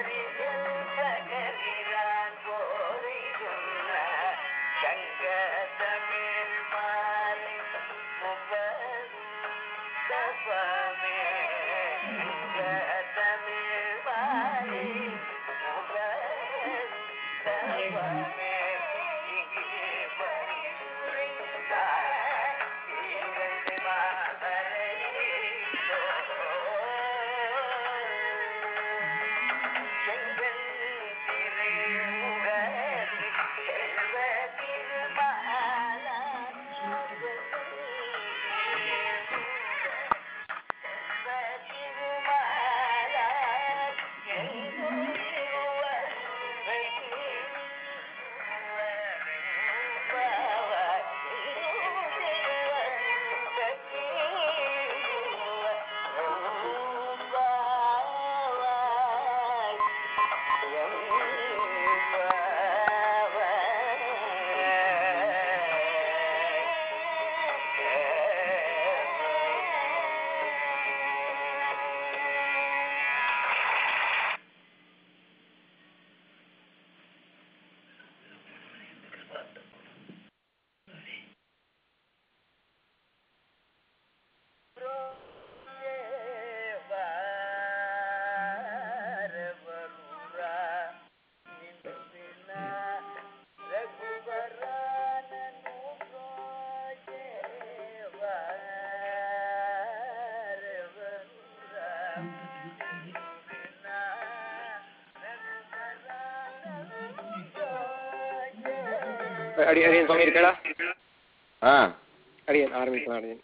அடி அடியன் சுவாமி இருக்கடா ஆ அடியன் ஆரம்பிக்கலாம் அடியன்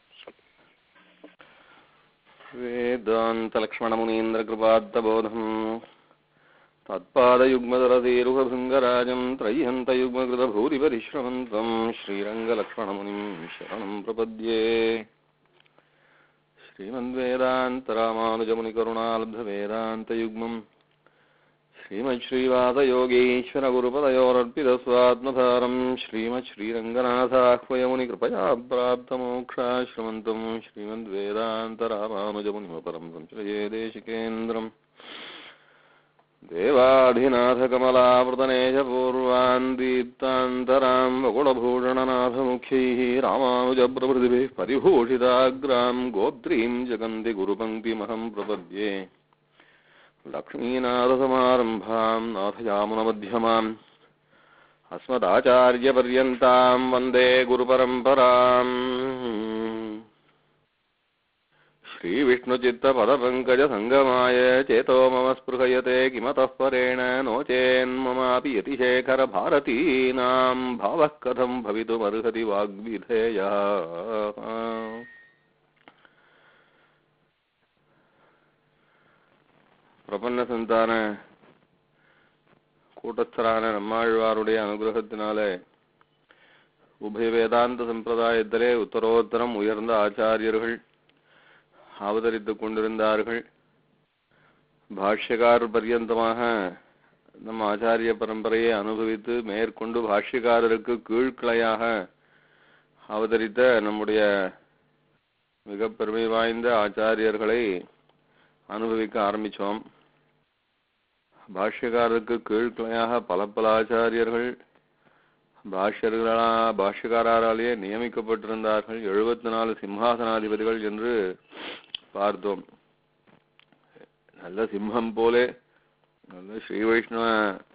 वेदान्तलक्ष्मणमुनीन्द्रकृपात्तबोधम् तत्पादयुग्मदरतीरुहभृङ्गराजम् त्रय्यन्तयुग्मकृतभूरिपरिश्रमन्तम् श्रीरङ्गलक्ष्मणमुनिम् शरणम् प्रपद्ये श्रीमद्वेदान्तरामानुजमुनिकरुणालब्धवेदान्तयुग्मम् श्रीमच्छ्रीवासयोगीश्वरगुरुपदयोरर्पितस्वात्मधारम् श्रीमच्छ्रीरङ्गनाथाह्वयमुनिकृपया प्राप्तमोक्षाश्रमन्तम् श्रीमद्वेदान्तरामानुजमुनिमपरम् संश्रये देशिकेन्द्रम् देवाधिनाथकमलावृतनेजपूर्वान् दीप्तान्तराम् वकुलभूषणनाथमुख्यैः रामानुजप्रभृतिभिः परिभूषिताग्राम् गोत्रीम् जगन्ति गुरुपङ्क्तिमहम् प्रपद्ये लक्ष्मीनाथसमारम्भाम् नाथयामुनमध्यमाम् अस्मदाचार्यपर्यन्ताम् वन्दे गुरुपरम्पराम् श्रीविष्णुचित्तपदपङ्कजसङ्गमाय चेतो मम स्पृहयते किमतः परेण नो चेन्ममापि यतिशेखरभारतीनाम् भावः कथम् भवितुमर्हति वाग्विधेयः பிரபன்ன சந்தான கூட்டஸ்தரான நம்மாழ்வாருடைய அனுகிரகத்தினாலே உபய வேதாந்த சம்பிரதாயத்திலே உத்தரோத்தரம் உயர்ந்த ஆச்சாரியர்கள் அவதரித்துக் கொண்டிருந்தார்கள் பாஷ்யக்காரர் பர்யந்தமாக நம் ஆச்சாரிய பரம்பரையை அனுபவித்து மேற்கொண்டு பாஷ்யக்காரருக்கு கீழ்கிளையாக அவதரித்த நம்முடைய மிக பெருமை வாய்ந்த ஆச்சாரியர்களை அனுபவிக்க ஆரம்பிச்சோம் பாஷ்யக்காரருக்கு கீழ்கிளையாக பல பல ஆச்சாரியர்கள் பாஷ்யர்களா பாஷ்யக்காராலேயே நியமிக்கப்பட்டிருந்தார்கள் எழுபத்தி நாலு சிம்ஹாசனாதிபதிகள் என்று பார்த்தோம் நல்ல சிம்மம் போலே நல்ல ஸ்ரீ வைஷ்ணவ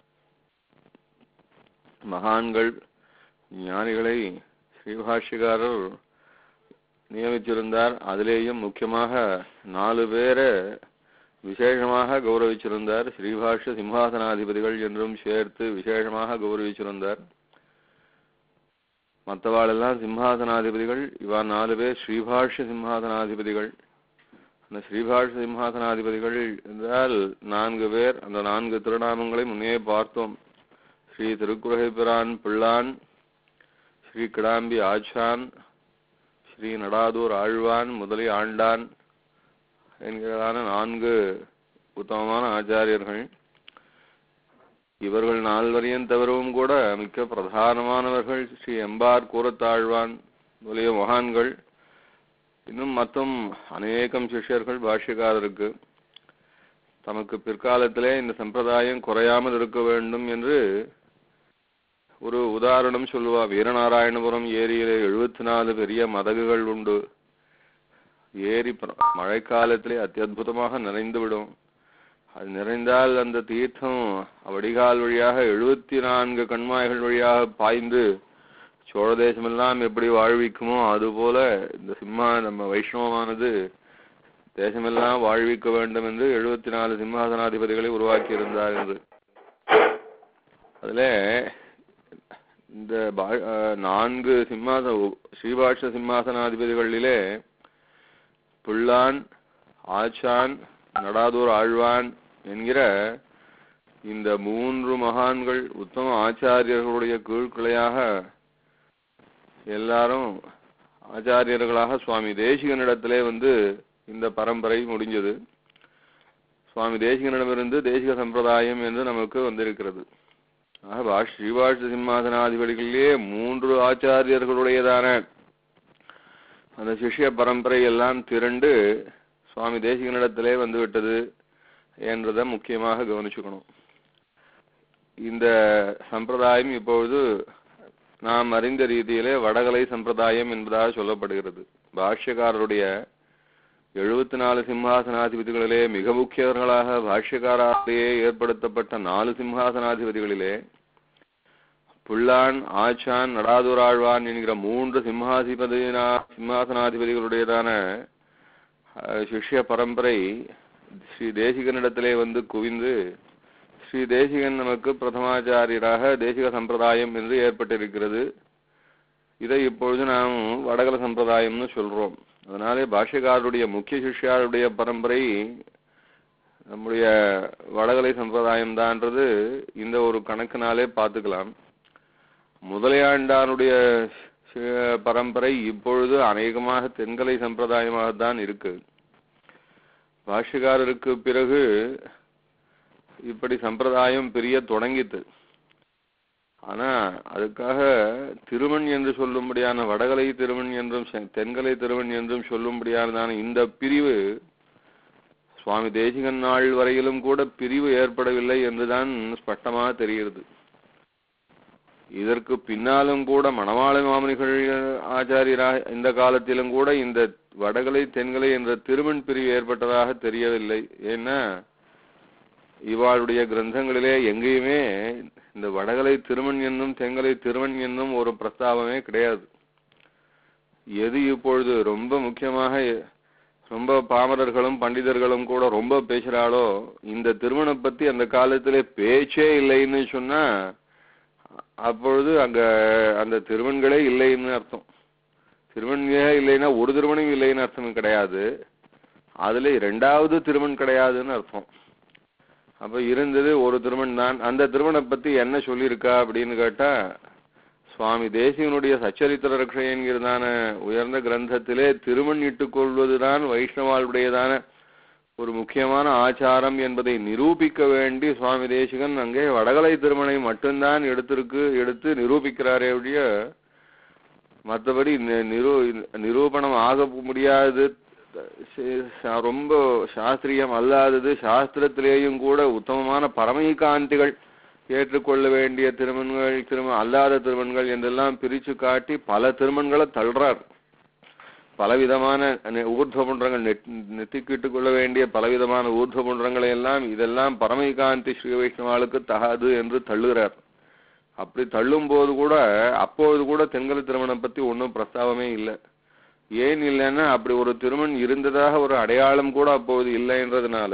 மகான்கள் ஞானிகளை ஸ்ரீபாஷ்யக்காரர் நியமிச்சிருந்தார் அதிலேயும் முக்கியமாக நாலு பேரை விசேஷமாக கௌரவிச்சிருந்தார் ஸ்ரீபாஷ்ய சிம்ஹாசனாதிபதிகள் என்றும் சேர்த்து விசேஷமாக கௌரவிச்சிருந்தார் மற்றவாளெல்லாம் சிம்ஹாசனாதிபதிகள் இவா நாலு பேர் ஸ்ரீபாஷ்ய சிம்ஹாசனாதிபதிகள் அந்த ஸ்ரீபாஷ்ய சிம்ஹாசனாதிபதிகள் என்றால் நான்கு பேர் அந்த நான்கு திருநாமங்களை முன்னே பார்த்தோம் ஸ்ரீ திருக்குறகைபிரான் பிள்ளான் ஸ்ரீ கிடாம்பி ஆச்சான் ஸ்ரீ நடாதூர் ஆழ்வான் முதலி ஆண்டான் என்கிறதான நான்கு உத்தமமான ஆச்சாரியர்கள் இவர்கள் நால்வரையும் தவிரவும் கூட மிக்க பிரதானமானவர்கள் ஸ்ரீ எம்பார் கூரத்தாழ்வான் முதலிய மகான்கள் இன்னும் மற்றும் அநேகம் சிஷ்யர்கள் பாஷ்யக்காரருக்கு தமக்கு பிற்காலத்திலே இந்த சம்பிரதாயம் குறையாமல் இருக்க வேண்டும் என்று ஒரு உதாரணம் சொல்லுவா வீரநாராயணபுரம் ஏரியிலே எழுபத்தி நாலு பெரிய மதகுகள் உண்டு ஏரி பிர- மழைக்காலத்திலே அத்தியுதமாக நிறைந்துவிடும் அது நிறைந்தால் அந்த தீர்த்தம் வடிகால் வழியாக எழுபத்தி நான்கு கண்மாய்கள் வழியாக பாய்ந்து சோழ தேசமெல்லாம் எப்படி வாழ்விக்குமோ அதுபோல இந்த சிம்மா நம்ம வைஷ்ணவமானது தேசமெல்லாம் வாழ்விக்க வேண்டும் என்று எழுபத்தி நாலு சிம்மாசனாதிபதிகளை உருவாக்கி இருந்தார் என்று அதுல இந்த பா- அஹ் நான்கு சிம்மாச ஸ்ரீபாஷ சிம்மாசனாதிபதிகளிலே புல்லான் ஆச்சான் நடாதூர் ஆழ்வான் என்கிற இந்த மூன்று மகான்கள் உத்தம ஆச்சாரியர்களுடைய கீழ்கிளையாக எல்லாரும் ஆச்சாரியர்களாக சுவாமி தேசிகனிடத்திலே வந்து இந்த பரம்பரை முடிஞ்சது சுவாமி தேசிகனிடமிருந்து தேசிக சம்பிரதாயம் என்று நமக்கு வந்திருக்கிறது ஆக பாஷ் ஸ்ரீபாஷ சிம்மாசனாதிபதிகளிலே மூன்று ஆச்சாரியர்களுடையதான அந்த சிஷ்ய பரம்பரை எல்லாம் திரண்டு சுவாமி தேசிகனிடத்திலே வந்துவிட்டது என்றதை முக்கியமாக கவனிச்சுக்கணும் இந்த சம்பிரதாயம் இப்பொழுது நாம் அறிந்த ரீதியிலே வடகலை சம்பிரதாயம் என்பதாக சொல்லப்படுகிறது பாஷ்யக்காரருடைய எழுபத்தி நாலு சிம்ஹாசனாதிபதிகளிலே மிக முக்கியவர்களாக பாஷ்யக்காராலேயே ஏற்படுத்தப்பட்ட நாலு சிம்ஹாசனாதிபதிகளிலே புல்லான் ஆச்சான் நடாதுராழ்வான் என்கிற மூன்று சிம்ஹாதிபதினா சிம்ஹாசனாதிபதிகளுடையதான அஹ், சிஷ்ய பரம்பரை ஸ்ரீ தேசிகனிடத்திலே வந்து குவிந்து ஸ்ரீ தேசிகன் நமக்கு பிரதமாச்சாரியராக தேசிக சம்பிரதாயம் என்று ஏற்பட்டிருக்கிறது இதை இப்பொழுது நாம் வடகல சம்பிரதாயம்னு சொல்றோம் அதனாலே பாஷ்யக்காரருடைய முக்கிய சிஷ்யாருடைய பரம்பரை நம்முடைய வடகலை சம்பிரதாயம் தான்றது இந்த ஒரு கணக்கினாலே பார்த்துக்கலாம் முதலையாண்டானுடைய சி- பரம்பரை இப்பொழுது அநேகமாக தென்கலை சம்பிரதாயமாகத்தான் இருக்கு பாஷ்யக்காரருக்கு பிறகு இப்படி சம்பிரதாயம் பிரிய தொடங்கித்து ஆனா அதுக்காக திருமண் என்று சொல்லும்படியான வடகலை திருமண் என்றும் செ- தென்கலை திருமண் என்றும் சொல்லும்படியானதான இந்த பிரிவு சுவாமி தேசிகன் நாள் வரையிலும் கூட பிரிவு ஏற்படவில்லை என்றுதான் ஸ்பஷ்டமாக தெரிகிறது இதற்கு பின்னாலும் கூட மணவாள மாமனிகள் ஆச்சாரியராக இந்த காலத்திலும் கூட இந்த வடகலை தென்கலை என்ற திருமண் பிரிவு ஏற்பட்டதாக தெரியவில்லை ஏன்னா இவாளுடைய கிரந்தங்களிலே எங்கேயுமே இந்த வடகலை திருமண் என்னும் தெங்கலை திருமண் என்னும் ஒரு பிரஸ்தாபமே கிடையாது எது இப்பொழுது ரொம்ப முக்கியமாக ரொம்ப பாமரர்களும் பண்டிதர்களும் கூட ரொம்ப பேசுறாளோ இந்த திருமணம் பத்தி அந்த காலத்திலே பேச்சே இல்லைன்னு சொன்னா அப்பொழுது அங்க அந்த திருமண்களே இல்லைன்னு அர்த்தம் திருமண்களே இல்லைன்னா ஒரு திருமணம் இல்லைன்னு அர்த்தம் கிடையாது அதுல இரண்டாவது திருமண் கிடையாதுன்னு அர்த்தம் அப்ப இருந்தது ஒரு திருமண் தான் அந்த திருமணம் பத்தி என்ன சொல்லியிருக்கா அப்படின்னு கேட்டா சுவாமி தேசிகனுடைய சச்சரித்திர ரக்ஷை என்கிறதான உயர்ந்த கிரந்தத்திலே திருமண் இட்டுக் கொள்வதுதான் வைஷ்ணவாளுடையதான ஒரு முக்கியமான ஆச்சாரம் என்பதை நிரூபிக்க வேண்டி சுவாமி தேசிகன் அங்கே வடகலை திருமணை மட்டும்தான் எடுத்திருக்கு எடுத்து நிரூபிக்கிறாரே ஒழிய மற்றபடி நி- நிரூ நிரூபணம் ஆக முடியாது ச- ரொம்ப சாஸ்திரியம் அல்லாதது சாஸ்திரத்திலேயும் கூட உத்தமமான பரமகாந்திகள் ஏற்றுக்கொள்ள வேண்டிய திருமண்கள் திரும அல்லாத திருமண்கள் என்றெல்லாம் பிரிச்சு காட்டி பல திருமண்களை தள்ளுறார் பலவிதமான நெ- ஊர்த்வ புன்றங்கள் நெட் நெத்திக்கிட்டுக் கொள்ள வேண்டிய பலவிதமான ஊர்த்வ புன்றங்களை எல்லாம் இதெல்லாம் பரமகாந்தி ஸ்ரீ வைஷ்ணவாளுக்கு தகாது என்று தள்ளுகிறார் அப்படி தள்ளும் போது கூட அப்போது கூட தென்கலை திருமணம் பத்தி ஒன்றும் பிரஸ்தாபமே இல்லை ஏன் இல்லைன்னா அப்படி ஒரு திருமண் இருந்ததாக ஒரு அடையாளம் கூட அப்போது இல்லைன்றதுனால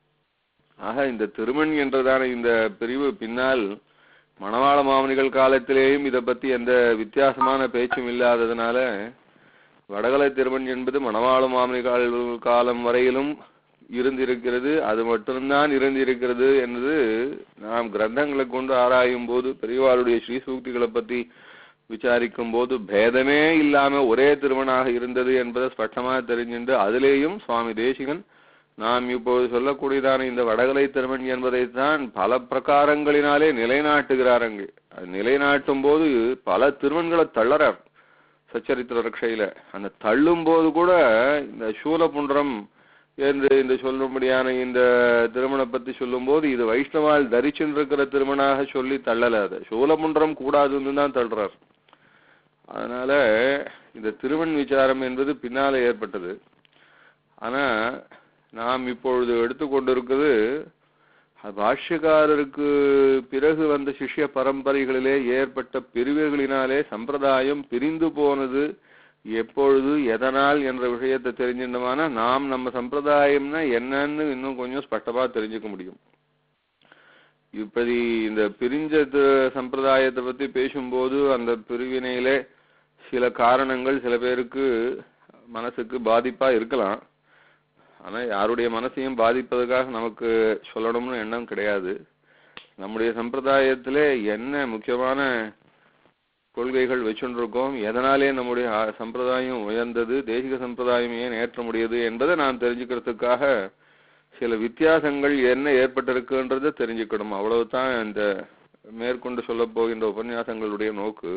ஆக இந்த திருமண் என்றதான இந்த பிரிவு பின்னால் மணவாள மாமனிகள் காலத்திலேயும் இதை பத்தி எந்த வித்தியாசமான பேச்சும் இல்லாததுனால வடகலை திருமண் என்பது மணவாள மாமனிகள் காலம் வரையிலும் இருந்திருக்கிறது அது மட்டும்தான் இருந்திருக்கிறது என்று நாம் கிரந்தங்களை கொண்டு ஆராயும் போது பெரியவாளுடைய ஸ்ரீ சூக்திகளை பத்தி விசாரிக்கும் போது பேதமே இல்லாம ஒரே திருமணாக இருந்தது என்பதை ஸ்பஷ்டமாக தெரிஞ்சுண்டு அதிலேயும் சுவாமி தேசிகன் நாம் இப்போது சொல்லக்கூடியதான இந்த வடகலை திருமண் என்பதைத்தான் பல பிரகாரங்களினாலே நிலைநாட்டுகிறாருங்க அது நிலைநாட்டும் போது பல திருமண்களை தள்ளறார் சச்சரித்திர ரக்ஷையில அந்த தள்ளும் போது கூட இந்த சூலபுன்றம் என்று இந்த சொல்லும்படியான இந்த திருமணம் பத்தி சொல்லும்போது இது வைஷ்ணவால் தரிச்சுருக்கிற திருமணாக சொல்லி தள்ளல அது சூலமுன்றம் கூடாதுன்னு தான் தள்ளுறார் அதனால இந்த திருமண் விசாரம் என்பது பின்னால ஏற்பட்டது ஆனா நாம் இப்பொழுது எடுத்துக்கொண்டிருக்கிறது பாஷ்யக்காரருக்கு பிறகு வந்த சிஷ்ய பரம்பரைகளிலே ஏற்பட்ட பிரிவுகளினாலே சம்பிரதாயம் பிரிந்து போனது எப்பொழுது எதனால் என்ற விஷயத்தை தெரிஞ்சிருந்தோம்னா நாம் நம்ம சம்பிரதாயம்னா என்னன்னு இன்னும் கொஞ்சம் ஸ்பஷ்டமா தெரிஞ்சுக்க முடியும் இப்படி இந்த பிரிஞ்ச த- சம்பிரதாயத்தை பத்தி பேசும்போது அந்த பிரிவினையிலே சில காரணங்கள் சில பேருக்கு மனசுக்கு பாதிப்பா இருக்கலாம் ஆனா யாருடைய மனசையும் பாதிப்பதற்காக நமக்கு சொல்லணும்னு எண்ணம் கிடையாது நம்முடைய சம்பிரதாயத்திலே என்ன முக்கியமான கொள்கைகள் வச்சுருக்கோம் எதனாலே நம்முடைய ஆ- சம்பிரதாயம் உயர்ந்தது தேசிக சம்பிரதாயம் ஏன் ஏற்ற முடியுது என்பதை நான் தெரிஞ்சுக்கிறதுக்காக சில வித்தியாசங்கள் என்ன ஏற்பட்டிருக்குன்றதை தெரிஞ்சுக்கணும் அவ்வளவுதான் இந்த மேற்கொண்டு சொல்லப் போகின்ற உபன்யாசங்களுடைய நோக்கு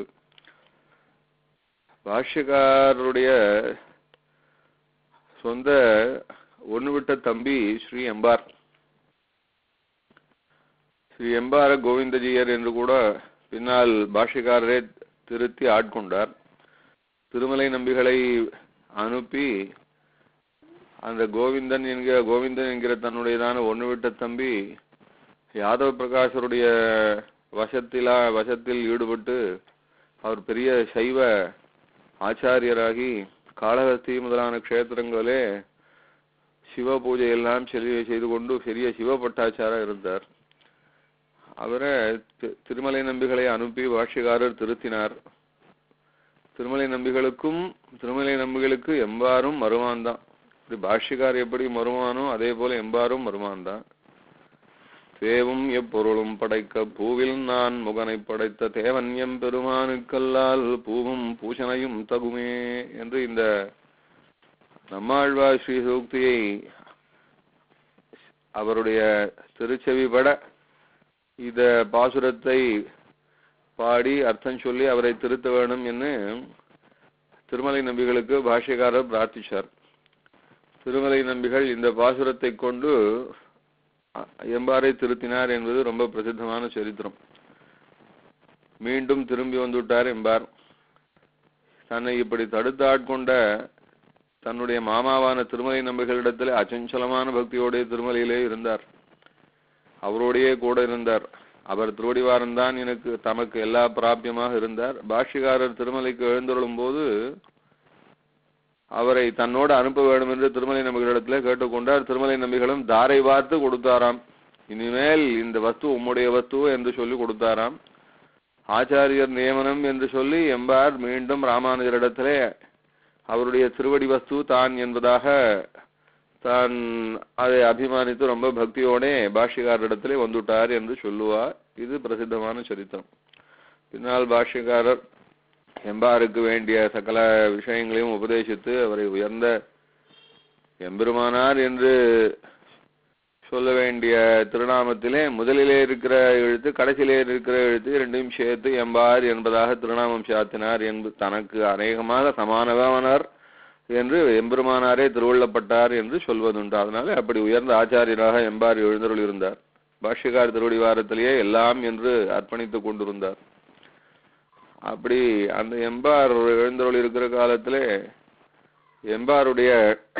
பாஷ்யக்காரருடைய சொந்த ஒண்ணு விட்ட தம்பி ஸ்ரீ எம்பார் ஸ்ரீ எம்பார கோவிந்தஜியர் என்று கூட பின்னால் பாஷ்யக்காரரே திருத்தி ஆட்கொண்டார் திருமலை நம்பிகளை அனுப்பி அந்த கோவிந்தன் என்கிற கோவிந்தன் என்கிற தன்னுடையதான ஒண்ணு விட்ட தம்பி யாதவ பிரகாஷருடைய வசத்திலா வசத்தில் ஈடுபட்டு அவர் பெரிய சைவ ஆச்சாரியராகி காளஹஸ்தி முதலான க்ஷேத்திரங்களே சிவ பூஜை எல்லாம் செலி- செய்து கொண்டு பெரிய சிவ பட்டாச்சாரா இருந்தார் அவரை தி- திருமலை நம்பிகளை அனுப்பி பாஷ்யக்காரர் திருத்தினார் திருமலை நம்பிகளுக்கும் திருமலை நம்பிகளுக்கு எம்பாரும் மருமான் தான் இப்படி பாஷ்யக்கார் எப்படி மருமானோ அதே போல எம்பாரும் மருமான் தான் தேவும் எப்பொருளும் படைக்க பூவில் நான் முகனை படைத்த தேவன் எம் பெருமானுக்கல்லால் பூவும் பூஷணையும் தகுமே என்று இந்த நம்மாழ்வார் ஸ்ரீ சூக்தியை அவருடைய திருச்செவிபட இந்த பாசுரத்தை பாடி அர்த்தம் சொல்லி அவரை திருத்த வேணும் என்று திருமலை நம்பிகளுக்கு பாஷ்யக்காரர் பிரார்த்திச்சார் திருமலை நம்பிகள் இந்த பாசுரத்தை கொண்டு அ- எம்பாரை திருத்தினார் என்பது ரொம்ப பிரசித்தமான சரித்திரம் மீண்டும் திரும்பி வந்துவிட்டார் எம்பார் தன்னை இப்படி தடுத்து ஆட்கொண்ட தன்னுடைய மாமாவான திருமலை நம்பிகளிடத்தில் அச்சஞ்சலமான பக்தியோடைய திருமலையிலே இருந்தார் அவரோடையே கூட இருந்தார் அவர் திருவடிவாரன் தான் எனக்கு தமக்கு எல்லா பிராபியமாக இருந்தார் பாஷ்யக்காரர் திருமலைக்கு எழுந்தருளும் போது அவரை தன்னோடு அனுப்ப வேண்டும் என்று திருமலை நம்பிகளிடத்திலே கேட்டுக்கொண்டார் திருமலை நம்பிகளும் தாரை பார்த்து கொடுத்தாராம் இனிமேல் இந்த வஸ்து உம்முடைய வஸ்து என்று சொல்லி கொடுத்தாராம் ஆச்சாரியர் நியமனம் என்று சொல்லி எம்பார் மீண்டும் ராமானுஜரிடத்திலே அவருடைய திருவடி வஸ்து தான் என்பதாக தான் அதை அபிமானித்து ரொம்ப பக்தியோடே பாஷ்யக்காரரிடத்திலே வந்துட்டார் என்று சொல்லுவார் இது பிரசித்தமான சரித்திரம் பின்னால் பாஷ்யக்காரர் எம்பாருக்கு வேண்டிய சகல விஷயங்களையும் உபதேசித்து அவரை உயர்ந்த எம்பெருமானார் என்று சொல்ல வேண்டிய திருநாமத்திலே முதலிலே இருக்கிற எழுத்து கடைசியிலே இருக்கிற எழுத்து இரண்டையும் சேர்த்து எம்பார் என்பதாக திருநாமம் சாத்தினார் என்பது தனக்கு அநேகமாக சமானமானார் என்று எம்பெருமானாரே திருவள்ளப்பட்டார் என்று சொல்வதுண்டு அதனால அப்படி உயர்ந்த ஆச்சாரியராக எம்பார் எழுந்தருள் இருந்தார் பாஷ்யக்கார் திருவடிவாரத்திலேயே எல்லாம் என்று அர்ப்பணித்துக் கொண்டிருந்தார் அப்படி அந்த எம்பார் எழுந்தருள் இருக்கிற காலத்திலே எம்பாருடைய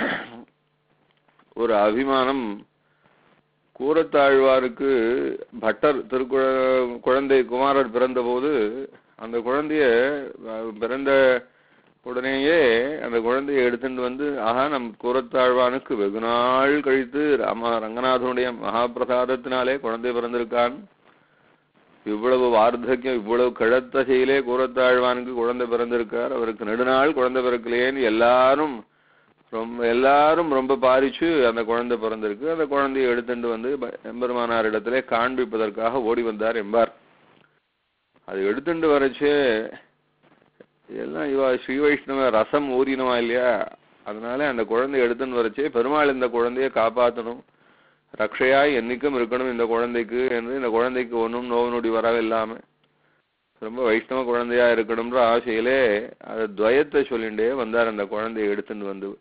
ஒரு அபிமானம் கூரத்தாழ்வாருக்கு பட்டர் திருக்குழ குழந்தை குமாரர் பிறந்தபோது அந்த குழந்தைய அஹ், பிறந்த உடனேயே அந்த குழந்தையை எடுத்துட்டு வந்து ஆஹா நம் கூரத்தாழ்வானுக்கு வெகு நாள் கழித்து ராம ரங்கநாதனுடைய மகாபிரசாதத்தினாலே குழந்தை பிறந்திருக்கான் இவ்வளவு வார்த்தக்கியம் இவ்வளவு கிழத்தசையிலே கூரத்தாழ்வானுக்கு குழந்தை பிறந்திருக்கார் அவருக்கு நெடுநாள் குழந்தை பிறக்கலையேன்னு எல்லாரும் ரொம்ப எல்லாரும் ரொம்ப பாரிச்சு அந்த குழந்தை பிறந்திருக்கு அந்த குழந்தையை எடுத்துட்டு வந்து ப- எம்பெருமானார் இடத்திலே காண்பிப்பதற்காக ஓடி வந்தார் எம்பார் அது எடுத்துட்டு வரச்சே எல்லாம் இவா ஸ்ரீ வைஷ்ணவ ரசம் ஊறினவா இல்லையா அதனால அந்த குழந்தையை எடுத்துன்னு வரச்சே பெருமாள் இந்த குழந்தையை காப்பாற்றணும் ரக்ஷையாய் என்னைக்கும் இருக்கணும் இந்த குழந்தைக்கு என்று இந்த குழந்தைக்கு ஒன்றும் நோவு நொடி வரவில்லாம ரொம்ப வைஷ்ணவ குழந்தையா இருக்கணும்ன்ற ஆசையிலே அது துவயத்தை சொல்லிண்டே வந்தார் அந்த குழந்தையை எடுத்துட்டு வந்து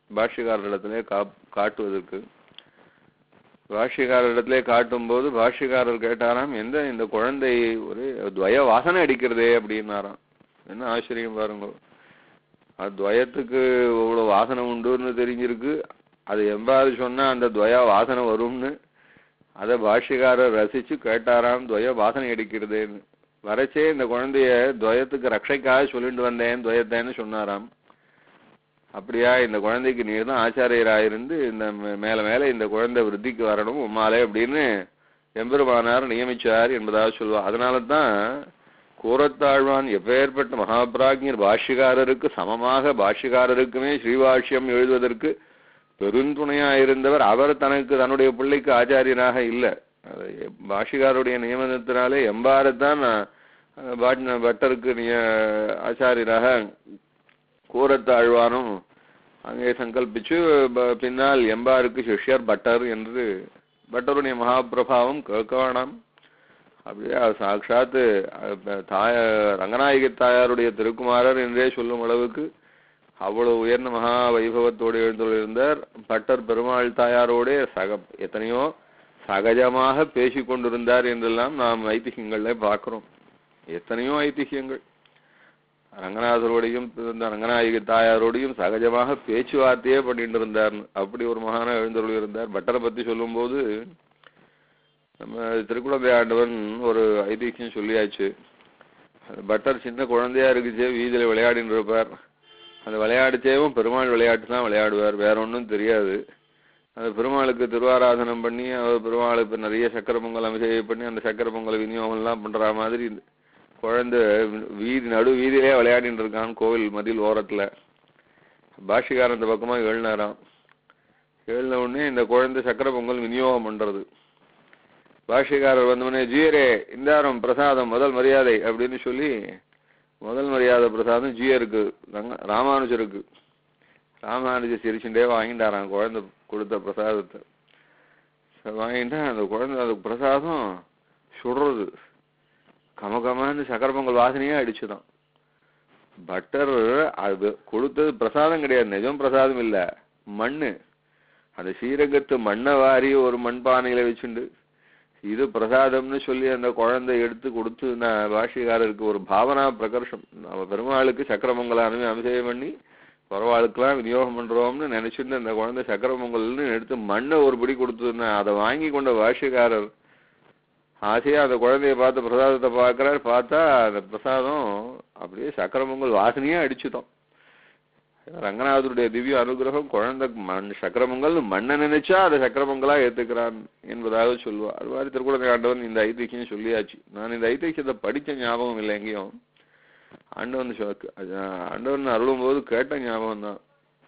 பாஷ்யக்காரரிடத்திலே கா காட்டுவதற்கு பாஷ்யக்காரரிடத்திலே காட்டும்போது பாஷ்யக்காரர் கேட்டாராம் எந்த இந்த குழந்தை ஒரு துவய வாசனை அடிக்கிறதே அப்படின்னாராம் என்ன ஆச்சரியம் பாருங்க அது துவயத்துக்கு இவ்வளவு வாசனை உண்டுன்னு தெரிஞ்சிருக்கு அது எம்பாவது சொன்னா அந்த துவயா வாசனை வரும்னு அதை பாஷ்யக்காரர் ரசிச்சு கேட்டாராம் துவய வாசனை அடிக்கிறதேன்னு வரச்சே இந்த குழந்தைய துவயத்துக்கு ரட்சைக்காக சொல்லிட்டு வந்தேன் துவயத்தேன்னு சொன்னாராம் அப்படியா இந்த குழந்தைக்கு நீர் தான் ஆச்சாரியராயிருந்து இந்த மே- மேல மேல இந்த குழந்தை விருத்திக்கு வரணும் உம்மாலே அப்படின்னு எம்பெருமானார் நியமிச்சார் என்பதாக சொல்லுவா அதனால தான் கூரத்தாழ்வான் எப்பேற்பட்ட மகாபிராஜ்யர் பாஷ்யக்காரருக்கு சமமாக பாஷ்யக்காரருக்குமே ஸ்ரீபாஷ்யம் எழுதுவதற்கு பெருந்துணையா இருந்தவர் அவர் தனக்கு தன்னுடைய பிள்ளைக்கு ஆச்சாரியனாக இல்லை பாஷிகாருடைய நியமனத்தினாலே எம்பாரத்தான் அஹ், பாட்- பட்டருக்கு நிய ஆச்சாரியராக கூரத்தாழ்வானும் அங்கே சங்கல்பிச்சு ப- பின்னால் எம்பாருக்கு சிஷ்யர் பட்டர் என்று பட்டருடைய மகாபிரபாவம் கேட்க வேணாம் அப்படியே அவர் சாட்சாத்து அஹ், ப- தாய ரங்கநாயகி தாயாருடைய திருக்குமாரர் என்றே சொல்லும் அளவுக்கு அவ்வளவு உயர்ந்த மகா வைபவத்தோடு எழுந்துள்ளிருந்தார் பட்டர் பெருமாள் தாயாரோடே சக எத்தனையோ சகஜமாக பேசிக் கொண்டிருந்தார் என்றெல்லாம் நாம் ஐதிஹ்யங்கள்ல பார்க்கிறோம் எத்தனையோ ஐதிஹ்யங்கள் ரங்கநாதரோடையும் இந்த ரங்கநாயகி தாயாரோடையும் சகஜமாக பேச்சுவார்த்தையே பண்ணிட்டு இருந்தார் அப்படி ஒரு மகான எழுந்தருள் இருந்தார் பட்டரை பத்தி சொல்லும்போது நம்ம திருக்குழந்தை ஆண்டவன் ஒரு ஐதிஹ்யம் சொல்லியாச்சு அந்த பட்டர் சின்ன குழந்தையா இருக்குச்சே வீதியில விளையாடின்னு இருப்பார் அந்த விளையாடுச்சேவும் பெருமாள் விளையாட்டு தான் விளையாடுவார் வேற ஒன்றும் தெரியாது அந்த பெருமாளுக்கு திருவாராதனம் பண்ணி அவர் பெருமாளுக்கு நிறைய சக்கர பொங்கல் அபிஷேகம் பண்ணி அந்த சக்கர பொங்கல் விநியோகம் எல்லாம் பண்ற மாதிரி இந்த குழந்தை வீதி நடு வீதியிலே விளையாடின்னு இருக்கான் கோவில் மதில் ஓரத்துல பாஷிகாரன் அந்த பக்கமா எழுனாராம் எழுன உடனே இந்த குழந்தை சக்கர பொங்கல் விநியோகம் பண்றது பாஷிகாரர் வந்தவொடனே ஜீயரே இந்தாரம் பிரசாதம் முதல் மரியாதை அப்படின்னு சொல்லி முதல் மரியாதை பிரசாதம் ஜீயருக்கு ரங்க- ராமானுஜருக்கு ராமானுஜர் சிரிச்சுட்டே வாங்கிட்டாராம் குழந்தை கொடுத்த பிரசாதத்தை சரி, வாங்கிட்டா அந்த குழந்தை அந்த பிரசாதம் சுடுறது கமகமான்னு சக்கர பொங்கல் வாசனையே அடிச்சுதான் பட்டர் அது கொடுத்தது பிரசாதம் கிடையாது நிஜம் பிரசாதம் இல்ல மண்ணு அந்த ஸ்ரீரங்கத்து மண்ணை வாரி ஒரு மண்பானையில வச்சுண்டு இது பிரசாதம்னு சொல்லி அந்த குழந்தை எடுத்து கொடுத்து நான் பாஷிகாரருக்கு ஒரு பாவனா பிரகர்ஷம் நம்ம பெருமாளுக்கு சக்கரமங்கலானவே அபிஷேகம் பண்ணி பரவாளுக்கெல்லாம் விநியோகம் பண்றோம்னு நினைச்சிட்டு அந்த குழந்தை சக்கரமங்கல்னு எடுத்து மண்ணை ஒரு பிடி கொடுத்துருந்தேன் அதை வாங்கி கொண்ட பாஷிகாரர் ஆசையா அந்த குழந்தைய பார்த்து பிரசாதத்தை பார்க்கறாரு பார்த்தா அந்த பிரசாதம் அப்படியே சக்கரமங்கல் வாசனையே அடிச்சுட்டோம் ரங்கநாதருடைய திவ்ய அனுகிரகம் குழந்தை மண் சக்கரமங்கல் மண்ணை நினைச்சா அதை சக்கரமங்கலா ஏத்துக்கிறான் என்பதாக சொல்லுவா அது மாதிரி திருக்குழந்தை ஆண்டவன் இந்த ஐதிஹ்யம் சொல்லியாச்சு நான் இந்த ஐதிஹ்யத்தை படிச்ச ஞாபகம் இல்லை எங்கேயும் ஆண்டவன் சொ- அது ஆண்டவன் அருளும் போது கேட்ட ஞாபகம் தான்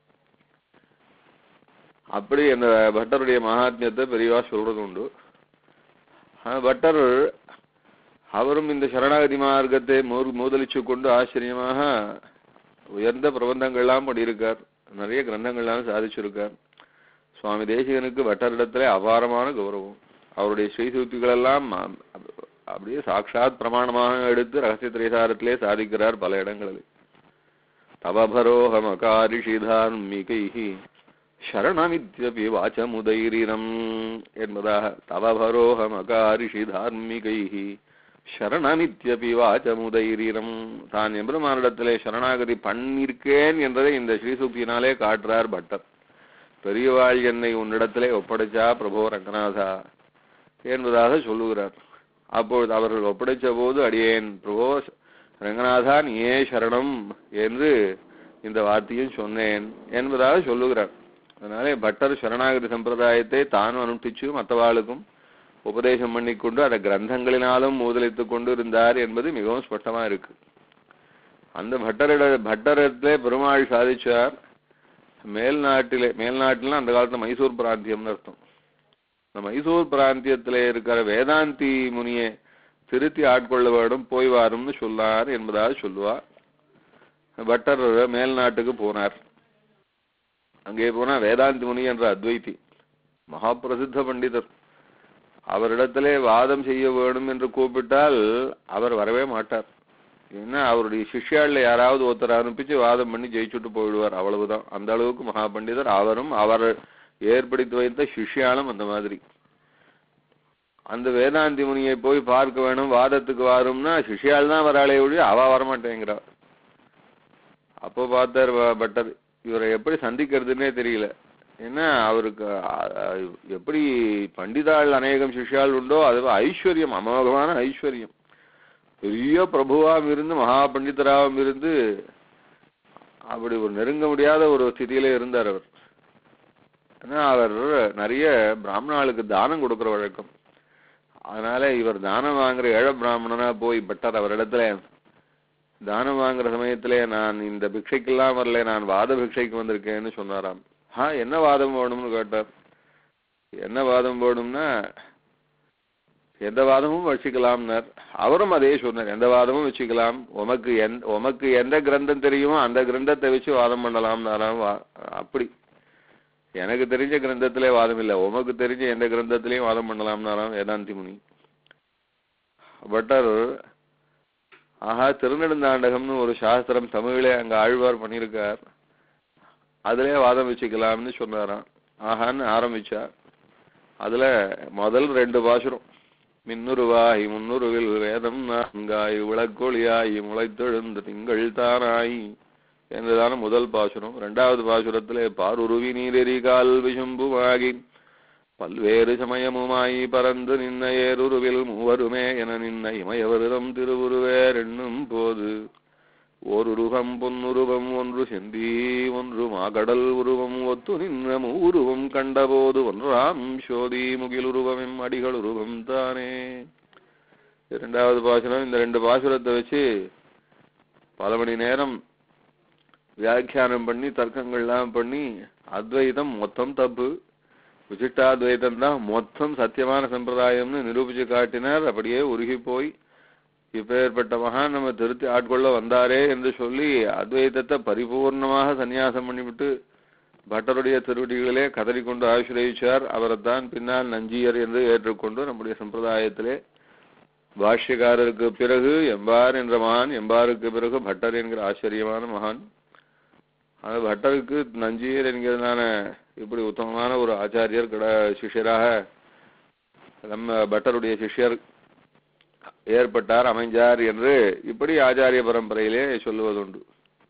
அப்படி அந்த பட்டருடைய மகாத்மியத்தை பெரியவா சொல்றது உண்டு ஆனா பட்டர் அவரும் இந்த சரணாகதி மார்க்கத்தை மூர்- மூதலிச்சு கொண்டு ஆச்சரியமாக உயர்ந்த பிரபந்தங்கள்லாம் பண்ணியிருக்கார் நிறைய கிரந்தங்கள்லாம் சாதிச்சிருக்கார் சுவாமி தேசிகனுக்கு பட்டரிடத்திலே அபாரமான கௌரவம் அவருடைய ஸ்ரீசூக்திகள் எல்லாம் அ- அப்படியே சாட்சாத் பிரமாணமாக எடுத்து ரகசிய திரைசாரத்திலே சாதிக்கிறார் பல இடங்களில் தவபரோகமகாரிஷிதார்மிகைஹி சரணமித்யபி வாச்சமுதைரினம் என்பதாக தவபரோகமகாரிஷிதார்மிகைஹி சரணமித்யபி வாச்சமுதைரினம் தான் எம்பெருமானிடத்திலே சரணாகதி பண்ணிருக்கேன் என்பதை இந்த ஸ்ரீசூக்தியினாலே காட்டுறார் பட்டர் பெரியவாள் என்னை உன்னிடத்திலே ஒப்படைச்சா பிரபோ ரங்கநாதா என்பதாக சொல்லுகிறார் அப்பொழுது அவர்கள் ஒப்படைச்ச போது அடியேன் பிரபோ ரங்கநாதா நீயே சரணம் என்று இந்த வார்த்தையும் சொன்னேன் என்பதாக சொல்லுகிறார் அதனாலே பட்டர் சரணாகதி சம்பிரதாயத்தை தானும் அனுஷ்டிச்சு மற்றவாளுக்கும் உபதேசம் பண்ணிக்கொண்டு அதை கிரந்தங்களினாலும் மூதலித்துக் கொண்டு இருந்தார் என்பது மிகவும் ஸ்பஷ்டமா இருக்கு அந்த பட்டரிட பட்டரத்திலே பெருமாள் சாதிச்சார் மேல்நாட்டிலே மேல்நாட்டில அந்த காலத்துல மைசூர் பிராந்தியம்னு அர்த்தம் இந்த மைசூர் பிராந்தியத்திலே இருக்கிற வேதாந்தி முனியை திருத்தி ஆட்கொள்ள வேண்டும் போய் வாரும்னு சொல்லார் என்பதாக சொல்லுவார் பட்டர் மேல்நாட்டுக்கு போனார் அங்கே போனா வேதாந்தி முனி என்ற அத்வைதி மகா பிரசித்த பண்டிதர் அவரிடத்திலே வாதம் செய்ய வேண்டும் என்று கூப்பிட்டால் அவர் வரவே மாட்டார் ஏன்னா அவருடைய சிஷ்யாள்ல யாராவது ஒருத்தர் அனுப்பிச்சு வாதம் பண்ணி ஜெயிச்சுட்டு போயிடுவார் அவ்வளவுதான் அந்த அளவுக்கு மகா பண்டிதர் அவரும் அவர் ஏற்படுத்தி வைத்த சிஷ்யாலும் அந்த மாதிரி அந்த வேதாந்தி முனியை போய் பார்க்க வேணும் வாதத்துக்கு வாரும்னா சிஷ்யால் தான் வராளே ஒழிய அவ வரமாட்டேங்கிறா அப்போ பார்த்தார் வ- பட்டர் இவரை எப்படி சந்திக்கிறதுன்னே தெரியல ஏன்னா அவருக்கு அ- அ- எப்படி பண்டிதாள் அநேகம் சிஷ்யாள் உண்டோ அது ஐஸ்வர்யம் அமோகமான ஐஸ்வர்யம் பெரிய பிரபுவாம் இருந்து மகா பண்டிதராகவும் இருந்து அப்படி ஒரு நெருங்க முடியாத ஒரு ஸ்திதியில இருந்தார் அவர் ஏன்னா அவர் நிறைய பிராமணாளுக்கு தானம் கொடுக்கிற வழக்கம் அதனால இவர் தானம் வாங்குற ஏழ பிராமணனா போய் பட்டர் அவரிடத்துல தானம் வாங்குற சமயத்திலே நான் இந்த பிக்ஷைக்கெல்லாம் வரல நான் வாத பிக்ஷைக்கு வந்திருக்கேன்னு சொன்னாராம் ஆ என்ன வாதம் வேணும்னு கேட்டார் என்ன வாதம் வேணும்னா எந்த வாதமும் வச்சுக்கலாம்னார் அவரும் அதே சொன்னார் எந்த வாதமும் வச்சுக்கலாம் உமக்கு எந் உமக்கு எந்த கிரந்தம் தெரியுமோ அந்த கிரந்தத்தை வச்சு வாதம் பண்ணலாம்னாராம் வா- அப்படி எனக்கு தெரிஞ்ச கிரந்தத்திலே வாதம் இல்லை உமக்கு தெரிஞ்ச எந்த கிரந்தத்திலையும் வாதம் பண்ணலாம்னாராம் வேதாந்தி முனி பட்டர் ஆஹா திருநெடுந்தாண்டகம்னு ஒரு சாஸ்திரம் தமிழிலே அங்க ஆழ்வார் பண்ணியிருக்கார் அதிலே வாதம் வச்சுக்கலாம்னு சொன்னாராம் ஆஹான்னு ஆரம்பிச்சார் அதுல முதல் ரெண்டு பாசுரம் மின்னுருவாய் முன்னுருவில் வேதம் நான்காய் விளக்கொளியாய் முளைத்தெழுந்த திங்கள் தானாய் என்றுதான முதல் பாசுரம் இரண்டாவது பாசுரத்திலே பாருருவி நீரெறி கால் விசும்புமாகி பல்வேறு சமயமுமாய் பறந்து நின்ன ஏருருவில் மூவருமே என நின்ன இமயவருதம் திருவுருவேர் எண்ணும் போது ஓருருகம் பொன்னுருவம் ஒன்று செந்தி ஒன்று மாகடல் உருவம் ஒத்து நின்ற மூருவம் கண்டபோது ஒன்றாம் சோதி முகிலுருவம் எம் அடிகள் உருவம் தானே இரண்டாவது பாசுரம் இந்த ரெண்டு பாசுரத்தை வச்சு பல மணி நேரம் வியாக்கியானம் பண்ணி தர்க்கங்கள்லாம் பண்ணி அத்வைதம் மொத்தம் தப்பு விசிஷ்டாத்வைதம் தான் மொத்தம் சத்தியமான சம்பிரதாயம்னு நிரூபிச்சு காட்டினார் அப்படியே உருகி போய் இப்பேற்பட்ட மகான் நம்ம திருத்தி ஆட்கொள்ள வந்தாரே என்று சொல்லி அத்வைதத்தை பரிபூர்ணமாக சந்நியாசம் பண்ணிவிட்டு பட்டருடைய திருவடிகளிலே கதறிக்கொண்டு ஆசிரயிச்சார் அவரைத்தான் பின்னால் நஞ்சியர் என்று ஏற்றுக்கொண்டு நம்முடைய சம்பிரதாயத்திலே பாஷ்யக்காரருக்கு பிறகு எம்பார் என்ற மகான் எம்பாருக்கு பிறகு பட்டர் என்கிற ஆச்சரியமான மகான் அந்த பட்டருக்கு நஞ்சியர் என்கிறதான இப்படி உத்தமமான ஒரு ஆச்சாரியர் கிட சிஷ்யராக நம்ம பட்டருடைய சிஷ்யர் ஏற்பட்டார் அமைஞ்சார் என்று இப்படி ஆச்சாரிய பரம்பரையிலே சொல்லுவதுண்டு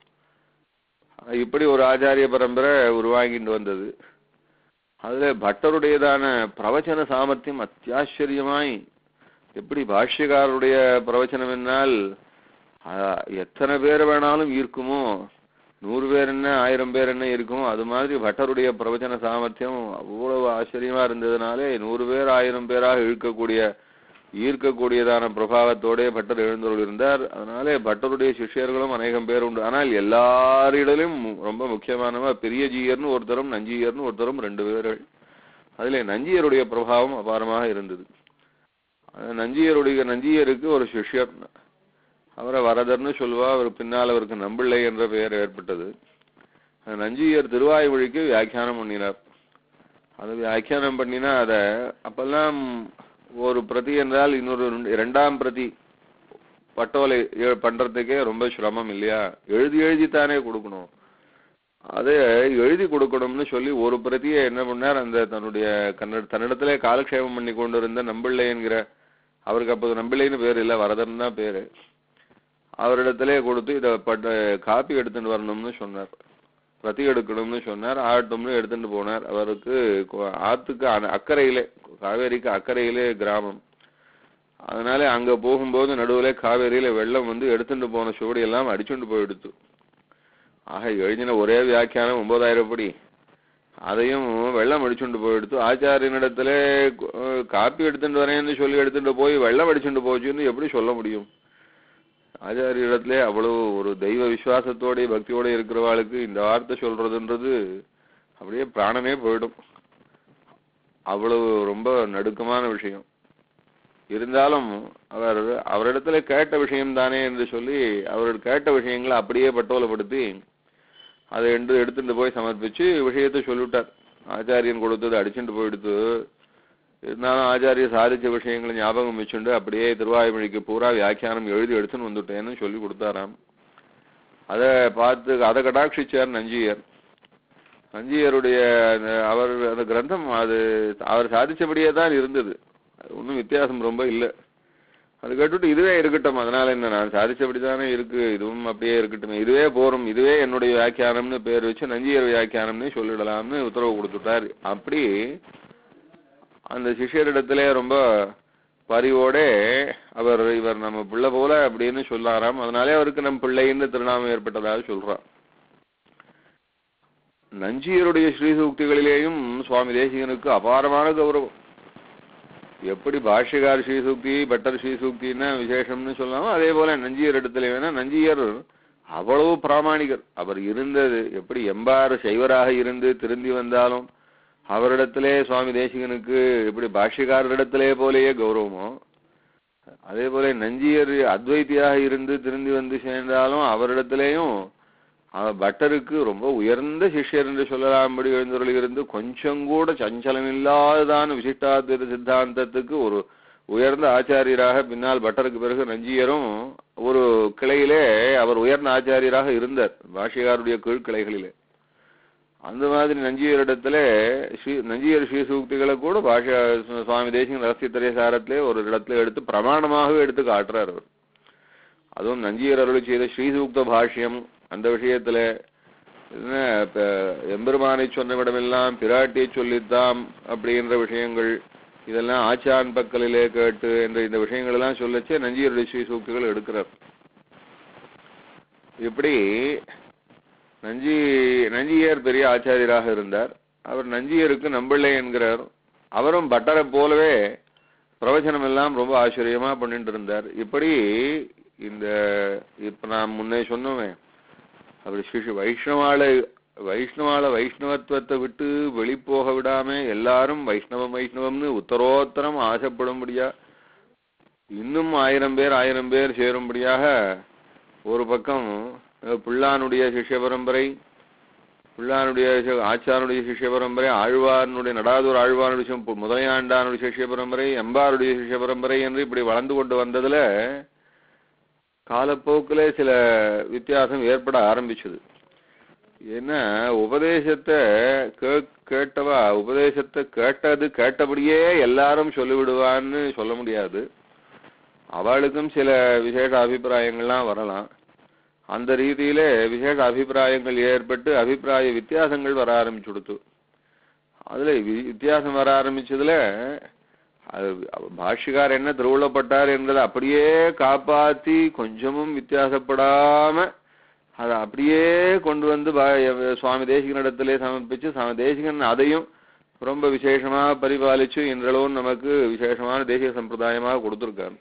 இப்படி ஒரு ஆச்சாரிய பரம்பரை உருவாகிட்டு வந்தது அதுல பட்டருடையதான பிரவச்சன சாமர்த்தியம் அத்தியாச்சரியமாய் எப்படி பாஷ்யக்காரருடைய பிரவச்சனம் என்னால் ஆஹ், எத்தனை பேர் வேணாலும் ஈர்க்குமோ நூறு பேர் என்ன ஆயிரம் பேர் என்ன இருக்குமோ அது மாதிரி பட்டருடைய பிரவச்சன சாமர்த்தியம் அவ்வளவு ஆச்சரியமா இருந்ததுனாலே நூறு பேர் ஆயிரம் பேராக இழுக்கக்கூடிய ஈர்க்கக்கூடியதான பிரபாவத்தோடே பட்டர் எழுந்தருள் இருந்தார் அதனாலே பட்டருடைய சிஷ்யர்களும் அநேகம் பேர் உண்டு ஆனால் எல்லாரிடலும் ரொம்ப முக்கியமானவ பெரிய ஜீயர்னு ஒருத்தரும் நஞ்சியர்னு ஒருத்தரும் ரெண்டு பேர்கள் அதிலே நஞ்சியருடைய பிரபாவம் அபாரமாக இருந்தது அந்த நஞ்சியருடைய நஞ்சியருக்கு ஒரு சிஷ்யர் அவரை வரதர்னு சொல்லுவா அவர் பின்னால் அவருக்கு நம்பிள்ளை என்ற பெயர் ஏற்பட்டது அந்த நஞ்சியர் திருவாய்மொழிக்கு வியாக்கியானம் பண்ணினார் அது வியாக்கியானம் பண்ணினா அத அப்பெல்லாம் ஒரு பிரதி என்றால் இன்னொரு ரெண்டு- இரண்டாம் பிரதி பட்டோலை எ- பண்றதுக்கே ரொம்ப சிரமம் இல்லையா எழுதி எழுதித்தானே கொடுக்கணும் அதை எழுதி கொடுக்கணும்னு சொல்லி ஒரு பிரதியை என்ன பண்ணார் அந்த தன்னுடைய கன்னட தன்னிடத்திலே காலக்ஷேபம் பண்ணி கொண்டிருந்த நம்பிள்ளை என்கிற அவருக்கு அப்போது நம்பிள்ளைன்னு பேர் இல்லை வரதன் தான் பேரு அவரிடத்திலே கொடுத்து இதை பட்ட காப்பி எடுத்துட்டு வரணும்னு சொன்னார் பிரதி எடுக்கணும்னு சொன்னார் ஆகட்டும்னு எடுத்துட்டு போனார் அவருக்கு கொ- ஆத்துக்கு அ- அக்கறையிலே காவேரிக்கு அக்கறையிலே கிராமம் அதனால அங்க போகும்போது நடுவுல காவேரியில வெள்ளம் வந்து எடுத்துட்டு போன சுவடி எல்லாம் அடிச்சுட்டு போயிடுத்து ஆக எழுதின ஒரே வியாக்கியானம் ஒன்பதாயிரம் படி அதையும் வெள்ளம் அடிச்சுட்டு போயிடுத்து ஆச்சாரியனிடத்துல அஹ், காப்பி எடுத்துட்டு வரேன்னு சொல்லி எடுத்துட்டு போய் வெள்ளம் அடிச்சுட்டு போச்சுன்னு எப்படி சொல்ல முடியும் ஆச்சாரியரிடத்திலே அவ்வளவு ஒரு தெய்வ விசுவாசத்தோட பக்தியோட இருக்கிறவாளுக்கு இந்த வார்த்தை சொல்றதுன்றது அப்படியே பிராணமே போயிடும் அவ்வளவு ரொம்ப நடுக்கமான விஷயம் இருந்தாலும் அவர் அவரிடத்துல கேட்ட விஷயம் தானே என்று சொல்லி அவர் கேட்ட விஷயங்களை அப்படியே பட்டோலப்படுத்தி அதை என்று எடுத்துட்டு போய் சமர்ப்பிச்சு விஷயத்தை சொல்லிவிட்டார் ஆச்சாரியன் கொடுத்தது அடிச்சுட்டு போயிடுத்து இருந்தாலும் ஆச்சாரிய சாதிச்ச விஷயங்களை ஞாபகம் வச்சுண்டு அப்படியே திருவாய்மொழிக்கு பூரா வியாக்கியானம் எழுதி எடுத்துன்னு வந்துட்டேன்னு சொல்லி கொடுத்தாராம் அதை பார்த்து அதை கடாட்சிச்சார் நஞ்சியர் நஞ்சியருடைய அந்த- அவர் அந்த கிரந்தம் அது அவர் சாதிச்சபடியே தான் இருந்தது அது ஒன்றும் வித்தியாசம் ரொம்ப இல்லை அது கேட்டுட்டு இதுவே இருக்கட்டும் அதனால என்ன நான் சாதிச்சபடி தானே இருக்கு இதுவும் அப்படியே இருக்கட்டும் இதுவே போரும் இதுவே என்னுடைய வியாக்கியானம்னு பேர் வச்சு நஞ்சியர் வியாக்கியானம்னு சொல்லிடலாம்னு உத்தரவு கொடுத்துட்டார் அப்படி அந்த சிஷ்யரிடத்திலே ரொம்ப பரிவோட அவர் இவர் நம்ம பிள்ளை போல அப்படின்னு சொல்லாராம் அதனாலே அவருக்கு நம் பிள்ளைன்னு திருநாமம் ஏற்பட்டதாக சொல்றார் நஞ்சியருடைய ஸ்ரீசூக்திகளிலேயும் சுவாமி தேசிகனுக்கு அபாரமான கௌரவம் எப்படி பாஷ்யகார் ஸ்ரீசூக்தி பட்டர் ஸ்ரீசூக்தின்னா விசேஷம்னு சொல்லலாமோ அதே போல நஞ்சியர் இடத்துல வேணா நஞ்சியர் அவ்வளவு பிராமாணிகர் அவர் இருந்தது எப்படி எம்பாறு சைவராக இருந்து திரும்பி வந்தாலும் அவரிடத்திலே சுவாமி தேசிகனுக்கு எப்படி பாஷ்யக்காரரிடத்திலே போலேயே கௌரவமோ அதே போல நஞ்சியர் அத்வைத்தியாக இருந்து திரும்பி வந்து சேர்ந்தாலும் அவரிடத்திலேயும் அவர் பட்டருக்கு ரொம்ப உயர்ந்த சிஷ்யர் என்று சொல்லலாம்படி எழுந்தருளி இருந்து கொஞ்சம் கூட சஞ்சலம் இல்லாததான விசிஷ்டாத்வைத சித்தாந்தத்துக்கு ஒரு உயர்ந்த ஆச்சாரியராக பின்னால் பட்டருக்கு பிறகு நஞ்சியரும் ஒரு கிளையிலே அவர் உயர்ந்த ஆச்சாரியராக இருந்தார் பாஷ்யக்காருடைய கீழ் கிளைகளிலே அந்த மாதிரி நஞ்சியரிடத்துல ஸ்ரீ நஞ்சியர் ஸ்ரீசூக்திகளை கூட பாஷா சுவாமி தேசிகன் ரகசியத்திரைய சாரத்திலே ஒரு இடத்துல எடுத்து பிரமாணமாகவே எடுத்து காட்டுறார் அவர் அதுவும் நஞ்சியர் அருளி செய்த ஸ்ரீசூக்த பாஷ்யம் அந்த விஷயத்துல என்ன இப்ப எம்பெருமானை சொன்னவிடமெல்லாம் பிராட்டியை சொல்லித்தாம் அப்படின்ற விஷயங்கள் இதெல்லாம் ஆச்சான் பக்கலிலே கேட்டு என்ற இந்த விஷயங்கள் எல்லாம் சொல்லச்சே நஞ்சியருடைய ஸ்ரீசூக்திகள் எடுக்கிறார் இப்படி நஞ்சி நஞ்சியர் பெரிய ஆச்சாரியராக இருந்தார் அவர் நஞ்சியருக்கு நம்பிள்ளை என்கிறார் அவரும் பட்டரை போலவே பிரவச்சனம் எல்லாம் ரொம்ப ஆச்சரியமா பண்ணிட்டு இருந்தார் இப்படி இந்த இப்ப நான் முன்னே சொன்னோமே அவர் சிஷு வைஷ்ணவால வைஷ்ணவால வைஷ்ணவத்துவத்தை விட்டு வெளிப்போக விடாம எல்லாரும் வைஷ்ணவம் வைஷ்ணவம்னு உத்தரோத்தரம் ஆசைப்படும்படியா இன்னும் ஆயிரம் பேர் ஆயிரம் பேர் சேரும்படியாக ஒரு பக்கம் அஹ், பிள்ளானுடைய சிஷ்ய பரம்பரை பிள்ளானுடைய சி- ஆச்சாரனுடைய சிஷ்ய பரம்பரை ஆழ்வாரனுடைய நடாதூர் ஆழ்வாருடைய சிஷ்ய- முதலையாண்டானுடைய சிஷ்ய பரம்பரை எம்பாருடைய சிஷ்ய பரம்பரை என்று இப்படி வளர்ந்து கொண்டு வந்ததுல காலப்போக்கில் சில வித்தியாசம் ஏற்பட ஆரம்பிச்சது ஏன்னா உபதேசத்தை கே- கேட்டவா உபதேசத்தை கேட்டது கேட்டபடியே எல்லாரும் சொல்லிவிடுவான்னு சொல்ல முடியாது அவளுக்கும் சில விசேஷ அபிப்பிராயங்கள்லாம் வரலாம் அந்த ரீதியிலே விசேஷ அபிப்பிராயங்கள் ஏற்பட்டு அபிப்பிராய வித்தியாசங்கள் வர ஆரம்பிச்சு கொடுத்து அதுல வி- வித்தியாசம் வர ஆரம்பிச்சதுல அது பாஷ்யக்கார் என்ன திருவுள்ளப்பட்டார் என்பதை அப்படியே காப்பாத்தி கொஞ்சமும் வித்தியாசப்படாம அதை அப்படியே கொண்டு வந்து பா- சுவாமி தேசிகனிடத்திலே சமர்ப்பிச்சு சுவாமி தேசிகன் அதையும் ரொம்ப விசேஷமா பரிபாலிச்சு இன்றளவும் நமக்கு விசேஷமான தேசிய சம்பிரதாயமாக கொடுத்திருக்கார்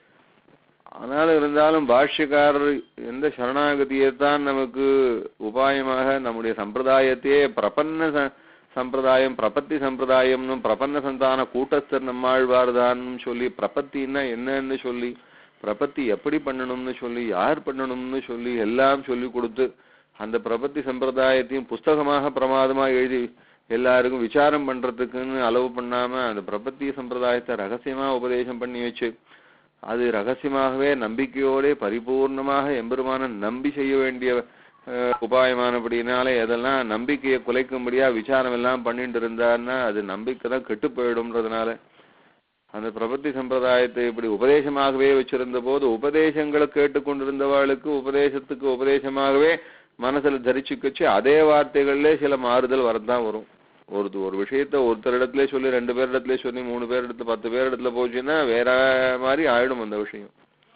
ஆனால் இருந்தாலும் பாஷ்யக்காரர் எந்த சரணாகதியைத்தான் நமக்கு உபாயமாக நம்முடைய சம்பிரதாயத்தையே பிரபன்ன ச- சம்பிரதாயம் பிரபத்தி சம்பிரதாயம்னு பிரபன்ன சந்தான கூட்டஸ்தர் நம்மாழ்வார்தான் சொல்லி பிரபத்தின்னா என்னன்னு சொல்லி பிரபத்தி எப்படி பண்ணணும்னு சொல்லி யார் பண்ணணும்னு சொல்லி எல்லாம் சொல்லி கொடுத்து அந்த பிரபத்தி சம்பிரதாயத்தையும் புஸ்தகமாக பிரமாதமா எழுதி எல்லாருக்கும் விசாரம் பண்றதுக்குன்னு அளவு பண்ணாம அந்த பிரபத்தி சம்பிரதாயத்தை ரகசியமா உபதேசம் பண்ணி வச்சு அது ரகசியமாகவே நம்பிக்கையோட பரிபூர்ணமாக எம்பெருமான நம்பி செய்ய வேண்டிய அஹ், உபாயமானபடினாலே அதெல்லாம் நம்பிக்கையை குலைக்கும்படியா விசாரம் எல்லாம் பண்ணிட்டு இருந்தாருன்னா அது நம்பிக்கை தான் கெட்டு போயிடும்ன்றதுனால அந்த பிரபத்தி சம்பிரதாயத்தை இப்படி உபதேசமாகவே வச்சிருந்த போது உபதேசங்களை கேட்டுக்கொண்டிருந்தவாளுக்கு உபதேசத்துக்கு உபதேசமாகவே மனசுல தரிச்சுக்கச்சு அதே வார்த்தைகள்ல சில மாறுதல் வரதான் வரும் ஒரு ஒரு விஷயத்த ஒருத்தர் இடத்துல சொல்லி ரெண்டு பேர் இடத்துல சொல்லி மூணு பேர் இடத்துல பத்து பேர் இடத்துல போச்சுன்னா வேற மாதிரி ஆயிடும் அந்த விஷயம்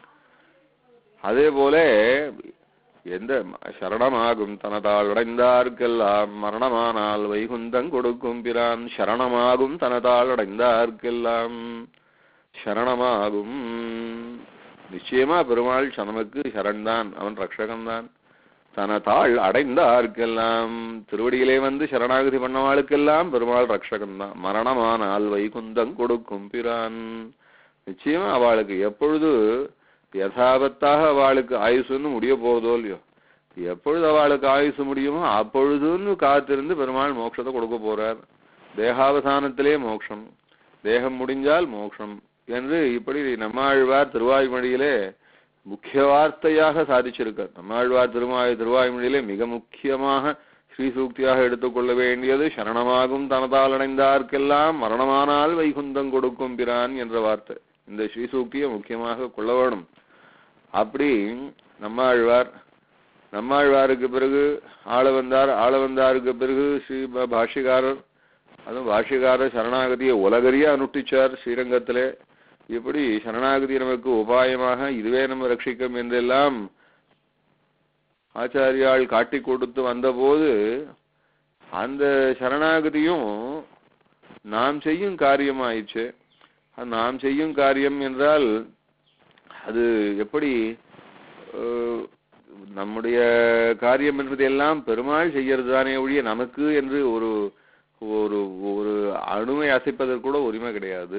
அதே போல எந்த சரணமாகும் தனதால் அடைந்தார்க்கெல்லாம் மரணமானால் வைகுந்தம் கொடுக்கும் பிரான் சரணமாகும் தனதால் அடைந்தார்க்கெல்லாம் சரணமாகும் நிச்சயமா பெருமாள் நமக்கு சரண்தான் அவன் ரக்ஷகன்தான் தனதாள் அடைந்தார்க்கெல்லாம் திருவடியிலே வந்து சரணாகதி பண்ணவாளுக்கெல்லாம் பெருமாள் ரக்ஷகன்தான் மரணமானால் வைகுந்தம் கொடுக்கும் பிரான் நிச்சயமா அவளுக்கு எப்பொழுது யதாபத்தாக அவளுக்கு ஆயுசுன்னு முடிய போகுதோ இல்லையோ எப்பொழுது அவளுக்கு ஆயுசு முடியுமோ அப்பொழுதுன்னு காத்திருந்து பெருமாள் மோட்சத்தை கொடுக்க போறார் தேகாவசானத்திலே மோட்சம் தேகம் முடிஞ்சால் மோட்சம் என்று இப்படி நம்மாழ்வார் திருவாய்மொழியிலே முக்கிய வார்த்தையாக சாதிச்சிருக்கார் நம்மாழ்வார் திருமாய் திருவாய்மொழியிலே மிக முக்கியமாக ஸ்ரீசூக்தியாக எடுத்துக்கொள்ள வேண்டியது சரணமாகும் தனதால் அடைந்தார்க்கெல்லாம் மரணமானால் வைகுந்தம் கொடுக்கும் பிரான் என்ற வார்த்தை இந்த ஸ்ரீசூக்தியை முக்கியமாக கொள்ள வேணும் அப்படி நம்மாழ்வார் நம்மாழ்வாருக்கு பிறகு ஆள வந்தார் ஆள வந்தாருக்கு பிறகு ஸ்ரீ ப- பாஷ்யக்காரர் அதுவும் பாஷ்யக்காரர் சரணாகதியை உலகறிய அனுஷ்டிச்சார் ஸ்ரீரங்கத்திலே இப்படி சரணாகதி நமக்கு உபாயமாக இதுவே நம்ம ரட்சிக்கும் என்றெல்லாம் ஆச்சாரியால் காட்டி கொடுத்து வந்தபோது அந்த சரணாகதியும் நாம் செய்யும் காரியம் ஆயிடுச்சு அது நாம் செய்யும் காரியம் என்றால் அது எப்படி அஹ், நம்முடைய காரியம் என்பது எல்லாம் பெருமாள் செய்யறது தானே ஒழிய நமக்கு என்று ஒரு ஒரு ஒரு அணுவை அசைப்பதற்கு கூட உரிமை கிடையாது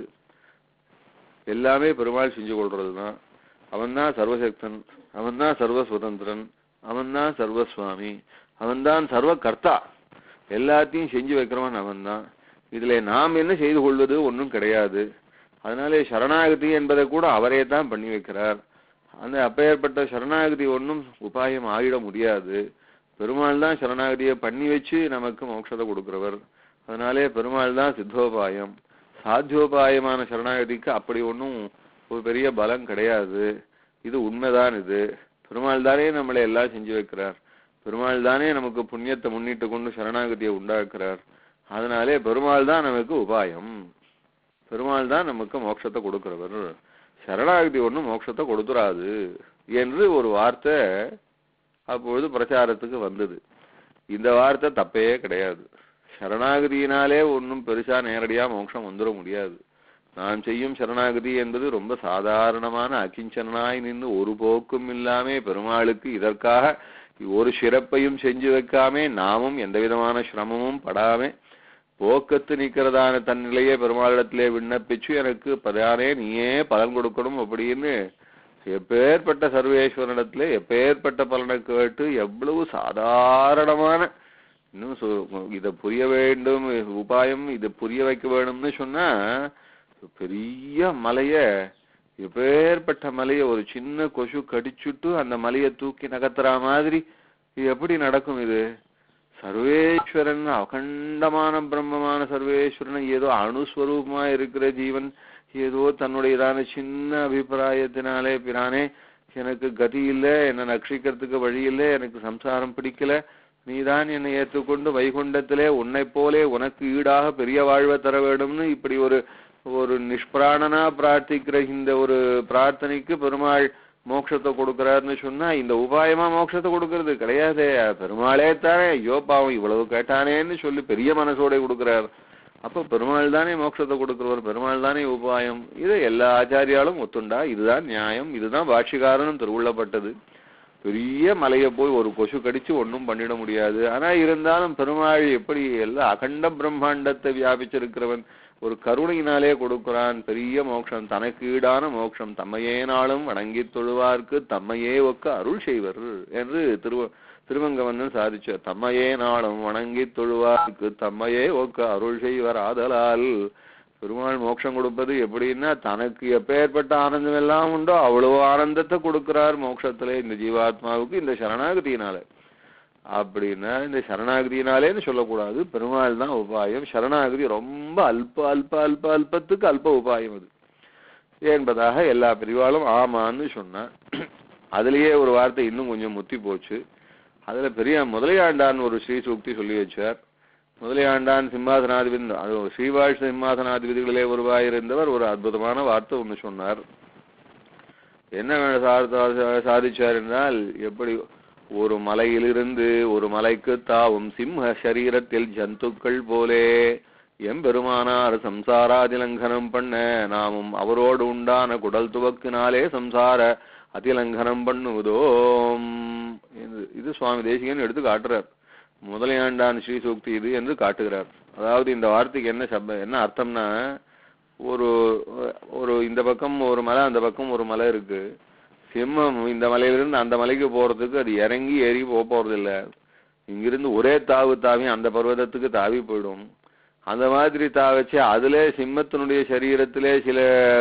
எல்லாமே பெருமாள் செஞ்சு கொள்றது தான் அவன்தான் சர்வசக்தன் அவன்தான் சர்வ சுதந்திரன் அவன்தான் சர்வசுவாமி அவன்தான் சர்வ கர்த்தா எல்லாத்தையும் செஞ்சு வைக்கிறவன் அவன்தான் இதுல நாம் என்ன செய்து கொள்வது ஒன்றும் கிடையாது அதனாலே சரணாகதி என்பதை கூட அவரே தான் பண்ணி வைக்கிறார் அந்த அப்பேற்பட்ட சரணாகதி ஒன்றும் உபாயம் ஆகிட முடியாது பெருமாள் தான் சரணாகதியை பண்ணி வச்சு நமக்கு மோட்சத்தை கொடுக்கிறவர் அதனாலே பெருமாள் தான் சித்தோபாயம் சாத்தியோபாயமான சரணாகதிக்கு அப்படி ஒன்றும் ஒரு பெரிய பலம் கிடையாது இது உண்மைதான் இது பெருமாள் தானே நம்மளை எல்லாம் செஞ்சு வைக்கிறார் பெருமாள் தானே நமக்கு புண்ணியத்தை முன்னிட்டு கொண்டு சரணாகதியை உண்டாக்குறார் அதனாலே பெருமாள் தான் நமக்கு உபாயம் பெருமாள் தான் நமக்கு மோட்சத்தை கொடுக்கிறவர் சரணாகதி ஒன்றும் மோட்சத்தை கொடுத்துறாது என்று ஒரு வார்த்தை அப்பொழுது பிரச்சாரத்துக்கு வந்தது இந்த வார்த்தை தப்பே கிடையாது சரணாகதியினாலே ஒன்றும் பெருசா நேரடியா மோட்சம் வந்துட முடியாது நாம் செய்யும் சரணாகதி என்பது ரொம்ப சாதாரணமான அகிஞ்சனாய் நின்று ஒரு போக்கும் இல்லாமே பெருமாளுக்கு இதற்காக ஒரு சிறப்பையும் செஞ்சு வைக்காமே நாமும் எந்த விதமான சிரமமும் படாமே போக்கத்து நிக்கிறதான தன் நிலையை பெருமாளிடத்திலே விண்ணப்பிச்சு எனக்கு பதானே நீயே பலன் கொடுக்கணும் அப்படின்னு எப்பேற்பட்ட சர்வேஸ்வரனிடத்திலே எப்பேற்பட்ட பலனை கேட்டு எவ்வளவு சாதாரணமான இன்னும் சொ- இத புரிய வேண்டும் உபாயம் இத புரிய வைக்க வேணும்னு சொன்னா பெரிய மலைய எப்பேற்பட்ட மலைய ஒரு சின்ன கொசு கடிச்சுட்டு அந்த மலையை தூக்கி நகர்த்துற மாதிரி இது எப்படி நடக்கும் இது சர்வேஸ்வரன் அகண்டமான பிரம்மமான சர்வேஸ்வரன் ஏதோ அணுஸ்வரூபமா இருக்கிற ஜீவன் ஏதோ தன்னுடையதான சின்ன அபிப்பிராயத்தினாலே பிரானே எனக்கு கதி இல்ல என்னை ரட்சிக்கிறதுக்கு வழி இல்ல எனக்கு சம்சாரம் பிடிக்கல நீதான் என்னை ஏற்றுக்கொண்டு வைகுண்டத்திலே உன்னைப் போலே உனக்கு ஈடாக பெரிய வாழ்வை தர வேண்டும்னு இப்படி ஒரு ஒரு நிஷ்பிராணனா பிரார்த்திக்கிற இந்த ஒரு பிரார்த்தனைக்கு பெருமாள் மோட்சத்தை கொடுக்கறாருன்னு சொன்னா இந்த உபாயமா மோட்சத்தை கொடுக்கறது கிடையாதே பெருமாளே தானே ஐயோ பாவம் இவ்வளவு கேட்டானேன்னு சொல்லி பெரிய மனசோட கொடுக்கிறார் அப்ப பெருமாள் தானே மோட்சத்தை கொடுக்கிறவர் பெருமாள் தானே உபாயம் இது எல்லா ஆச்சாரியாலும் ஒத்துண்டா இதுதான் நியாயம் இதுதான் பாட்சிகாரனும் திருவுள்ளப்பட்டது பெரிய மலையை போய் ஒரு கொசு கடிச்சு ஒண்ணும் பண்ணிட முடியாது ஆனா இருந்தாலும் பெருமாள் எப்படி எல்லா அகண்ட பிரம்மாண்டத்தை வியாபிச்சிருக்கிறவன் ஒரு கருணையினாலே கொடுக்கிறான் பெரிய மோட்சம் தனக்கு ஈடான மோட்சம் தம்மையே நாளும் வணங்கித் தொழுவார்க்கு தம்மையே ஒக்க அருள் செய்வர் என்று திருவ திருவங்கவண்ணன் சாதிச்சார் தம்மையே நாளும் வணங்கித் தொழுவார்க்கு தம்மையே ஒக்க அருள் செய்வர் ஆதலால் பெருமாள் மோட்சம் கொடுப்பது எப்படின்னா தனக்கு எப்பேற்பட்ட ஆனந்தம் எல்லாம் உண்டோ அவ்வளவு ஆனந்தத்தை கொடுக்கிறார் மோட்சத்திலே இந்த ஜீவாத்மாவுக்கு இந்த சரணாகதியினால அப்படின்னா இந்த சரணாகதியினாலேன்னு சொல்லக்கூடாது பெருமாள் தான் உபாயம் சரணாகதி ரொம்ப அல்ப அல்ப அல்ப அல்பத்துக்கு அல்ப உபாயம் அது என்பதாக எல்லா பிரிவாலும் ஆமான்னு சொன்னார் அதுலயே ஒரு வார்த்தை இன்னும் கொஞ்சம் முத்தி போச்சு அதுல பெரிய முதலையாண்டான் ஒரு ஸ்ரீ சூக்தி சொல்லி வச்சார் முதலையாண்டான் சிம்மாசனாதிபதி அது ஸ்ரீவாழ் சிம்மாசனாதிபதிகளிலே ஒருவாயிருந்தவர் ஒரு அற்புதமான வார்த்தை ஒன்று சொன்னார் என்ன சா- சாதிச்சார் என்றால் எப்படி ஒரு மலையிலிருந்து ஒரு மலைக்கு தாவும் சிம்ம சரீரத்தில் ஜந்துக்கள் போலே எம்பெருமானார் சம்சாராதிலங்கனம் பண்ண நாமும் அவரோடு உண்டான குடல் துவக்கினாலே சம்சார அதிலங்கனம் பண்ணுவதோம் இது- இது சுவாமி தேசிகன் எடுத்து காட்டுறார் முதலையாண்டான் ஸ்ரீ சூக்தி இது என்று காட்டுகிறார் அதாவது இந்த வார்த்தைக்கு என்ன சப்ப என்ன அர்த்தம்னா ஒரு ஒரு இந்த பக்கம் ஒரு மலை அந்த பக்கம் ஒரு மலை இருக்கு சிம்மம் இந்த மலையிலிருந்து அந்த மலைக்கு போறதுக்கு அது இறங்கி ஏறி போக போறது இல்ல இங்கிருந்து ஒரே தாவு தாவி அந்த பர்வதத்துக்கு தாவி போயிடும் அந்த மாதிரி தா வச்சு அதுல சிம்மத்தினுடைய சரீரத்திலே சில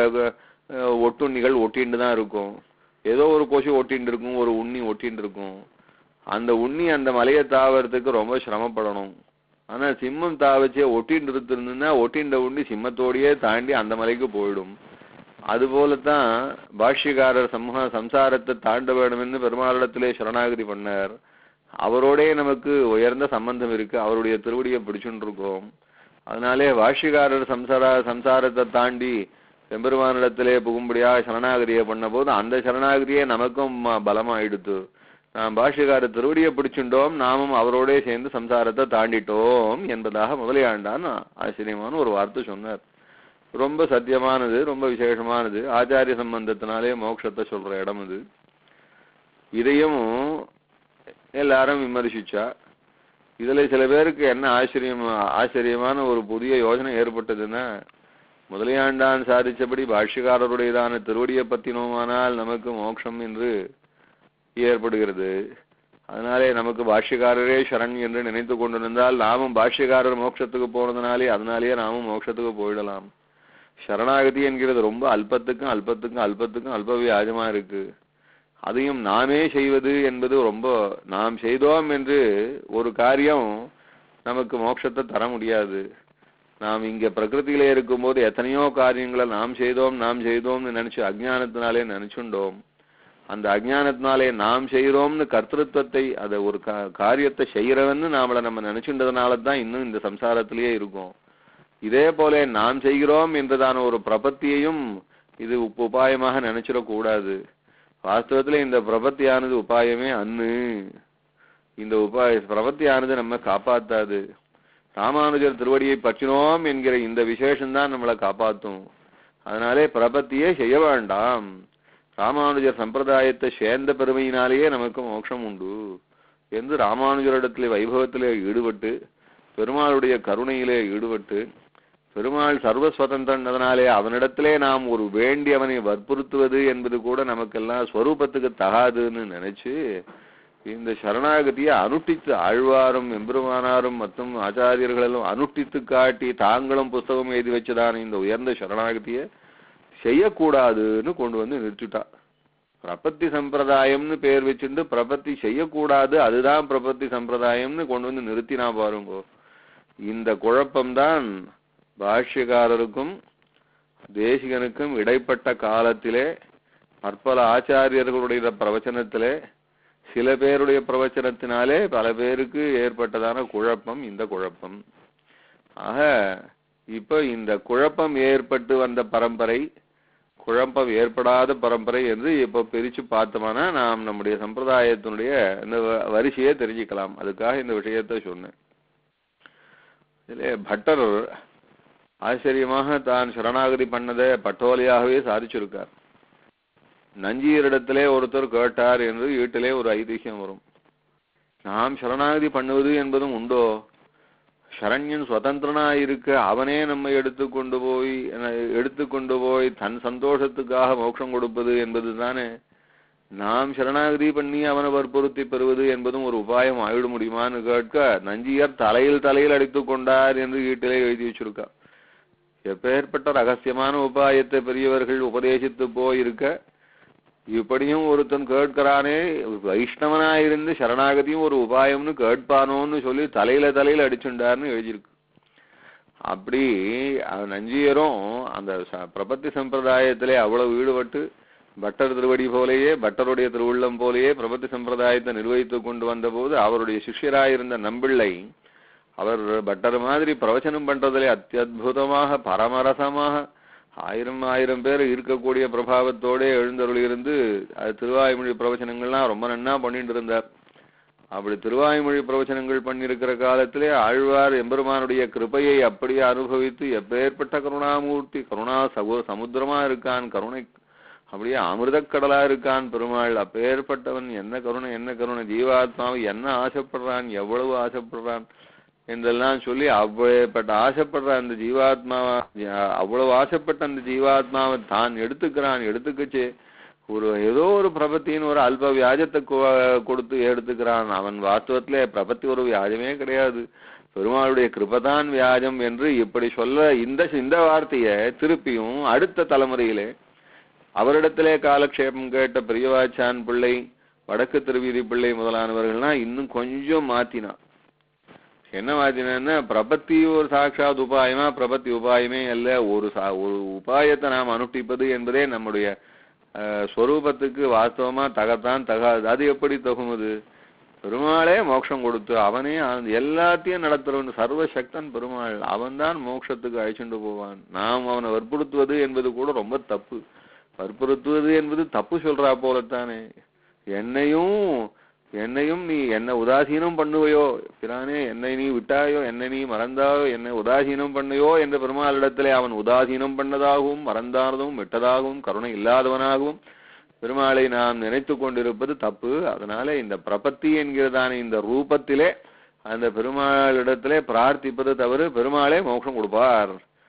அஹ், ஒட்டுண்ணிகள் ஒட்டிண்டு தான் இருக்கும் ஏதோ ஒரு கொசு ஒட்டிண்டு இருக்கும் ஒரு உண்ணி ஒட்டிண்டு இருக்கும் அந்த உண்ணி அந்த மலையை தாவறதுக்கு ரொம்ப சிரமப்படணும் ஆனா சிம்மம் தா வச்சே ஒட்டிண்டு இருந்திருந்ததுன்னா ஒட்டிண்ட உண்ணி சிம்மத்தோடயே தாண்டி அந்த மலைக்கு போயிடும் அதுபோலத்தான் பாஷ்யக்காரர் சம்ஹா சம்சாரத்தை தாண்ட வேண்டும்னு பெருமாளிடத்திலே சரணாகதி பண்ணார் அவரோடே நமக்கு உயர்ந்த சம்பந்தம் இருக்கு அவருடைய திருவடியை பிடிச்சுட்டு இருக்கோம் அதனாலே பாஷ்யக்காரர் சம்சார சம்சாரத்தை தாண்டி எம்பெருமானிடத்திலே புகும்படியா சரணாகதியை பண்ண போது அந்த சரணாகதியே நமக்கும் ம- பலமாயிடுத்து நாம் பாஷ்யக்காரர் திருவடியை பிடிச்சுட்டோம் நாமும் அவரோடே சேர்ந்து சம்சாரத்தை தாண்டிட்டோம் என்பதாக முதலியாண்டான் ஆச்சரியமான ஒரு வார்த்தை சொன்னார் ரொம்ப சத்தியமானது ரொம்ப விசேஷமானது ஆச்சாரிய சம்பந்தத்தினாலே மோட்சத்தை சொல்ற இடம் இது இதையும் எல்லாரும் விமர்சிச்சா இதுல சில பேருக்கு என்ன ஆச்சரியம் ஆச்சரியமான ஒரு புதிய யோசனை ஏற்பட்டதுன்னா முதலியாண்டான் சாதிச்சபடி பாஷ்யக்காரருடையதான திருவடியை பத்தினோமானால் நமக்கு மோட்சம் என்று ஏற்படுகிறது அதனாலே நமக்கு பாஷ்யக்காரரே சரண் என்று நினைத்து கொண்டிருந்தால் நாமும் பாஷ்யக்காரர் மோட்சத்துக்கு போனதுனாலே அதனாலேயே நாமும் மோட்சத்துக்கு போயிடலாம் சரணாகதி என்கிறது ரொம்ப அல்பத்துக்கும் அல்பத்துக்கும் அல்பத்துக்கும் அல்ப வியாஜமா இருக்கு அதையும் நாமே செய்வது என்பது ரொம்ப நாம் செய்தோம் என்று ஒரு காரியம் நமக்கு மோட்சத்தை தர முடியாது நாம் இங்க பிரகிருதியிலே இருக்கும்போது எத்தனையோ காரியங்களை நாம் செய்தோம் நாம் செய்தோம்னு நினைச்சு அஜ்ஞானத்தினாலே நினைச்சுண்டோம் அந்த அஜ்ஞானத்தினாலே நாம் செய்கிறோம்னு கர்த்தத்துவத்தை அதை ஒரு கா- காரியத்தை செய்யறவன்னு நாமள நம்ம நினைச்சுன்றதுனால தான் இன்னும் இந்த சம்சாரத்திலேயே இருக்கோம் இதே போல நாம் செய்கிறோம் என்றதான ஒரு பிரபத்தியையும் இது உப்- உபாயமாக நினைச்சிடக்கூடாது வாஸ்தவத்துல இந்த பிரபத்தியானது உபாயமே அன்னு இந்த உபாய பிரபத்தியானது நம்ம காப்பாத்தாது ராமானுஜர் திருவடியை பற்றினோம் என்கிற இந்த விசேஷம்தான் நம்மளை காப்பாத்தும் அதனாலே பிரபத்தியே செய்ய வேண்டாம் ராமானுஜர் சம்பிரதாயத்தை சேர்ந்த பெருமையினாலேயே நமக்கு மோட்சம் உண்டு என்று ராமானுஜரிடத்திலே வைபவத்திலே ஈடுபட்டு பெருமாளுடைய கருணையிலே ஈடுபட்டு பெருமாள் சர்வ சுதந்திரனாலே அவனிடத்திலே நாம் ஒரு வேண்டியவனை வற்புறுத்துவது என்பது கூட நமக்கெல்லாம் ஸ்வரூபத்துக்கு தகாதுன்னு நினைச்சு இந்த சரணாகதியை அனுஷ்டித்து ஆழ்வாரும் எம்பெருமானாரும் மற்றும் ஆச்சாரியர்களும் அனுஷ்டித்து காட்டி தாங்களும் புஸ்தகம் எழுதி வச்சதான இந்த உயர்ந்த சரணாகதியை செய்யக்கூடாதுன்னு கொண்டு வந்து நிறுத்திட்டா பிரபத்தி சம்பிரதாயம்னு பேர் வச்சுட்டு பிரபத்தி செய்யக்கூடாது அதுதான் பிரபத்தி சம்பிரதாயம்னு கொண்டு வந்து நிறுத்தினா பாருங்கோ இந்த குழப்பம்தான் பாஷ்யக்காரருக்கும் தேசிகனுக்கும் இடைப்பட்ட காலத்திலே பற்பல ஆச்சாரியர்களுடைய பிரவச்சனத்திலே சில பேருடைய பிரவச்சனத்தினாலே பல பேருக்கு ஏற்பட்டதான குழப்பம் இந்த குழப்பம் ஆக இப்ப இந்த குழப்பம் ஏற்பட்டு வந்த பரம்பரை குழப்பம் ஏற்படாத பரம்பரை என்று இப்ப பிரிச்சு பார்த்தோம்னா நாம் நம்முடைய சம்பிரதாயத்தினுடைய இந்த வ- வரிசையை தெரிஞ்சுக்கலாம் அதுக்காக இந்த விஷயத்தை சொன்னேன் இதிலே பட்டர் ஆச்சரியமாக தான் சரணாகதி பண்ணதை பட்டோலியாகவே சாதிச்சிருக்கார் நஞ்சியரிடத்திலே ஒருத்தர் கேட்டார் என்று வீட்டிலே ஒரு ஐதிஹ்யம் வரும் நாம் சரணாகதி பண்ணுவது என்பதும் உண்டோ சரண்யன் சுதந்திரனா இருக்க அவனே நம்மை எடுத்து கொண்டு போய் எடுத்து கொண்டு போய் தன் சந்தோஷத்துக்காக மோட்சம் கொடுப்பது என்பது தானே நாம் சரணாகதி பண்ணி அவனை வற்புறுத்தி பெறுவது என்பதும் ஒரு உபாயம் ஆயிட முடியுமான்னு கேட்க நஞ்சியர் தலையில் தலையில் அடித்துக் கொண்டார் என்று வீட்டிலே எழுதி வச்சிருக்கா எப்பேற்பட்ட ரகசியமான உபாயத்தை பெரியவர்கள் உபதேசித்து போயிருக்க இப்படியும் ஒருத்தன் கேட்கிறானே வைஷ்ணவனா இருந்து சரணாகதியும் ஒரு உபாயம்னு கேட்பானோன்னு சொல்லி தலையில தலையில அடிச்சுண்டார்னு எழுதியிருக்கு அப்படி அவன் நஞ்சியரும் அந்த ச- பிரபத்தி சம்பிரதாயத்திலே அவ்வளவு ஈடுபட்டு பட்டர் திருவடி போலேயே பட்டருடைய திருவுள்ளம் போலேயே பிரபத்தி சம்பிரதாயத்தை நிர்வகித்துக் கொண்டு வந்தபோது அவருடைய சிஷ்யராயிருந்த நம்பிள்ளை அவர் பட்டர் மாதிரி பிரவச்சனம் பண்றதிலே அத்தியுதமாக பரமரசமாக ஆயிரம் ஆயிரம் பேர் இருக்கக்கூடிய பிரபாவத்தோட எழுந்தருள் இருந்து அது திருவாய்மொழி பிரவச்சனங்கள்லாம் ரொம்ப நன்னா பண்ணிட்டு இருந்தார் அப்படி திருவாய்மொழி பிரவச்சனங்கள் பண்ணியிருக்கிற காலத்திலே ஆழ்வார் எம்பெருமானுடைய கிருபையை அப்படியே அனுபவித்து எப்பேற்பட்ட கருணாமூர்த்தி கருணா சகோ சமுத்திரமா இருக்கான் கருணை அப்படியே அமிர்தக்கடலா இருக்கான் பெருமாள் அப்பேற்பட்டவன் என்ன கருணை என்ன கருணை ஜீவாத்மாவை என்ன ஆசைப்படுறான் எவ்வளவு ஆசைப்படுறான் என்றெல்லாம் சொல்லி அவ்வளவுப்பட்ட ஆசைப்படுற அந்த ஜீவாத்மாவை அவ்வளவு ஆசைப்பட்ட அந்த ஜீவாத்மாவை தான் எடுத்துக்கிறான் எடுத்துக்கச்சு ஒரு ஏதோ ஒரு பிரபத்தின்னு ஒரு அல்ப வியாஜத்தை கொ- கொடுத்து எடுத்துக்கிறான் அவன் வாஸ்தவத்துல பிரபத்தி ஒரு வியாஜமே கிடையாது பெருமாளுடைய கிருபதான் வியாஜம் என்று இப்படி சொல்ல இந்த இந்த வார்த்தையை திருப்பியும் அடுத்த தலைமுறையிலே அவரிடத்திலே காலக்ஷேபம் கேட்ட பெரியவாச்சான் பிள்ளை வடக்கு திருவீதி பிள்ளை முதலானவர்கள்லாம் இன்னும் கொஞ்சம் மாத்தினான் என்ன மாத்தினா பிரபத்தி ஒரு சாட்சாத் உபாயமா பிரபத்தி உபாயமே அல்ல ஒரு சா ஒரு உபாயத்தை நாம் அனுஷ்டிப்பது என்பதே நம்முடைய அஹ், ஸ்வரூபத்துக்கு வாஸ்தவமா தகத்தான் தகாது அது எப்படி தகுமது பெருமாளே மோட்சம் கொடுத்து அவனே ஆனந்த எல்லாத்தையும் நடத்துறவன் சர்வசக்தன் பெருமாள் அவன்தான் மோட்சத்துக்கு அழைச்சிட்டு போவான் நாம் அவனை வற்புறுத்துவது என்பது கூட ரொம்ப தப்பு வற்புறுத்துவது என்பது தப்பு சொல்றா போலத்தானே என்னையும் என்னையும் நீ என்ன உதாசீனம் பண்ணுவையோ பிரானே என்னை நீ விட்டாயோ என்னை நீ மறந்தாயோ என்னை உதாசீனம் பண்ணையோ என்ற பெருமாளிடத்திலே அவன் உதாசீனம் பண்ணதாகவும் மறந்தானதும் விட்டதாகவும் கருணை இல்லாதவனாகவும் பெருமாளை நாம் நினைத்து கொண்டிருப்பது தப்பு அதனால இந்த பிரபத்தி என்கிறதான இந்த ரூபத்திலே அந்த பெருமாளிடத்திலே பிரார்த்திப்பது தவறு பெருமாளே மோட்சம் கொடுப்பார்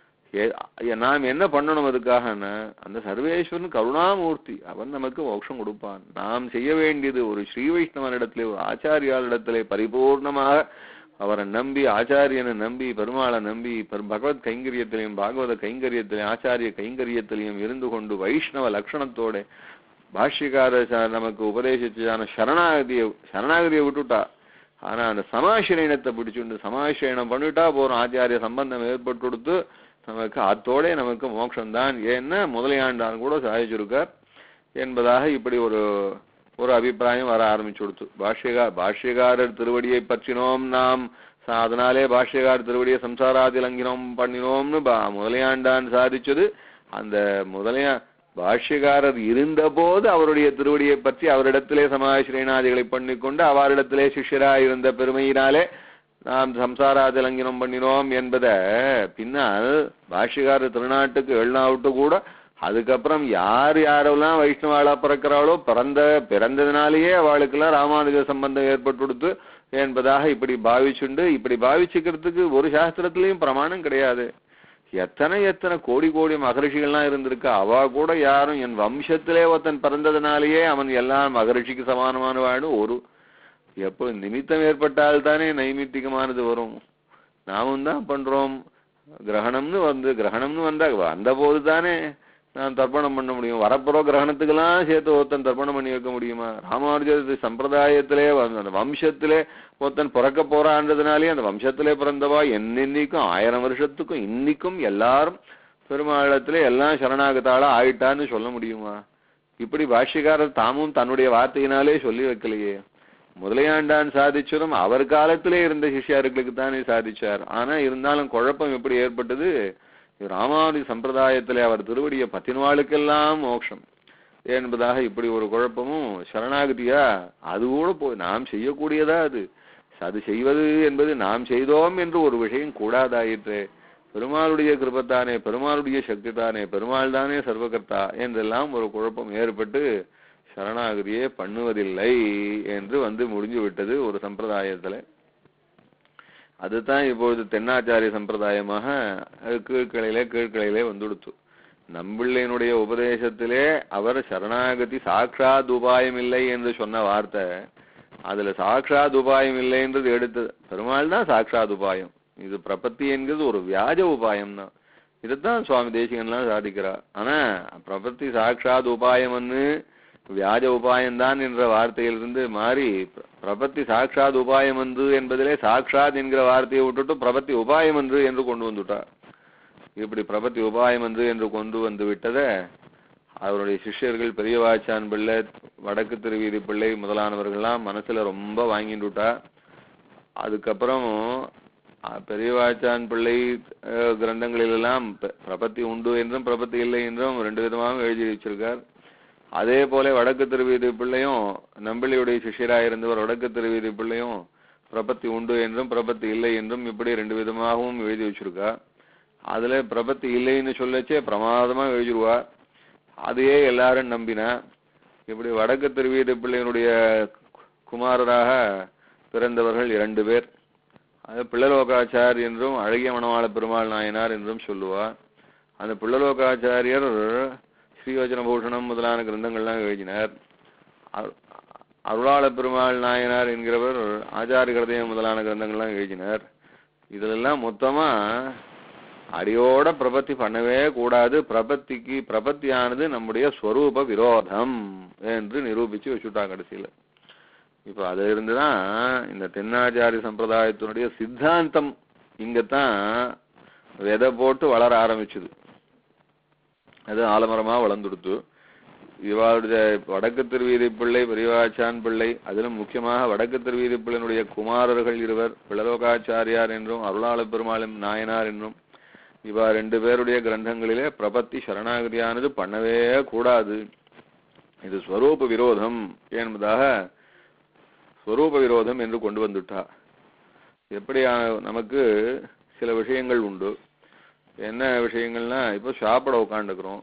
ஏ- நாம் என்ன பண்ணணும் அதுக்காகன்னா அந்த சர்வேஸ்வரன் கருணாமூர்த்தி அவன் நமக்கு மோட்சம் கொடுப்பான் நாம் செய்ய வேண்டியது ஒரு ஸ்ரீ வைஷ்ணவனிடத்திலே ஒரு ஆச்சாரியாளிடத்திலே பரிபூர்ணமாக அவரை நம்பி ஆச்சாரியனை நம்பி பெருமாளை நம்பி பெரு- பகவத் கைங்கரியத்திலையும் பாகவத கைங்கரியத்திலையும் ஆச்சாரிய கைங்கரியத்திலையும் இருந்து கொண்டு வைஷ்ணவ லட்சணத்தோட பாஷ்யக்காரர் ச- நமக்கு உபதேசிச்சான சரணாகதியை சரணாகதியை விட்டுட்டா ஆனா அந்த சமாசிரயணத்தை பிடிச்சுண்டு சமாசிரயணம் பண்ணிட்டா போறோம் ஆச்சாரிய சம்பந்தம் ஏற்பட்டு கொடுத்து நமக்கு அத்தோட நமக்கு மோட்சம்தான் ஏன்னா முதலையாண்டான் கூட சாதிச்சிருக்கார் என்பதாக இப்படி ஒரு ஒரு அபிப்பிராயம் வர ஆரம்பிச்சு கொடுத்து பாஷ்யகா பாஷ்யகாரர் திருவடியை பற்றினோம் நாம் ச- அதனாலே பாஷ்யகார் திருவடியை சம்சாராதில் அங்கினோம் பண்ணினோம்னு பா- முதலையாண்டான் சாதிச்சது அந்த முதலையா பாஷ்யகாரர் இருந்தபோது அவருடைய திருவடியை பற்றி அவரிடத்திலே சமாசிரயணாதிகளை பண்ணிக்கொண்டு அவரிடத்திலே சிஷ்யராய் இருந்த பெருமையினாலே நாம் சம்சாராதில் அங்கினம் பண்ணினோம் என்பத பின்னால் பாஷ்யகாரர் திருநாட்டுக்கு எழுநாவிட்டு கூட அதுக்கப்புறம் யார் யாரெல்லாம் வைஷ்ணவாளா பிறக்கிறாளோ பிறந்த பிறந்ததுனாலேயே அவளுக்கெல்லாம் ராமானுஜ சம்பந்தம் ஏற்பட்டு கொடுத்து என்பதாக இப்படி பாவிச்சுண்டு இப்படி பாவிச்சுக்கிறதுக்கு ஒரு சாஸ்திரத்திலையும் பிரமாணம் கிடையாது எத்தனை எத்தனை கோடி கோடி மகரிஷிகள்லாம் இருந்திருக்கு அவ கூட யாரும் என் வம்சத்திலே ஒருத்தன் பிறந்ததுனாலேயே அவன் எல்லாம் மகரிஷிக்கு சமானமானவாடு ஒரு எப்போ நிமித்தம் ஏற்பட்டால் தானே நைமித்திகமானது வரும் நாமும் தான் பண்றோம் கிரகணம்னு வந்து கிரகணம்னு வந்தா வந்த போது தானே நான் தர்ப்பணம் பண்ண முடியும் வரப்போற கிரகணத்துக்கெல்லாம் சேர்த்து ஒருத்தன் தர்ப்பணம் பண்ணி வைக்க முடியுமா ராமானுஜ சம்பிரதாயத்திலே வந்து அந்த வம்சத்திலே ஒருத்தன் பிறக்க போறான்றதுனாலே அந்த வம்சத்திலே பிறந்தவா என்னென்னைக்கும் ஆயிரம் வருஷத்துக்கும் இன்னைக்கும் எல்லாரும் பெருமாளத்திலே எல்லாம் சரணாகத்தாளா ஆயிட்டான்னு சொல்ல முடியுமா இப்படி பாஷ்யக்காரர் தாமும் தன்னுடைய வார்த்தையினாலே சொல்லி வைக்கலையே முதலையாண்டான் சாதிச்சதும் அவர் காலத்திலே இருந்த சிஷ்யார்களுக்கு தானே சாதிச்சார் ஆனா இருந்தாலும் குழப்பம் எப்படி ஏற்பட்டது ராமானுஜ சம்பிரதாயத்திலே அவர் திருவடிய பத்தினவாளுக்கெல்லாம் மோட்சம் என்பதாக இப்படி ஒரு குழப்பமும் சரணாகதியா அது கூட போய் நாம் செய்யக்கூடியதா அது அது செய்வது என்பது நாம் செய்தோம் என்று ஒரு விஷயம் கூடாதாயிற்று பெருமாளுடைய கிருபத்தானே பெருமாளுடைய சக்தி தானே பெருமாள் தானே சர்வகர்த்தா என்றெல்லாம் ஒரு குழப்பம் ஏற்பட்டு சரணாகதியே பண்ணுவதில்லை என்று வந்து முடிஞ்சு விட்டது ஒரு சம்பிரதாயத்துல அதுதான் இப்பொழுது தென்னாச்சாரிய சம்பிரதாயமாக அது கீழ்கிளையிலே கீழ்கிளையிலே வந்துடுத்து நம்பிள்ளையினுடைய உபதேசத்திலே அவர் சரணாகதி சாட்சாத் உபாயம் இல்லை என்று சொன்ன வார்த்தை அதுல சாட்சாத் உபாயம் இல்லை என்றது எடுத்து பெருமாள் தான் சாட்சாத் உபாயம் இது பிரபத்தி என்கிறது ஒரு வியாஜ உபாயம் தான் இதுதான் சுவாமி தேசிகன்லாம் சாதிக்கிறார் ஆனா பிரபத்தி சாட்சாத் உபாயம்னு வியாஜ உபாயம்தான் என்ற வார்த்தையிலிருந்து மாறி பிர- பிரபத்தி சாட்சாத் உபாயம் என்று என்பதிலே சாட்சாத் என்கிற வார்த்தையை விட்டுட்டு பிரபத்தி உபாயம் என்று என்று கொண்டு வந்துட்டார் இப்படி பிரபத்தி உபாயம் என்று என்று கொண்டு வந்து விட்டதை அவருடைய சிஷ்யர்கள் பெரியவாச்சான் பிள்ளை வடக்கு திருவீதி பிள்ளை முதலானவர்கள்லாம் மனசுல ரொம்ப வாங்கிட்டு விட்டா அதுக்கப்புறம் அஹ், பெரியவாச்சான் பிள்ளை அஹ், கிரந்தங்களிலெல்லாம் ப- பிரபத்தி உண்டு என்றும் பிரபத்தி இல்லை என்றும் ரெண்டு விதமாகவும் எழுதி வச்சிருக்கார் அதே போல வடக்கு திருவீதி பிள்ளையும் நம்பிளியுடைய சிஷ்யராக இருந்தவர் வடக்கு திருவீதி பிள்ளையும் பிரபத்தி உண்டு என்றும் பிரபத்தி இல்லை என்றும் இப்படி ரெண்டு விதமாகவும் எழுதி வச்சிருக்கா அதுல பிரபத்தி இல்லைன்னு சொல்லச்சே பிரமாதமா எழுதிருவா அதையே எல்லாரும் நம்பினா இப்படி வடக்கு திருவீதி பிள்ளையினுடைய குமாரராக பிறந்தவர்கள் இரண்டு பேர் அது பிள்ளலோகாச்சார் என்றும் அழகிய மணவாள பெருமாள் நாயனார் என்றும் சொல்லுவா அந்த பிள்ளலோகாச்சாரியர் ஸ்ரீவச்சன பூஷணம் முதலான கிரந்தங்கள்லாம் எழுதினார் அரு- அருளாள பெருமாள் நாயனார் என்கிறவர் ஆச்சாரிய கிருதயம் முதலான கிரந்தங்கள்லாம் எழுதினார் இதுலெல்லாம் மொத்தமா அடியோட பிரபத்தி பண்ணவே கூடாது பிரபத்திக்கு பிரபத்தியானது நம்முடைய ஸ்வரூப விரோதம் என்று நிரூபிச்சு வச்சுட்டாங்க கடைசியில இப்ப அதுல இருந்துதான் இந்த தென்னாச்சாரி சம்பிரதாயத்தினுடைய சித்தாந்தம் இங்கத்தான் விதை போட்டு வளர ஆரம்பிச்சுது அது ஆலமரமா வளர்ந்துடுத்து இவருடைய வடக்கு திருவீதி பிள்ளை பெரியவாச்சான் பிள்ளை அதிலும் முக்கியமாக வடக்கு திருவீதி பிள்ளையினுடைய குமாரர்கள் இருவர் பிளலோகாச்சாரியார் என்றும் அருளாள பெருமாளும் நாயனார் என்றும் இவா ரெண்டு பேருடைய கிரந்தங்களிலே பிரபத்தி சரணாகதியானது பண்ணவே கூடாது இது ஸ்வரூப விரோதம் என்பதாக ஸ்வரூப விரோதம் என்று கொண்டு வந்துட்டா எப்படி ஆ- நமக்கு சில விஷயங்கள் உண்டு என்ன விஷயங்கள்னா இப்போ சாப்பிட உட்காந்துக்கிறோம்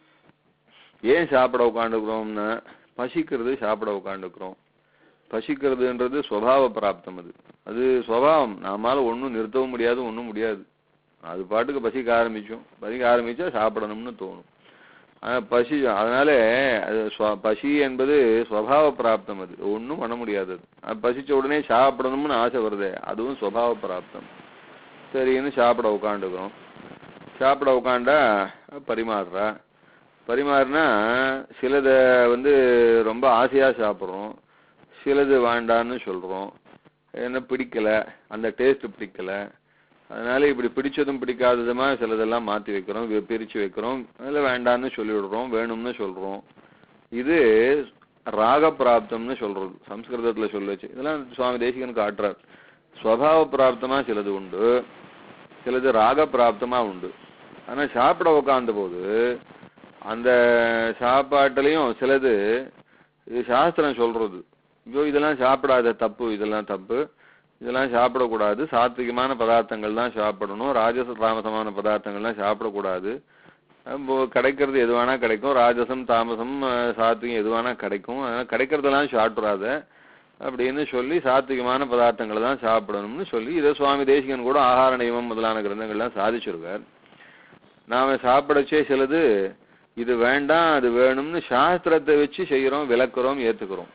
ஏன் சாப்பிட உட்காந்துக்கிறோம்னா பசிக்கிறது சாப்பிட உட்காந்துக்கிறோம் பசிக்கிறதுன்றது சுவாவ பிராப்தம் அது அது சுவாவம் நாமால ஒன்றும் நிறுத்தவும் முடியாது ஒன்றும் முடியாது அது பாட்டுக்கு பசிக்க ஆரம்பிச்சோம் பசிக்க ஆரம்பிச்சா சாப்பிடணும்னு தோணும் ஆனா பசி அதனால அது ஸ்வ- பசி என்பது சுவாவ பிராப்தம் அது ஒன்றும் பண்ண முடியாது அது. அது பசிச்ச உடனே சாப்பிடணும்னு ஆசை வருதே அதுவும் சுவாவ பிராப்தம் சரின்னு சாப்பிட உட்காந்துக்கிறோம் சாப்பிட உட்காண்டா பரிமாறுறா பரிமாறினா சிலத வந்து ரொம்ப ஆசையா சாப்பிட்றோம் சிலது வேண்டான்னு சொல்றோம் என்ன பிடிக்கல அந்த டேஸ்ட் பிடிக்கல அதனால இப்படி பிடிச்சதும் பிடிக்காததுமா சிலதெல்லாம் மாத்தி வைக்கிறோம் வி- பிரிச்சு வைக்கிறோம் அதில் வேண்டான்னு சொல்லிவிடுறோம் வேணும்னு சொல்றோம் இது ராக பிராப்தம்னு சொல்றது சம்ஸ்கிருதத்துல சொல்லி வச்சு இதெல்லாம் சுவாமி தேசிகன் காட்டுறார் ஸ்வபாவ பிராப்தமா சிலது உண்டு சிலது ராக பிராப்தமா உண்டு ஆனா சாப்பிட உட்கார்ந்த போது அந்த சாப்பாட்டுலயும் சிலது இது சாஸ்திரம் சொல்றது ஐயோ இதெல்லாம் சாப்பிடாத தப்பு இதெல்லாம் தப்பு இதெல்லாம் சாப்பிடக்கூடாது சாத்விகமான பதார்த்தங்கள் தான் சாப்பிடணும் ராஜச தாமசமான பதார்த்தங்கள்லாம் சாப்பிடக்கூடாது அப்போ கிடைக்கிறது எது வேணா கிடைக்கும் ராஜசம் தாமசம் அஹ், சாத்விகம் எது வேணா கிடைக்கும் அதனால கிடைக்கிறதெல்லாம் சாப்பிட்றாத அப்படின்னு சொல்லி சாத்விகமான பதார்த்தங்களை தான் சாப்பிடணும்னு சொல்லி இதை சுவாமி தேசிகன் கூட ஆகார நியமம் முதலான கிரந்தங்கள்லாம் சாதிச்சிருக்கார் நாம சாப்பிடச்சே சிலது இது வேண்டாம் அது வேணும்னு சாஸ்திரத்தை வச்சு செய்யறோம் விளக்குறோம் ஏத்துக்கிறோம்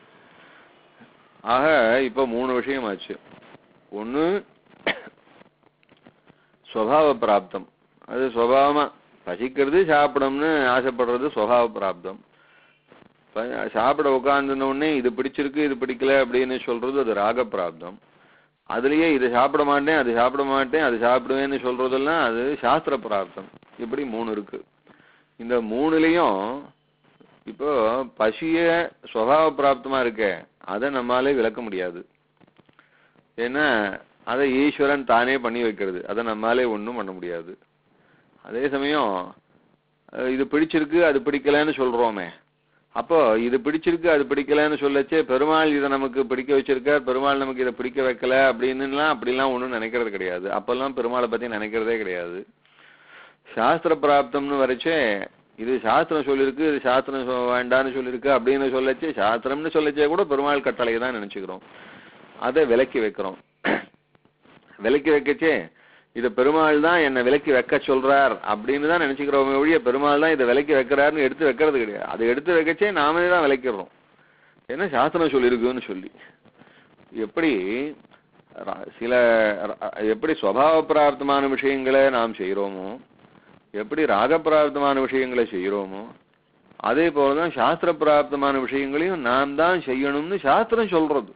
ஆக இப்ப மூணு விஷயம் ஆச்சு ஒண்ணு ஸ்வபாவ பிராப்தம் அது சுவாவமா பசிக்கிறது சாப்பிடணும்னு ஆசைப்படுறது சுவாவ பிராப்தம் ப- சாப்பிட உட்கார்ந்துன உடனே இது பிடிச்சிருக்கு இது பிடிக்கல அப்படின்னு சொல்றது அது ராக பிராப்தம் அதுலயே இது சாப்பிட மாட்டேன் அது சாப்பிட மாட்டேன் அது சாப்பிடுவேன்னு சொல்றதெல்லாம் அது சாஸ்திர பிராப்தம் இப்படி மூணு இருக்கு இந்த மூணுலயும் இப்போ பசிய சுவாவ பிராப்தமா இருக்க அதை நம்மாலே விளக்க முடியாது ஏன்னா அதை ஈஸ்வரன் தானே பண்ணி வைக்கிறது அதை நம்மாலே ஒண்ணும் பண்ண முடியாது அதே சமயம் அஹ் இது பிடிச்சிருக்கு அது பிடிக்கலன்னு சொல்றோமே அப்போ இது பிடிச்சிருக்கு அது பிடிக்கலன்னு சொல்லச்சே பெருமாள் இதை நமக்கு பிடிக்க வச்சிருக்கார் பெருமாள் நமக்கு இதை பிடிக்க வைக்கல அப்படின்னுலாம் அப்படிலாம் ஒண்ணும் நினைக்கிறது கிடையாது அப்பெல்லாம் பெருமாளை பத்தி நினைக்கிறதே கிடையாது சாஸ்திர பிராப்தம்னு வரைச்சே இது சாஸ்திரம் சொல்லியிருக்கு இது சாஸ்திரம் சொ- வேண்டான்னு சொல்லியிருக்கு அப்படின்னு சொல்லச்சே சாஸ்திரம்னு சொல்லச்சே கூட பெருமாள் கட்டளை தான் நினைச்சுக்கிறோம் அதை விலக்கி வைக்கிறோம் விலக்கி வைக்கச்சே இத பெருமாள் தான் என்னை விலக்கி வைக்க சொல்றார் அப்படின்னு தான் நினைச்சுக்கிறோமே ஒழிய பெருமாள் தான் இதை விலக்கி வைக்கிறாருன்னு எடுத்து வைக்கிறது கிடையாது அதை எடுத்து வைக்கச்சே நாமே தான் விலக்கிடுறோம் ஏன்னா சாஸ்திரம் சொல்லியிருக்குன்னு சொல்லி எப்படி ர- சில ர- எப்படி சுவாவ பிராப்தமான விஷயங்களை நாம் செய்கிறோமோ எப்படி ராக பிராப்தமான விஷயங்களை செய்கிறோமோ அதே போலதான் சாஸ்திர பிராப்தமான விஷயங்களையும் நாம் தான் செய்யணும்னு சாஸ்திரம் சொல்றது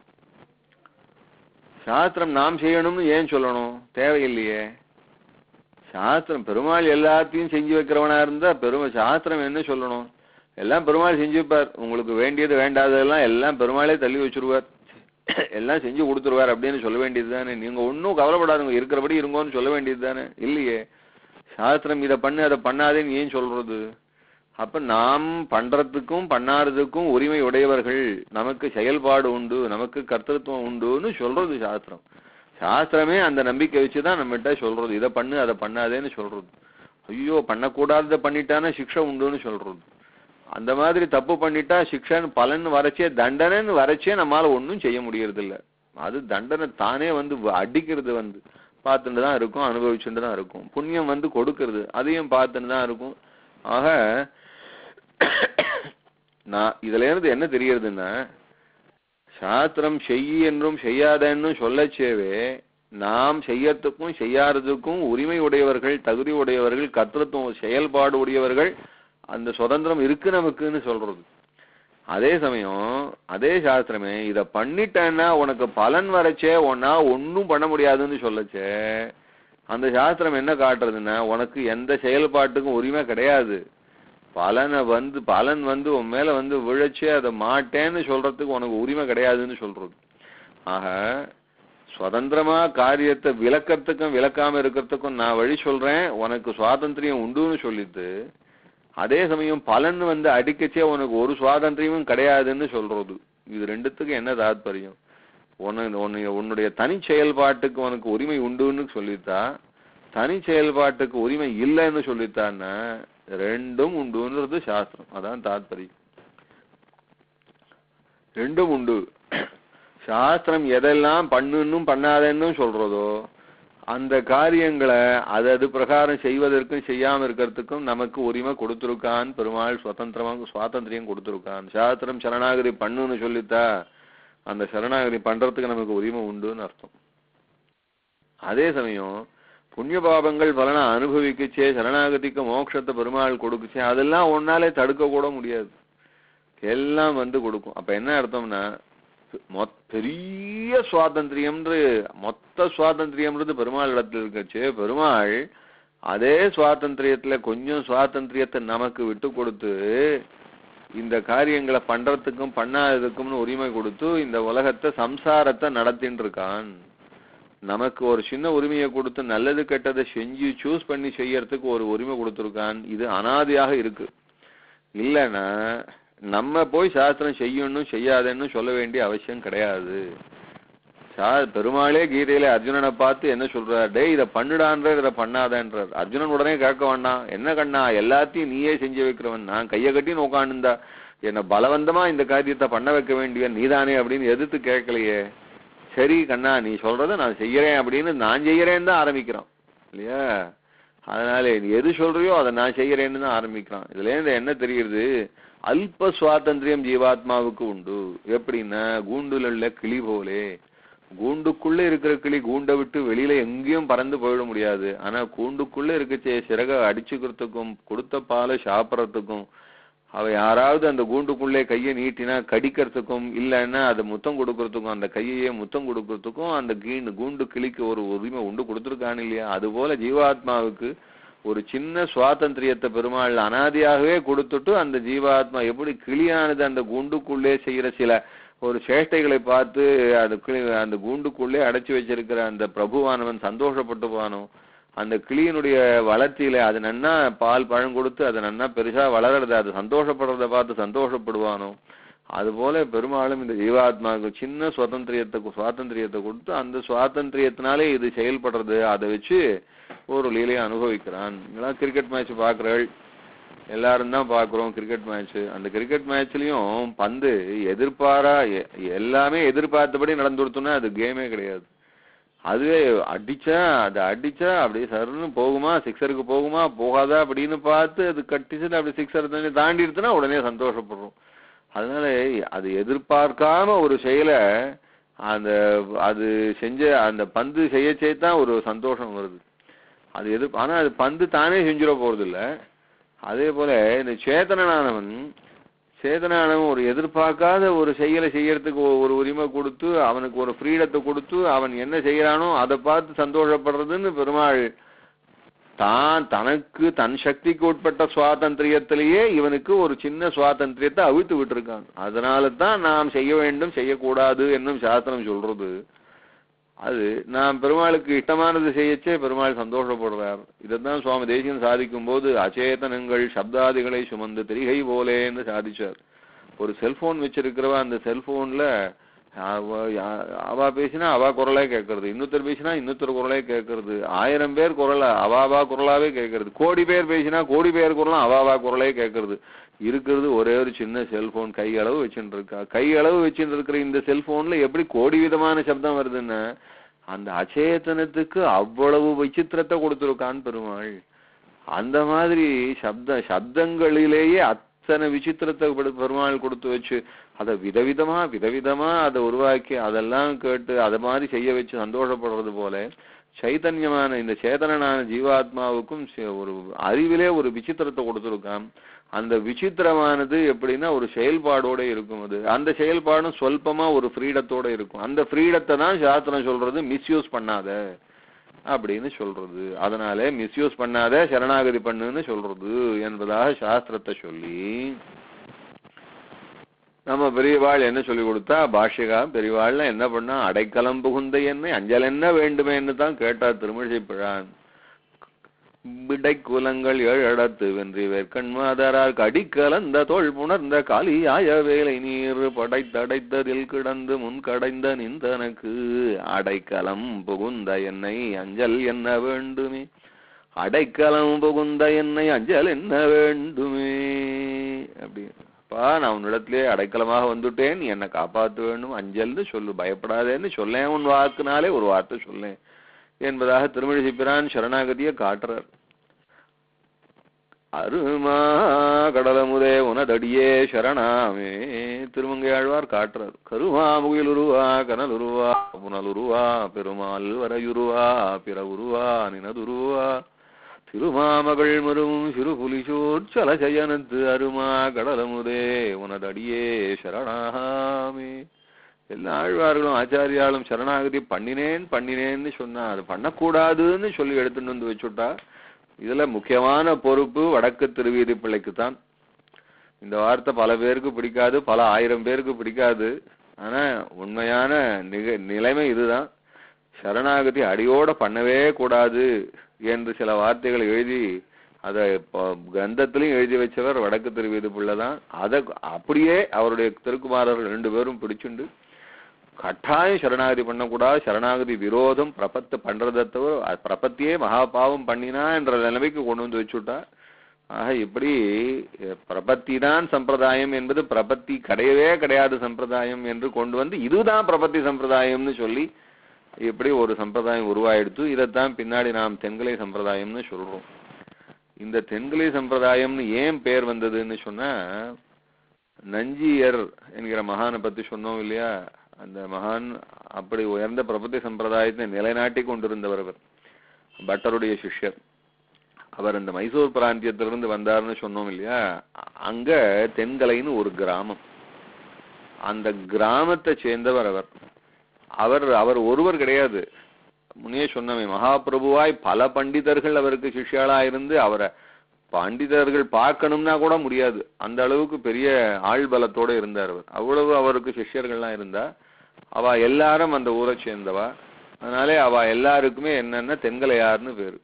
சாஸ்திரம் நாம் செய்யணும்னு ஏன் சொல்லணும் தேவையில்லையே சாஸ்திரம் பெருமாள் எல்லாத்தையும் செஞ்சு வைக்கிறவனா இருந்தா பெருமை சாஸ்திரம் என்ன சொல்லணும் எல்லாம் பெருமாள் செஞ்சு வைப்பார் உங்களுக்கு வேண்டியது வேண்டாததெல்லாம் எல்லாம் பெருமாளே தள்ளி வச்சிருவார் எல்லாம் செஞ்சு கொடுத்துருவார் அப்படின்னு சொல்ல வேண்டியது தானே நீங்க ஒன்றும் கவலைப்படாதுங்க இருக்கிறபடி இருங்கோன்னு சொல்ல வேண்டியது தானே இல்லையே சாஸ்திரம் இதை பண்ணு அதை பண்ணாதேன்னு ஏன் சொல்றது அப்ப நாம் பண்றதுக்கும் பண்ணாததுக்கும் உரிமை உடையவர்கள் நமக்கு செயல்பாடு உண்டு நமக்கு கர்த்தத்துவம் உண்டுன்னு சொல்றது சாஸ்திரம் சாஸ்திரமே அந்த நம்பிக்கை வச்சுதான் நம்மகிட்ட சொல்றது இதை பண்ணு அதை பண்ணாதேன்னு சொல்றது ஐயோ பண்ணக்கூடாததை பண்ணிட்டானா சிக்ஷை உண்டுன்னு சொல்றது அந்த மாதிரி தப்பு பண்ணிட்டா சிக்ஷன் பலன் வரைச்சே தண்டனைன்னு வரைச்சே நம்மால ஒண்ணும் செய்ய முடியறது இல்ல அது தண்டனை தானே வந்து வ- அடிக்கிறது வந்து பார்த்துட்டு தான் இருக்கும் அனுபவிச்சுட்டு தான் இருக்கும் புண்ணியம் வந்து கொடுக்கிறது அதையும் பார்த்துட்டு தான் இருக்கும் ஆக நான் இதுல இருந்து என்ன தெரியறதுன்னா சாஸ்திரம் செய் என்றும் செய்யாத என்றும் சொல்லச்சேவே நாம் செய்யறதுக்கும் செய்யாததுக்கும் உரிமை உடையவர்கள் தகுதி உடையவர்கள் கர்த்தத்துவம் செயல்பாடு உடையவர்கள் அந்த சுதந்திரம் இருக்கு நமக்குன்னு சொல்றது அதே சமயம் அதே சாஸ்திரமே இத பண்ணிட்டேன்னா உனக்கு பலன் வரச்சே உன்னா ஒன்னும் பண்ண முடியாதுன்னு சொல்லச்சே அந்த சாஸ்திரம் என்ன காட்டுறதுன்னா உனக்கு எந்த செயல்பாட்டுக்கும் உரிமை கிடையாது பலனை வந்து பலன் வந்து உன் மேல வந்து விழச்சே அதை மாட்டேன்னு சொல்றதுக்கு உனக்கு உரிமை கிடையாதுன்னு சொல்றது ஆக சுதந்திரமா காரியத்தை விளக்கறதுக்கும் விளக்காம இருக்கிறதுக்கும் நான் வழி சொல்றேன் உனக்கு சுவாதந்திரியம் உண்டுன்னு சொல்லிட்டு அதே சமயம் பலன் வந்து அடிக்கச்சே உனக்கு ஒரு சுவாதந்திரியமும் கிடையாதுன்னு சொல்றது இது ரெண்டுத்துக்கும் என்ன தாத்பரியம் உன்னை உன்னை உன்னுடைய தனி செயல்பாட்டுக்கு உனக்கு உரிமை உண்டுன்னு சொல்லித்தா தனி செயல்பாட்டுக்கு உரிமை இல்லைன்னு சொல்லித்தான்னா ரெண்டும் உண்டுன்றது சாஸ்திரம் அதான் தாத்பரியம் ரெண்டும் உண்டு சாஸ்திரம் எதெல்லாம் பண்ணுன்னும் பண்ணாதேன்னு சொல்றதோ அந்த காரியங்களை அது அது பிரகாரம் செய்வதற்கும் செய்யாம இருக்கிறதுக்கும் நமக்கு உரிமை கொடுத்திருக்கான் பெருமாள் சுதந்திரமாக சுவாதந்திரியம் கொடுத்திருக்கான் சாஸ்திரம் சரணாகதி பண்ணுன்னு சொல்லித்தா அந்த சரணாகதி பண்றதுக்கு நமக்கு உரிமை உண்டுன்னு அர்த்தம் அதே சமயம் புண்ணிய பாபங்கள் பலனை அனுபவிக்கச்சே சரணாகதிக்கு மோட்சத்தை பெருமாள் கொடுக்குச்சே அதெல்லாம் ஒன்னாலே தடுக்க கூட முடியாது எல்லாம் வந்து கொடுக்கும் அப்ப என்ன அர்த்தம்னா மொத் பெரிய சுவாதந்திரியம்ன்று மொத்த சுவாதந்திரியம்ன்றது பெருமாள் இடத்துல இருக்கச்சு பெருமாள் அதே சுவாதந்திரியத்துல கொஞ்சம் சுவாதந்திரியத்தை நமக்கு விட்டு கொடுத்து இந்த காரியங்களை பண்றதுக்கும் பண்ணாததுக்கும்னு உரிமை கொடுத்து இந்த உலகத்தை சம்சாரத்தை நடத்தின்னு இருக்கான் நமக்கு ஒரு சின்ன உரிமையை கொடுத்து நல்லது கெட்டதை செஞ்சு சூஸ் பண்ணி செய்யறதுக்கு ஒரு உரிமை கொடுத்துருக்கான் இது அனாதியாக இருக்கு இல்லைன்னா நம்ம போய் சாஸ்திரம் செய்யணும் செய்யாதேன்னு சொல்ல வேண்டிய அவசியம் கிடையாது சா பெருமாளே கீதையில அர்ஜுனனை பார்த்து என்ன சொல்றார் டேய் இதை பண்ணுடான்றார் இதை பண்ணாதேன்றார் அர்ஜுனன் உடனே கேட்க வேண்டாம் என்ன கண்ணா எல்லாத்தையும் நீயே செஞ்சு வைக்கிறவன் நான் கையை கட்டி உட்காந்துந்தா என்ன பலவந்தமா இந்த காரியத்தை பண்ண வைக்க வேண்டிய நீதானே அப்படின்னு எதிர்த்து கேட்கலையே சரி கண்ணா நீ சொல்றத நான் செய்யறேன் அப்படின்னு நான் செய்யறேன்னு தான் ஆரம்பிக்கிறான் இல்லையா அதனால நீ எது சொல்றியோ அதை நான் செய்யறேன்னு தான் ஆரம்பிக்கிறான் இதுல இருந்து என்ன தெரியுது அல்ப சுவாதந்திரியம் ஜீவாத்மாவுக்கு உண்டு எப்படின்னா கூண்டுல உள்ள கிளி போலே கூண்டுக்குள்ள இருக்கிற கிளி கூண்டை விட்டு வெளியில எங்கேயும் பறந்து போயிட முடியாது ஆனா கூண்டுக்குள்ள இருக்கச்சே சிறக அடிச்சுக்கிறதுக்கும் கொடுத்த பாலை சாப்பிடறதுக்கும் அவ யாராவது அந்த கூண்டுக்குள்ளே கையை நீட்டினா கடிக்கிறதுக்கும் இல்லைன்னா அதை முத்தம் கொடுக்கறதுக்கும் அந்த கையையே முத்தம் கொடுக்கறதுக்கும் அந்த கீண்டு கூண்டு கிளிக்கு ஒரு உரிமை உண்டு கொடுத்துருக்கான் இல்லையா அது போல ஜீவாத்மாவுக்கு ஒரு சின்ன சுவாதந்திரியத்தை பெருமாள் அனாதியாகவே கொடுத்துட்டு அந்த ஜீவாத்மா எப்படி கிளியானது அந்த கூண்டுக்குள்ளே செய்யற சில ஒரு சேஷ்டைகளை பார்த்து அந்த கிளி அந்த கூண்டுக்குள்ளே அடைச்சு வச்சிருக்கிற அந்த பிரபுவானவன் சந்தோஷப்பட்டு போனோ அந்த கிளியினுடைய வளர்ச்சியில அது நன்னா பால் பழம் கொடுத்து அது நன்னா பெருசா வளர்றது அது சந்தோஷப்படுறத பார்த்து சந்தோஷப்படுவானோ அதுபோல பெருமாளும் இந்த ஜீவாத்மாவுக்கு சின்ன சுதந்திரியத்தை சுவாதந்திரியத்தை கொடுத்து அந்த சுவாதந்திரியத்தினாலே இது செயல்படுறது அதை வச்சு ஒரு லீலையை அனுபவிக்கிறான் இதெல்லாம் கிரிக்கெட் மேட்ச் பாக்குறாள் எல்லாரும் தான் பாக்குறோம் கிரிக்கெட் மேட்ச் அந்த கிரிக்கெட் மேட்ச்லயும் பந்து எதிர்பாரா எ- எல்லாமே எதிர்பார்த்தபடி நடந்துடுத்துனா அது கேமே கிடையாது அதுவே அடிச்சா அது அடிச்சா அப்படியே சருன்னு போகுமா சிக்ஸருக்கு போகுமா போகாதா அப்படின்னு பார்த்து அது கட்டிச்சுட்டு அப்படி சிக்ஸர் தாண்டி தாண்டிடுச்சுன்னா உடனே சந்தோஷப்படுறோம் அதனால அது எதிர்பார்க்காம ஒரு செயலை அந்த அது செஞ்ச அந்த பந்து செய்ய தான் ஒரு சந்தோஷம் வருது அது எது ஆனா அது பந்து தானே செஞ்சிட போறது இல்ல அதே போல இந்த சேதனானவன் சேதனானவன் ஒரு எதிர்பார்க்காத ஒரு செயலை செய்யறதுக்கு ஒ- ஒரு உரிமை கொடுத்து அவனுக்கு ஒரு ஃப்ரீடத்தை கொடுத்து அவன் என்ன செய்யறானோ அதை பார்த்து சந்தோஷப்படுறதுன்னு பெருமாள் தான் தனக்கு தன் சக்திக்கு உட்பட்ட சுவாதந்திரியத்திலேயே இவனுக்கு ஒரு சின்ன சுவாதந்திரியத்தை அவிழ்த்து விட்டுருக்கான் அதனால தான் நாம் செய்ய வேண்டும் செய்யக்கூடாது என்னும் சாஸ்திரம் சொல்றது அது நாம் பெருமாளுக்கு இஷ்டமானது செய்யச்சே பெருமாள் சந்தோஷப்படுறார் இதைத்தான் சுவாமி தேசியன் சாதிக்கும் போது அச்சேதனங்கள் சப்தாதிகளை சுமந்து திரிகை போலேன்னு சாதிச்சார் ஒரு செல்போன் வச்சிருக்கிறவ அந்த செல்போன்ல அவ யா- அவ பேசினா அவ குரலே கேட்கறது இன்னொருத்தர் பேசினா இன்னொருத்தர் குரலே கேட்கறது ஆயிரம் பேர் குரல அவாவா குரலாவே கேட்கறது கோடி பேர் பேசினா கோடி பேர் குரலும் அவாவா குரலே கேட்கறது இருக்கிறது ஒரே ஒரு சின்ன செல்போன் கை அளவு வச்சுட்டு இருக்கா கை அளவு வச்சுட்டு இருக்கிற இந்த செல்போன்ல எப்படி கோடி விதமான சப்தம் வருதுன்னா அந்த அச்சேதனத்துக்கு அவ்வளவு விசித்திரத்தை கொடுத்துருக்கான் பெருமாள் அந்த மாதிரி சப்த சப்தங்களிலேயே இத்தனை விசித்திரத்தை பெரு- பெருமாள் கொடுத்து வச்சு அதை விதவிதமா விதவிதமா அதை உருவாக்கி அதெல்லாம் கேட்டு அதை மாதிரி செய்ய வச்சு சந்தோஷப்படுறது போல சைதன்யமான இந்த சேதனனான ஜீவாத்மாவுக்கும் சி- ஒரு அறிவிலே ஒரு விசித்திரத்தை கொடுத்துருக்கான் அந்த விசித்திரமானது எப்படின்னா ஒரு செயல்பாடோட இருக்கும் அது அந்த செயல்பாடும் சொல்பமா ஒரு ஃப்ரீடத்தோட இருக்கும் அந்த ஃப்ரீடத்தை தான் சாஸ்திரம் சொல்றது மிஸ்யூஸ் பண்ணாத அப்படின்னு சொல்றது அதனால மிஸ்யூஸ் பண்ணாத சரணாகதி பண்ணுன்னு சொல்றது என்பதாக சாஸ்திரத்தை சொல்லி நம்ம பெரியவாள் என்ன சொல்லி கொடுத்தா பாஷ்யகா பெரியவாள்ல என்ன பண்ணா அடைக்கலம் புகுந்த என்னை அஞ்சல் என்ன வேண்டுமேன்னு தான் கேட்டார் திருமிழை பிழான் விடை குலங்கள் ஏழடத்து வென்றி வேர்க்கண் மாதரார் கடிக்கலந்த தோல் புணர்ந்த காலியாய வேலை நீர் படைத்தடைத்ததில் கிடந்து முன் கடைந்த நிந்தனக்கு அடைக்கலம் புகுந்த என்னை அஞ்சல் என்ன வேண்டுமே அடைக்கலம் புகுந்த என்னை அஞ்சல் என்ன வேண்டுமே அப்படி அப்பா நான் உன்னிடத்திலே அடைக்கலமாக வந்துட்டேன் நீ என்னை காப்பாற்ற வேண்டும் அஞ்சல்னு சொல்லு பயப்படாதேன்னு சொல்லேன் உன் வாக்குனாலே ஒரு வார்த்தை சொல்லேன் என்பதாக திருமழி பிரான் சரணாகதியை காட்டுறார் அருமா கடலமுதே உனதடியே சரணாமே திருமங்கையாழ்வார் காட்டுறார் கருமா முகிலுருவா கனலுருவா புனலுருவா பெருமாள் வரையுருவா பிறவுருவா நினதுருவா திருமாமகள் மருவும் சிறு புலிசூர் சலசயனத்து அருமா கடலமுதே உனதடியே சரணாமே எல்லா ஆழ்வார்களும் ஆச்சாரியாலும் சரணாகதி பண்ணினேன் பண்ணினேன்னு சொன்னா அது பண்ணக்கூடாதுன்னு சொல்லி எடுத்துட்டு வந்து வச்சுட்டா இதுல முக்கியமான பொறுப்பு வடக்கு திருவீதி பிள்ளைக்கு தான் இந்த வார்த்தை பல பேருக்கு பிடிக்காது பல ஆயிரம் பேருக்கு பிடிக்காது ஆனா உண்மையான நிக நிலைமை இதுதான் சரணாகதி அடியோட பண்ணவே கூடாது என்று சில வார்த்தைகளை எழுதி அதை கந்தத்திலையும் எழுதி வச்சவர் வடக்கு திருவீதி பிள்ளை தான் அதை அப்படியே அவருடைய திருக்குமாரர்கள் ரெண்டு பேரும் பிடிச்சுண்டு கட்டாயம் சரணாகதி பண்ணக்கூடாது சரணாகதி விரோதம் பிரபத்து பண்றதை தவிர அது பிரபத்தியே மகாபாவம் பண்ணினா என்ற நிலைமைக்கு கொண்டு வந்து வச்சுட்டா ஆக இப்படி பிரபத்தி தான் சம்பிரதாயம் என்பது பிரபத்தி கிடையவே கிடையாது சம்பிரதாயம் என்று கொண்டு வந்து இதுதான் பிரபத்தி சம்பிரதாயம்னு சொல்லி இப்படி ஒரு சம்பிரதாயம் உருவாயிடுத்து இதைத்தான் பின்னாடி நாம் தென்கலை சம்பிரதாயம்னு சொல்றோம் இந்த தென்கலை சம்பிரதாயம்னு ஏன் பேர் வந்ததுன்னு சொன்னா நஞ்சியர் என்கிற மகானை பத்தி சொன்னோம் இல்லையா அந்த மகான் அப்படி உயர்ந்த பிரபத்தி சம்பிரதாயத்தை நிலைநாட்டி கொண்டிருந்தவர் அவர் பட்டருடைய சிஷ்யர் அவர் இந்த மைசூர் பிராந்தியத்திலிருந்து வந்தார்னு சொன்னோம் இல்லையா அங்க தென்கலைன்னு ஒரு கிராமம் அந்த கிராமத்தை சேர்ந்தவர் அவர் அவர் அவர் ஒருவர் கிடையாது முன்னே சொன்னவே மகாபிரபுவாய் பல பண்டிதர்கள் அவருக்கு சிஷ்யாளா இருந்து அவரை பண்டிதர்கள் பார்க்கணும்னா கூட முடியாது அந்த அளவுக்கு பெரிய ஆள் பலத்தோட இருந்தார் அவர் அவ்வளவு அவருக்கு சிஷ்யர்கள்லாம் இருந்தா அவ எல்லாரும் அந்த ஊரை சேர்ந்தவா அதனாலே அவ எல்லாருக்குமே என்னன்னா தென்கலையார்னு பேரு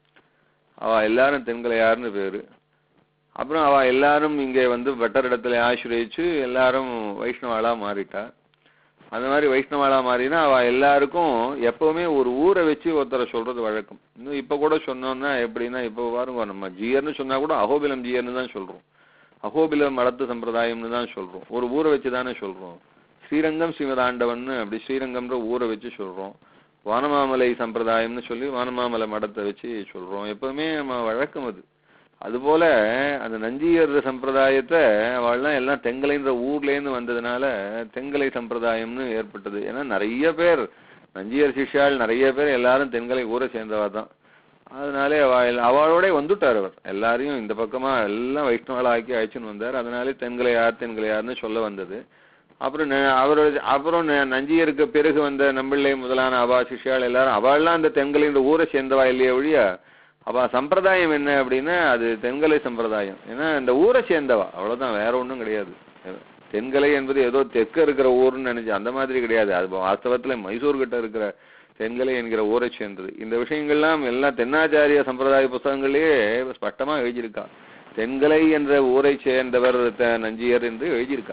அவ எல்லாரும் தென்கலையார்னு பேரு அப்புறம் அவ எல்லாரும் இங்கே வந்து வெட்டரிடத்துல ஆசிரியச்சு எல்லாரும் வைஷ்ணவாளா மாறிட்டா அந்த மாதிரி வைஷ்ணவாளா மாறினா அவ எல்லாருக்கும் எப்பவுமே ஒரு ஊரை வச்சு ஒருத்தரை சொல்றது வழக்கம் இன்னும் இப்ப கூட சொன்னோம்னா எப்படின்னா இப்ப பாருங்க நம்ம ஜியர்னு சொன்னா கூட அகோபிலம் ஜியர்னு தான் சொல்றோம் அகோபிலம் மடத்து சம்பிரதாயம்னு தான் சொல்றோம் ஒரு ஊரை வச்சு தானே சொல்றோம் ஸ்ரீரங்கம் ஸ்ரீமதாண்டவன் அப்படி ஸ்ரீரங்கம்ன்ற ஊரை வச்சு சொல்றோம் வானமாமலை சம்பிரதாயம்னு சொல்லி வானமாமலை மடத்தை வச்சு சொல்றோம் எப்பவுமே நம்ம வழக்கம் அது அதுபோல அந்த நஞ்சியர் சம்பிரதாயத்தை அவள்லாம் எல்லாம் தெங்கலைன்ற ஊர்ல இருந்து வந்ததுனால தெங்கலை சம்பிரதாயம்னு ஏற்பட்டது ஏன்னா நிறைய பேர் நஞ்சியர் சிஷ்யாள் நிறைய பேர் எல்லாரும் தென்கலை ஊரை சேர்ந்தவா தான் அதனாலே அவ அவளோட வந்துட்டார் அவர் எல்லாரையும் இந்த பக்கமா எல்லாம் வைஷ்ணவால ஆக்கி அழைச்சுன்னு வந்தார் அதனாலே தென்கலையார் தென்கலையார்னு சொல்ல வந்தது அப்புறம் அவரோட அப்புறம் நஞ்சியருக்கு பிறகு வந்த நம்பிள்ளை முதலான அவா சிஷ்யாள் எல்லாரும் அவள்லாம் அந்த தென்கலைன்ற ஊரை சேர்ந்தவா இல்லையா ஒழிய அவ சம்பிரதாயம் என்ன அப்படின்னா அது தென்கலை சம்பிரதாயம் ஏன்னா இந்த ஊரை சேர்ந்தவா அவ்வளவுதான் வேற ஒண்ணும் கிடையாது தென்கலை என்பது ஏதோ தெற்க இருக்கிற ஊர்னு நினைச்சு அந்த மாதிரி கிடையாது அது வாஸ்தவத்துல மைசூர் கிட்ட இருக்கிற தென்கலை என்கிற ஊரை சேர்ந்தது இந்த விஷயங்கள்லாம் எல்லாம் தென்னாச்சாரிய சம்பிரதாய புஸ்தகங்கள்லயே ஸ்பஷ்டமா எழுதியிருக்கா தென்கலை என்ற ஊரை சேர்ந்தவர் நஞ்சியர் என்று எழுதியிருக்கா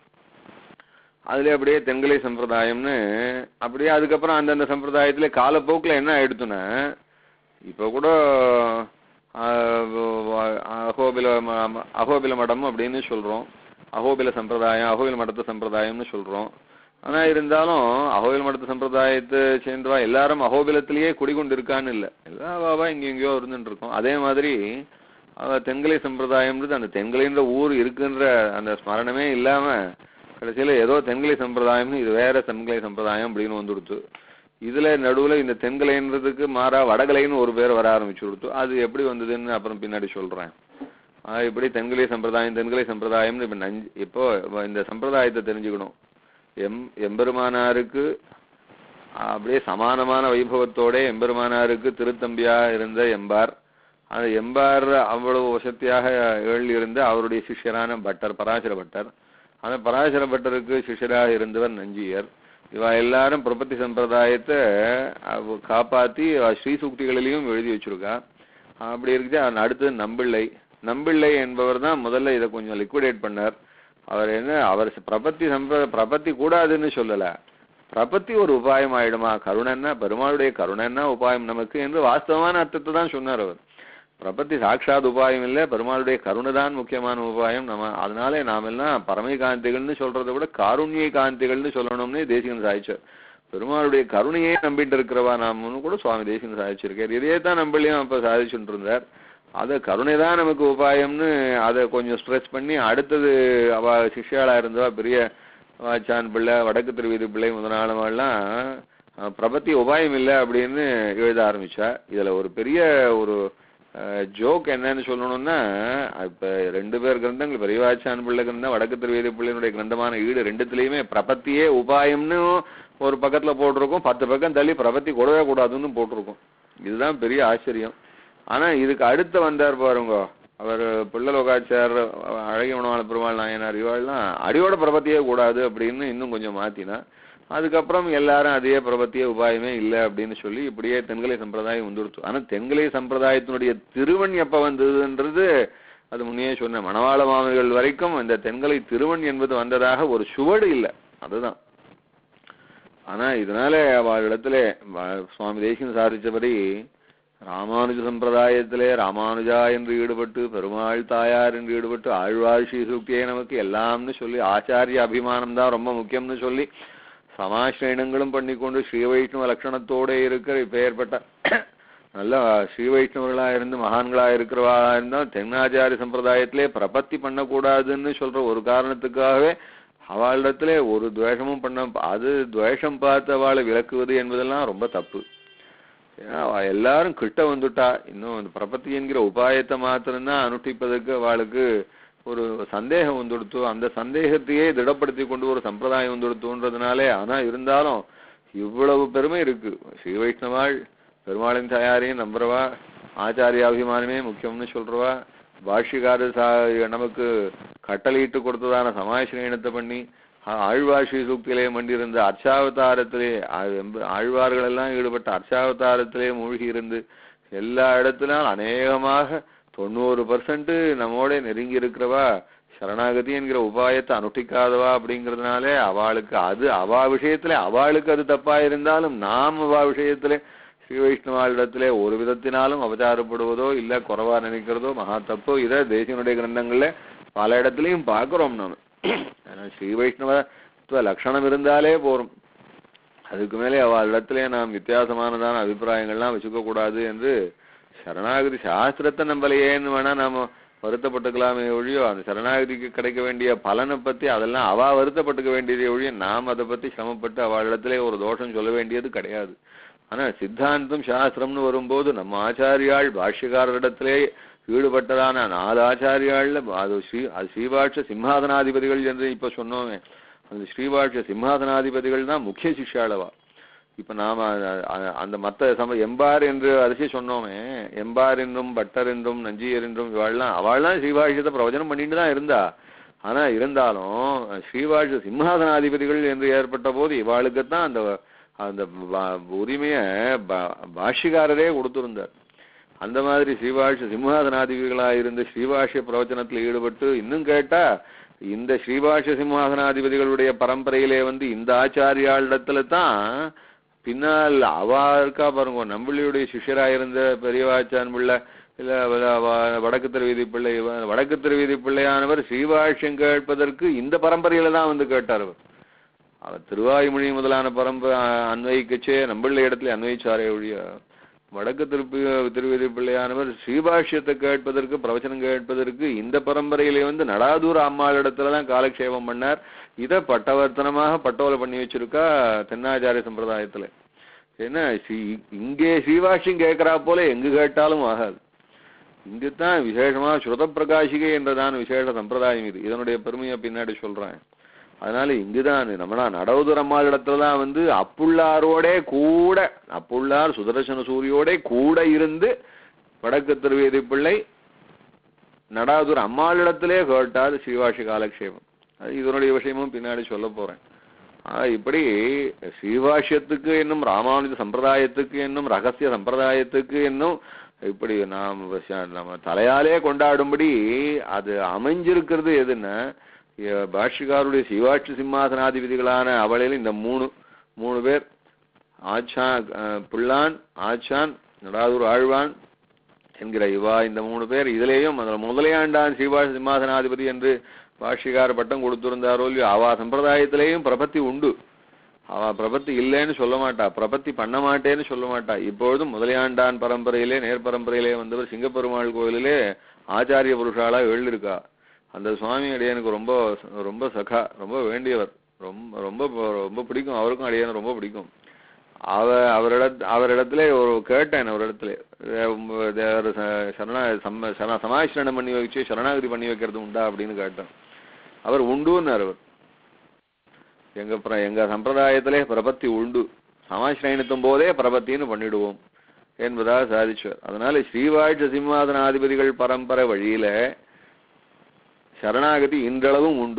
அதுல அப்படியே தென்கலை சம்பிரதாயம்னு அப்படியே அதுக்கப்புறம் அந்தந்த சம்பிரதாயத்துல காலப்போக்கில் என்ன ஆயிடுத்துன்னா இப்போ கூட அகோபில அகோபில மடம் அப்படின்னு சொல்றோம் அகோபில சம்பிரதாயம் அகோபில மடத்து சம்பிரதாயம்னு சொல்றோம் ஆனா இருந்தாலும் அகோபில மடத்து சம்பிரதாயத்தை சேர்ந்தவா எல்லாரும் அகோபிலத்திலேயே குடிகொண்டு இருக்கான்னு இல்லை எல்லா பாபா இங்க எங்கேயோ இருந்துட்டு இருக்கோம் அதே மாதிரி அவ தென்கலை சம்பிரதாயம்ன்றது அந்த தென்கலைன்ற ஊர் இருக்குன்ற அந்த ஸ்மரணமே இல்லாம கடைசியில ஏதோ தென்கலை சம்பிரதாயம்னு இது வேற தென்கலை சம்பிரதாயம் அப்படின்னு வந்துடுத்து இதுல நடுவுல இந்த தென்கலைன்றதுக்கு மாறா வடகலைன்னு ஒரு பேர் வர ஆரம்பிச்சு கொடுத்து அது எப்படி வந்ததுன்னு அப்புறம் பின்னாடி சொல்றேன் ஆஹ் இப்படி தென்கலை சம்பிரதாயம் தென்கலை சம்பிரதாயம்னு இப்ப நஞ்சு இப்போ இந்த சம்பிரதாயத்தை தெரிஞ்சுக்கணும் எம் எம்பெருமானாருக்கு அப்படியே சமானமான வைபவத்தோட எம்பெருமானாருக்கு திருத்தம்பியா இருந்த எம்பார் அந்த எம்பார் அவ்வளவு வசதியாக ஏழி இருந்த அவருடைய சிஷ்யரான பட்டர் பராசர பட்டர் அந்த பராசர பட்டருக்கு சிஷ்யராக இருந்தவர் நஞ்சியர் இவ எல்லாரும் பிரபத்தி சம்பிரதாயத்தை அவ காப்பாத்தி அவ ஸ்ரீ சூக்திகளிலையும் எழுதி வச்சிருக்கா அப்படி இருக்குது அவன் அடுத்தது நம்பிள்ளை நம்பிள்ளை என்பவர் தான் முதல்ல இதை கொஞ்சம் லிக்விடேட் பண்ணார் அவர் என்ன அவர் பிரபத்தி சம்பிர பிரபத்தி கூடாதுன்னு சொல்லல பிரபத்தி ஒரு உபாயம் ஆயிடுமா கருணன்னா பெருமாளுடைய கருணன்னா உபாயம் நமக்கு என்று வாஸ்தவமான அர்த்தத்தை தான் சொன்னார் அவர் பிரபத்தி சாட்சாத் உபாயம் இல்லை பெருமாளுடைய கருணை தான் முக்கியமான உபாயம் நம்ம அதனாலே நாம எல்லாம் பரமை காந்திகள்னு சொல்றதை விட காருண்ய காந்திகள்னு சொல்லணும்னு தேசிகன் சாதிச்சார் பெருமாளுடைய கருணையே நம்பிட்டு இருக்கிறவா நாமன்னு கூட சுவாமி தேசிகன் சாதிச்சிருக்கார் இதே தான் நம்மளையும் அப்ப சாதிச்சுட்டு இருந்தார் அது கருணை தான் நமக்கு உபாயம்னு அதை கொஞ்சம் ஸ்ட்ரெஸ் பண்ணி அடுத்தது அவ சிஷ்யாளா இருந்தவா பெரிய வாச்சான் பிள்ளை வடக்கு திருவீதி பிள்ளை முதலாளவெல்லாம் பிரபத்தி உபாயம் இல்லை அப்படின்னு எழுத ஆரம்பிச்சா இதுல ஒரு பெரிய ஒரு ஜோக் என்னன்னு சொல்லணும்னா இப்ப ரெண்டு பேர் கிரந்தங்கள் பெரியவாச்சான் பிள்ளை கிரந்தம் வடக்கு திருவேதி பிள்ளையினுடைய கிரந்தமான ஈடு ரெண்டுத்துலயுமே பிரபத்தியே உபாயம்னு ஒரு பக்கத்துல போட்டிருக்கும் பத்து பக்கம் தள்ளி பிரபத்தி கூடவே கூடாதுன்னு போட்டிருக்கும் இதுதான் பெரிய ஆச்சரியம் ஆனா இதுக்கு அடுத்து வந்தார் பாருங்க அவர் பிள்ளலோகாச்சார் அழகிய உணவாள பெருமாள் நாயனார் இவாள்லாம் அடியோட பிரபத்தியே கூடாது அப்படின்னு இன்னும் கொஞ்சம் மாத்தினா அதுக்கப்புறம் எல்லாரும் அதே பிரபத்திய உபாயமே இல்லை அப்படின்னு சொல்லி இப்படியே தென்கலை சம்பிரதாயம் வந்துடுச்சு ஆனா தென்கலை சம்பிரதாயத்தினுடைய திருவன் எப்ப வந்ததுன்றது அது முன்னே சொன்ன மணவாள மாமர்கள் வரைக்கும் இந்த தென்கலை திருவன் என்பது வந்ததாக ஒரு சுவடு இல்லை அதுதான் ஆனா இதனால அவளிடத்துல சுவாமி தேசியம் சாதிச்சபடி ராமானுஜ சம்பிரதாயத்திலே ராமானுஜா என்று ஈடுபட்டு பெருமாள் தாயார் என்று ஈடுபட்டு ஆழ்வார் ஸ்ரீசூக்தியே நமக்கு எல்லாம்னு சொல்லி ஆச்சாரிய அபிமானம் தான் ரொம்ப முக்கியம்னு சொல்லி சமாசிரயணங்களும் பண்ணிக்கொண்டு ஸ்ரீ வைஷ்ணவ லட்சணத்தோட இருக்கிற இப்பேற்பட்ட நல்ல ஸ்ரீ வைஷ்ணவர்களா இருந்து மகான்களா இருக்கிறவா இருந்தா தென்னாச்சாரிய சம்பிரதாயத்திலே பிரபத்தி பண்ணக்கூடாதுன்னு சொல்ற ஒரு காரணத்துக்காகவே அவளிடத்துல ஒரு துவேஷமும் பண்ண அது துவேஷம் பார்த்து அவளை விளக்குவது என்பதெல்லாம் ரொம்ப தப்பு ஏன்னா அவ எல்லாரும் கிட்ட வந்துட்டா இன்னும் அந்த பிரபத்தி என்கிற உபாயத்தை மாத்திரம்தான் அனுஷ்டிப்பதற்கு அவளுக்கு ஒரு சந்தேகம் வந்துடுத்து அந்த சந்தேகத்தையே திடப்படுத்தி கொண்டு ஒரு சம்பிரதாயம் வந்துடுத்துன்றதுனாலே ஆனா இருந்தாலும் இவ்வளவு பெருமை இருக்கு ஸ்ரீ வைஷ்ணவாள் பெருமாளின் தயாரையும் நம்புறவா ஆச்சாரியாபிமானமே முக்கியம்னு சொல்றவா பாஷ்யக்காரர் சா நமக்கு கட்டளையிட்டு கொடுத்ததான சமாசிரயணத்தை பண்ணி ஆழ்வாஷி சூக்தியிலே மண்டியிருந்த அர்ச்சாவதாரத்திலே ஆழ்வார்கள் எல்லாம் ஈடுபட்ட அர்ச்சாவதாரத்திலே மூழ்கி இருந்து எல்லா இடத்திலும் அநேகமாக தொண்ணூறு பர்சன்ட் நம்மோட நெருங்கி இருக்கிறவா சரணாகதி என்கிற உபாயத்தை அனுஷ்டிக்காதவா அப்படிங்கறதுனாலே அவளுக்கு அது அவா விஷயத்துல அவளுக்கு அது தப்பா இருந்தாலும் நாம் அவா விஷயத்திலே ஸ்ரீ வைஷ்ணவாளிடத்திலே ஒரு விதத்தினாலும் அவதாரப்படுவதோ இல்ல குறைவா நினைக்கிறதோ மகா தப்போ இதை தேசியனுடைய கிரந்தங்கள்ல பல இடத்துலயும் பார்க்கிறோம் நாம ஸ்ரீ வைஷ்ணவ லட்சணம் இருந்தாலே போரும் அதுக்கு மேலே அவள் இடத்திலே நாம் வித்தியாசமானதான அபிப்பிராயங்கள்லாம் வச்சுக்க கூடாது என்று சரணாகதி சாஸ்திரத்தை நம்பலையேன்னு வேணா நாம வருத்தப்பட்டுக்கலாமே ஒழியோ அந்த சரணாகதிக்கு கிடைக்க வேண்டிய பலனை பத்தி அதெல்லாம் அவ வருத்தப்பட்டுக்க வேண்டியதை ஒழிய நாம் அதை பத்தி சிரமப்பட்டு அவளிடத்திலே ஒரு தோஷம் சொல்ல வேண்டியது கிடையாது ஆனா சித்தாந்தம் சாஸ்திரம்னு வரும்போது நம்ம ஆச்சாரியாள் பாஷ்யக்காரரிடத்திலே ஈடுபட்டதான நாலு ஆச்சாரியாள்ல அது ஸ்ரீ அது ஸ்ரீபாட்ச சிம்ஹாதனாதிபதிகள் என்று இப்ப சொன்னோமே அந்த ஸ்ரீபாட்ச சிம்ஹாதனாதிபதிகள் தான் முக்கிய சிஷ்யாளவா இப்ப நாம அந்த மத்த சம எம்பார் என்று அரிசி சொன்னோமே எம்பார் என்றும் பட்டர் என்றும் நஞ்சியர் என்றும் இவாள்லாம் அவள்லாம் ஸ்ரீபாஷ்யத்தை பிரவச்சனம் பண்ணிட்டு தான் இருந்தா ஆனா இருந்தாலும் ஸ்ரீபாஷ்ய சிம்ஹாசனாதிபதிகள் என்று ஏற்பட்ட போது இவாளுக்குத்தான் அந்த அந்த உரிமைய பாஷ்யக்காரரே கொடுத்திருந்தார் அந்த மாதிரி ஸ்ரீபாஷ்ய சிம்ஹாசனாதிபதிகளா இருந்த ஸ்ரீபாஷ்ய பிரவச்சனத்தில் ஈடுபட்டு இன்னும் கேட்டா இந்த ஸ்ரீபாஷ்ய சிம்ஹாசனாதிபதிகளுடைய பரம்பரையிலே வந்து இந்த ஆச்சாரியாளிடத்துல தான் பின்னால் அவா இருக்கா பாருங்க நம்பிள்ளியுடைய சிஷ்யரா இருந்த பெரியவாச்சான் பிள்ளை இல்ல வடக்கு திருவீதி பிள்ளை வடக்கு திருவீதி பிள்ளையானவர் ஸ்ரீபாஷ்யம் கேட்பதற்கு இந்த பரம்பரையில தான் வந்து கேட்டார் அவர் அவர் திருவாயுமொழி முதலான பரம்பரை அன்வயிக்கச்சே நம்பிள்ளை இடத்துல அன்வயிச்சாரே ஒழிய வடக்கு திருப்பி திருவிதி பிள்ளையானவர் ஸ்ரீபாஷ்யத்தை கேட்பதற்கு பிரவச்சனம் கேட்பதற்கு இந்த பரம்பரையிலே வந்து நடாதூர் அம்மாளிடத்துல தான் காலக்ஷேபம் பண்ணார் இதை பட்டவர்த்தனமாக பட்டோலை பண்ணி வச்சிருக்கா தென்னாச்சாரிய சம்பிரதாயத்துல என்ன ஸ்ரீ- இங்கே ஸ்ரீபாஷ்யம் கேட்கறா போல எங்கு கேட்டாலும் ஆகாது இங்குதான் விசேஷமா ஸ்ருத பிரகாஷிகை என்றதான விசேஷ சம்பிரதாயம் இது இதனுடைய பெருமையை பின்னாடி சொல்றேன் அதனால இங்குதான் நம்மளா நடவுதூர் அம்மாளிடத்துல தான் வந்து அப்புள்ளாரோட கூட அப்புள்ளார் சுதர்சன சூரியோட கூட இருந்து வடக்கு திருவேதி பிள்ளை நடாதூர் அம்மாளிடத்திலே கேட்டார் ஸ்ரீவாஷி காலக்ஷேபம் அது இதனுடைய விஷயமும் பின்னாடி சொல்ல போறேன் ஆ, இப்படி ஸ்ரீபாஷ்யத்துக்கு என்னும் ராமானுஜ சம்பிரதாயத்துக்கு என்னும் ரகசிய சம்பிரதாயத்துக்கு என்னும் இப்படி நாம் வச- நம்ம தலையாலே கொண்டாடும்படி அது அமைஞ்சிருக்கிறது எதுன்னா எ- பாஷ்யக்காருடைய சிவாட்சி சிம்மாசனாதிபதிகளான அவளையில் இந்த மூணு மூணு பேர் ஆச்சான் அஹ், பிள்ளான் ஆச்சான் நடாதூர் ஆழ்வான் என்கிற இவா இந்த மூணு பேர் இதுலேயும் அதில் முதலையாண்டான் ஸ்ரீபாஷ சிம்மாசனாதிபதி என்று பாஷ்யக்கார பட்டம் கொடுத்திருந்தாரோ இல்லையோ அவா சம்பிரதாயத்திலேயும் பிரபத்தி உண்டு அவ பிரபத்தி இல்லைன்னு சொல்ல மாட்டா பிரபத்தி பண்ண மாட்டேன்னு சொல்ல மாட்டா இப்பொழுதும் முதலையாண்டான் பரம்பரையிலே நேர் பரம்பரையிலே வந்தவர் சிங்கப்பெருமாள் கோயிலிலே ஆச்சாரிய புருஷாலா எழுதிருக்கா அந்த சுவாமி அடியனுக்கு ரொம்ப ரொம்ப சகா ரொம்ப வேண்டியவர் ரொம்ப ரொம்ப ரொம்ப பிடிக்கும் அவருக்கும் அடியனை ரொம்ப பிடிக்கும் அவ அவரிட அவரிடத்துல ஒரு கேட்டேன் அவரிடத்துல அஹ் தேவர் ச- சரணா சம்ம சரண சமாசிரணம் பண்ணி வச்சு சரணாகதி பண்ணி வைக்கிறது உண்டா அப்படின்னு கேட்டேன் அவர் உண்டுன்னார் அவர் எங்க பிர- எங்க சம்பிரதாயத்திலே பிரபத்தி உண்டு சமாசிரயணத்தும் போதே பிரபத்தின்னு பண்ணிடுவோம் என்பதாக சாதிச்சார் அதனால ஸ்ரீவாழ்ச்ச சிம்மாசனாதிபதிகள் பரம்பரை வழியில சரணாகதி இன்றளவும் உண்டு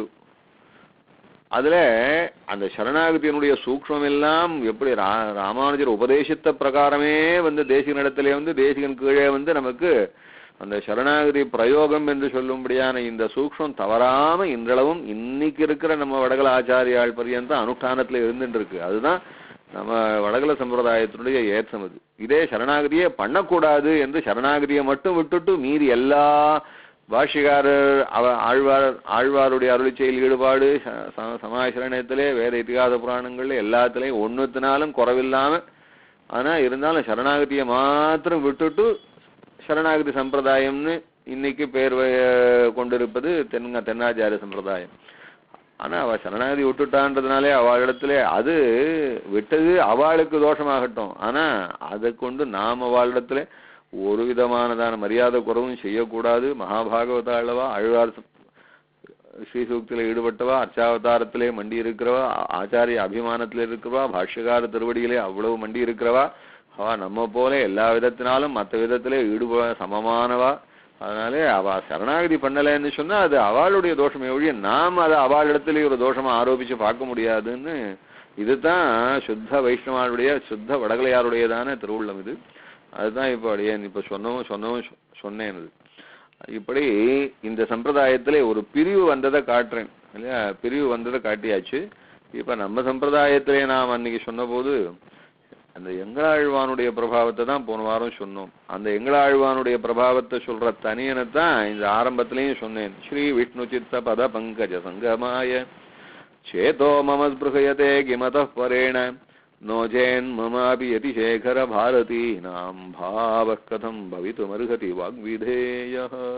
அதுல அந்த சரணாகதியினுடைய சூக்ஷ்மம் எல்லாம் எப்படி ரா- ராமானுஜர் உபதேசித்த பிரகாரமே வந்து தேசிகனிடத்திலே வந்து தேசிகன் கீழே வந்து நமக்கு அந்த சரணாகதி பிரயோகம் என்று சொல்லும்படியான இந்த சூக்ஷ்மம் தவறாம இன்றளவும் இன்னைக்கு இருக்கிற நம்ம வடகல ஆச்சாரியாள் பரியந்த அனுஷ்டானத்துல இருந்துட்டு இருக்கு அதுதான் நம்ம வடகல சம்பிரதாயத்தினுடைய ஏற்றம் அது இதே சரணாகதியே பண்ணக்கூடாது என்று சரணாகதியை மட்டும் விட்டுட்டு மீறி எல்லா பாஷ்யக்காரர் அவ ஆழ்வார் ஆழ்வாருடைய அருளிச் செயல் ஈடுபாடு ச- ச- சமாசரணத்திலே வேற இதிகாச புராணங்கள்ல எல்லாத்துலயும் ஒண்ணுத்தினாலும் குறவில்லாம ஆனா இருந்தாலும் சரணாகதியை மாத்திரம் விட்டுட்டு சரணாகதி சம்பிரதாயம்னு இன்னைக்கு பேர் வ- கொண்டிருப்பது தென்ன தென்னாச்சாரிய சம்பிரதாயம் ஆனா அவ சரணாகதி விட்டுட்டான்றதுனாலே அவளிடத்துல அது விட்டது அவளுக்கு தோஷமாகட்டும் ஆனா அதை கொண்டு நாம் அவளிடத்துல ஒரு விதமானதான மரியாதை குறவும் செய்யக்கூடாது மகாபாகவத அளவா அழ்வார் ச- ஸ்ரீசூக்தியில ஈடுபட்டவா அர்ச்சாவதாரத்திலே மண்டி இருக்கிறவா ஆ- ஆச்சாரிய அபிமானத்திலே இருக்கிறவா பாஷ்யகார திருவடியிலே அவ்வளவு மண்டி இருக்கிறவா அவ நம்ம போல எல்லா விதத்தினாலும் மற்ற விதத்திலே ஈடுப சமமானவா அதனாலே அவ சரணாகதி பண்ணலைன்னு சொன்னா அது அவளுடைய தோஷமே ஒழிய நாம் அதை அவளிடத்திலே ஒரு தோஷமா ஆரோபிச்சு பார்க்க முடியாதுன்னு இதுதான் சுத்த வைஷ்ணவாளுடைய சுத்த வடகலையாருடையதான திருவுள்ளம் இது அதுதான் இப்போ அடியேன் இப்ப சொன்னவும் சொன்னவும் சொ- சொன்னேன் அது இப்படி இந்த சம்பிரதாயத்திலே ஒரு பிரிவு வந்ததை காட்டுறேன் இல்லையா பிரிவு வந்ததை காட்டியாச்சு இப்ப நம்ம சம்பிரதாயத்திலே நாம் அன்னைக்கு சொன்னபோது அந்த எங்களாழ்வானுடைய பிரபாவத்தை தான் போன வாரம் சொன்னோம் அந்த எங்களாழ்வானுடைய பிரபாவத்தை சொல்ற தனியனை தான் இந்த ஆரம்பத்திலையும் சொன்னேன் ஸ்ரீ விஷ்ணு சித்த பத பங்கஜ சங்கமாய சேதோ மம ஸ்பிருகயதே கிமத பரேண நோஜேன் மமாபி யதிசேகர பாரதி நாம் பாவ கதம் பவித்துமர்ஹதி வாக்விதேய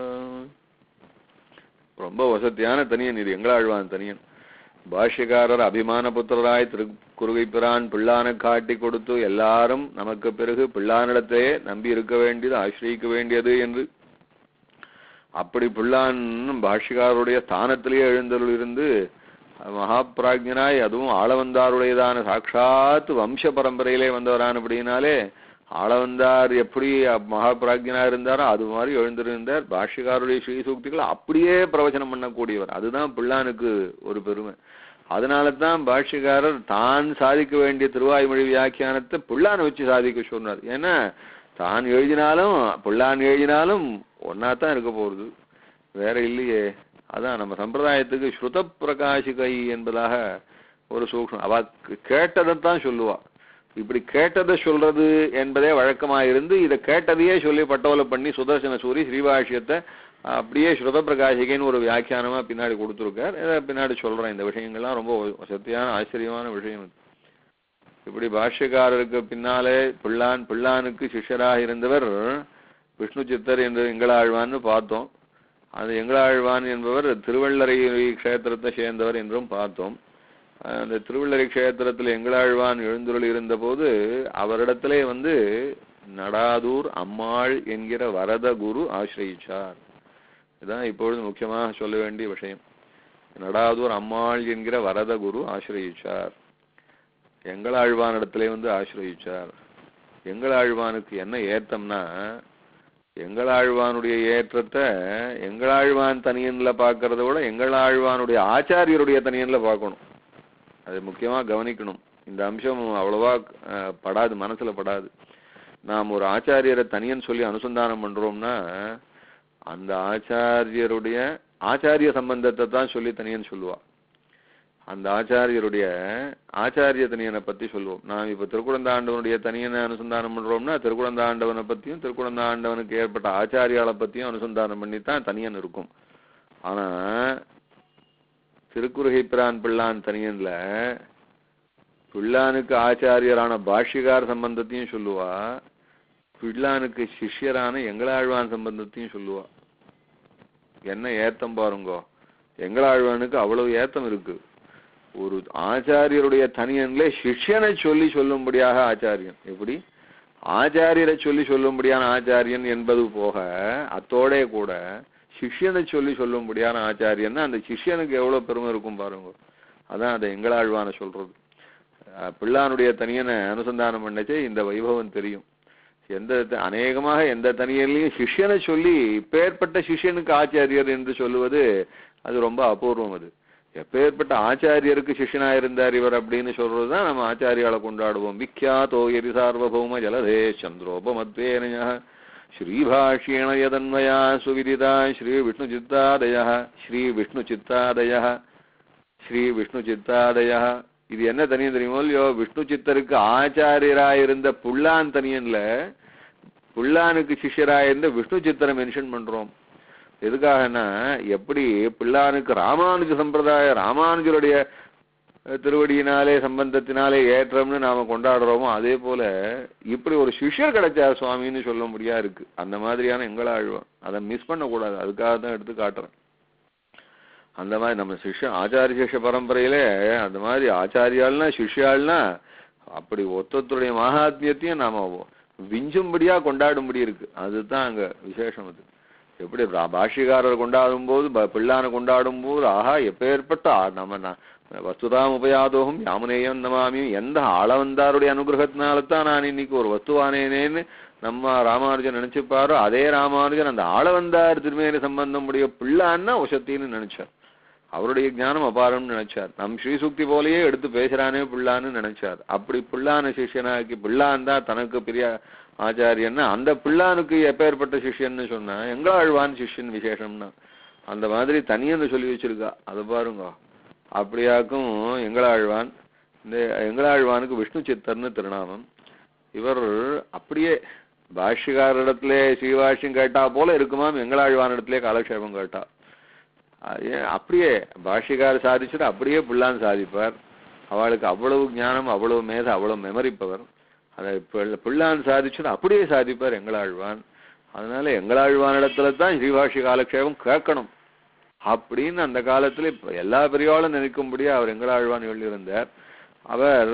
ரொம்ப வசதியான தனியன் இது எங்களாழ்வான் தனியன் பாஷ்யக்காரர் அபிமான புத்திரராய் திருக்குறுகைப்பிரான் பிள்ளானை காட்டி கொடுத்து எல்லாரும் நமக்கு பிறகு பிள்ளானிடத்தையே நம்பி இருக்க வேண்டியது ஆசிரியிக்க வேண்டியது என்று அப்படி பிள்ளான் பாஷ்யக்காரருடைய ஸ்தானத்திலேயே எழுந்தருள் இருந்து மகாபிராஜ்யனாய் அதுவும் ஆளவந்தாருடையதான சாட்சாத் வம்ச பரம்பரையிலே வந்தவரானபடியினாலே ஆளவந்தார் எப்படி மகாபிராஜ்யனா இருந்தாரோ அது மாதிரி எழுந்திருந்தார் பாஷ்யக்காருடைய ஸ்ரீசூக்திகளை அப்படியே பிரவச்சனம் பண்ணக்கூடியவர் அதுதான் பிள்ளானுக்கு ஒரு பெருமை அதனால தான் பாஷ்யக்காரர் தான் சாதிக்க வேண்டிய திருவாய்மொழி வியாக்கியானத்தை பிள்ளானை வச்சு சாதிக்க சொன்னார் ஏன்னா தான் எழுதினாலும் பிள்ளான் எழுதினாலும் ஒன்னா தான் இருக்க போகுது வேற இல்லையே அதான் நம்ம சம்பிரதாயத்துக்கு ஸ்ருத பிரகாசிகை என்பதாக ஒரு சூக்ஷம் அவ கேட்டதைத்தான் சொல்லுவா இப்படி கேட்டதை சொல்றது என்பதே வழக்கமா இருந்து இதை கேட்டதையே சொல்லி பட்டோலை பண்ணி சுதர்சன சூரி ஸ்ரீபாஷ்யத்தை அப்படியே ஸ்ருத பிரகாசிகைன்னு ஒரு வியாக்கியானமா பின்னாடி கொடுத்துருக்கார் இதை பின்னாடி சொல்றேன் இந்த விஷயங்கள்லாம் ரொம்ப சத்தியான ஆச்சரியமான விஷயம் இது இப்படி பாஷ்யக்காரருக்கு பின்னாலே பிள்ளான் பிள்ளானுக்கு சிஷ்யராக இருந்தவர் விஷ்ணு சித்தர் என்று எங்களாழ்வான்னு பார்த்தோம் அந்த எங்களாழ்வான் என்பவர் திருவள்ளரை க்ஷேத்திரத்தை சேர்ந்தவர் என்றும் பார்த்தோம் அந்த திருவள்ளரை க்ஷேத்திரத்தில் எங்களாழ்வான் எழுந்துருள் இருந்தபோது அவரிடத்திலே வந்து நடாதூர் அம்மாள் என்கிற வரத குரு ஆசிரயிச்சார் இதுதான் இப்பொழுது முக்கியமாக சொல்ல வேண்டிய விஷயம் நடாதூர் அம்மாள் என்கிற வரத குரு ஆசிரயிச்சார் எங்களாழ்வானிடத்திலே வந்து ஆசிரயிச்சார் எங்களாழ்வானுக்கு என்ன ஏத்தம்னா எங்களாழ்வானுடைய ஏற்றத்தை எங்களாழ்வான் தனியன்ல பார்க்கறத விட எங்களாழ்வானுடைய ஆச்சாரியருடைய தனியன்ல பார்க்கணும் அது முக்கியமா கவனிக்கணும் இந்த அம்சம் அவ்வளவா அஹ், படாது மனசுல படாது நாம் ஒரு ஆச்சாரியரை தனியன் சொல்லி அனுசந்தானம் பண்றோம்னா அந்த ஆச்சாரியருடைய ஆச்சாரிய சம்பந்தத்தை தான் சொல்லி தனியன் சொல்லுவா அந்த ஆச்சாரியருடைய ஆச்சாரிய தனியனை பத்தி சொல்லுவோம் நாம் இப்ப திருக்குழந்தாண்டவனுடைய தனியனை அனுசந்தானம் பண்றோம்னா திருக்குழந்தாண்டவனை பத்தியும் திருக்குழந்தாண்டவனுக்கு ஏற்பட்ட ஆச்சாரியாளை பத்தியும் அனுசந்தானம் பண்ணி தான் தனியன் இருக்கும் ஆனா திருக்குறுகை பிரான் பிள்ளான் தனியன்ல பிள்ளானுக்கு ஆச்சாரியரான பாஷ்யகார் சம்பந்தத்தையும் சொல்லுவா பிள்ளானுக்கு சிஷ்யரான எங்களாழ்வான் சம்பந்தத்தையும் சொல்லுவா என்ன ஏத்தம் பாருங்கோ எங்களாழ்வானுக்கு அவ்வளவு ஏத்தம் இருக்கு ஒரு ஆச்சாரியருடைய தனியன்ல சிஷ்யனை சொல்லி சொல்லும்படியாக ஆச்சாரியன் எப்படி ஆச்சாரியரை சொல்லி சொல்லும்படியான ஆச்சாரியன் என்பது போக அத்தோடே கூட சிஷ்யனை சொல்லி சொல்லும்படியான ஆச்சாரியன்னா அந்த சிஷ்யனுக்கு எவ்வளவு பெருமை இருக்கும் பாருங்க அதான் அதை எங்களாழ்வான சொல்றது அஹ் பிள்ளானுடைய தனியனை அனுசந்தானம் பண்ணச்சே இந்த வைபவம் தெரியும் எந்த த- அநேகமாக எந்த தனியன்லையும் சிஷ்யனை சொல்லி இப்பேற்பட்ட சிஷ்யனுக்கு ஆச்சாரியர் என்று சொல்லுவது அது ரொம்ப அபூர்வம் அது எப்பேற்பட்ட ஆச்சாரியருக்கு சிஷ்யனா இருந்தார் இவர் அப்படின்னு சொல்றதுதான் நம்ம ஆச்சாரியால கொண்டாடுவோம் விக்யாதோ எரி சார்வபௌம ஜலதே சந்திரோபமத்வேனய ஸ்ரீபாஷ்யேண யதன்மயா சுவிதிதா ஸ்ரீ விஷ்ணு சித்தாதய ஸ்ரீ விஷ்ணு சித்தாதய ஸ்ரீ விஷ்ணு சித்தாதய இது என்ன தனியன் தெரியுமோ இல்லையோ விஷ்ணு சித்தருக்கு ஆச்சாரியரா இருந்த புல்லான் தனியன்ல புல்லானுக்கு சிஷ்யரா இருந்த விஷ்ணு சித்தரை மென்ஷன் பண்றோம் எதுக்காகன்னா எப்படி பிள்ளானுக்கு ராமானுஜ சம்பிரதாய ராமானுஜருடைய அஹ், திருவடியினாலே சம்பந்தத்தினாலே ஏற்றம்னு நாம கொண்டாடுறோமோ அதே போல இப்படி ஒரு சிஷ்யர் கிடைச்சார் சுவாமின்னு சொல்ல முடியா இருக்கு அந்த மாதிரியான எங்கள ஆழ்வான் அதை மிஸ் பண்ணக்கூடாது அதுக்காக தான் எடுத்து காட்டுறேன் அந்த மாதிரி நம்ம சிஷ்ய ஆச்சாரிய சிஷ்ய பரம்பரையிலே அந்த மாதிரி ஆச்சாரியாள்னா சிஷ்யாள்னா அப்படி ஒத்தொத்தருடைய மகாத்மியத்தையும் நாம விஞ்சும்படியா கொண்டாடும்படி இருக்கு அதுதான் அங்க விசேஷம் அது எப்படி பா- பாஷ்யக்காரர் கொண்டாடும் போது ப- பிள்ளானை கொண்டாடும் போது ஆஹா எப்பேற்பட்ட ஆ- நம்ம ந- வஸ்துதாம் உபயாதோகம் யாமுனேயம் நமாமி எந்த ஆளவந்தாருடைய அனுகிரகத்தினால தான் நான் இன்னைக்கு ஒரு வஸ்துவானேனேன்னு நம்ம ராமானுஜன் நினைச்சுப்பாரோ அதே ராமானுஜன் அந்த ஆளவந்தார் திருமேனி சம்பந்தம் உடைய பிள்ளான்னா உசத்தின்னு நினைச்சார் அவருடைய ஞானம் அபாரம்னு நினைச்சார் நம் ஸ்ரீசுக்தி போலயே எடுத்து பேசுறானே பிள்ளான்னு நினைச்சார் அப்படி பிள்ளான சிஷ்யனாக்கி பிள்ளான் தான் தனக்கு பெரிய ஆச்சாரியன்னா அந்த பிள்ளானுக்கு எப்பேற்பட்ட சிஷ்யன்னு சொன்னா எங்களாழ்வான் சிஷ்யன் விசேஷம்னா அந்த மாதிரி தனியன்னு சொல்லி வச்சிருக்கா அதை பாருங்க அப்படியாக்கும் எங்களாழ்வான் இந்த எங்களாழ்வானுக்கு விஷ்ணு சித்தர்னு திருநாமம் இவர் அப்படியே பாஷ்யக்காரிடத்திலே ஸ்ரீபாஷ்யம் கேட்டா போல இருக்குமாம் எங்களாழ்வானிடத்திலே காலக்ஷேபம் கேட்டா அது ஏன் அப்படியே பாஷ்யக்காரர் சாதிச்சுட்டு அப்படியே பிள்ளான் சாதிப்பார் அவளுக்கு அவ்வளவு ஞானம் அவ்வளவு மேத அவ்வளவு மெமரிப்பவர் அதை பிள்ள- பிள்ளான் சாதிச்சுட்டு அப்படியே சாதிப்பார் எங்களாழ்வான் அதனால எங்களாழ்வானிடத்துல தான் ஸ்ரீபாஷ்ய காலக்ஷேபம் கேட்கணும் அப்படின்னு அந்த காலத்துல இப்ப எல்லா பெரியவாளும் நினைக்கும்படியா அவர் எங்களாழ்வான் எழுதியிருந்தார் அவர்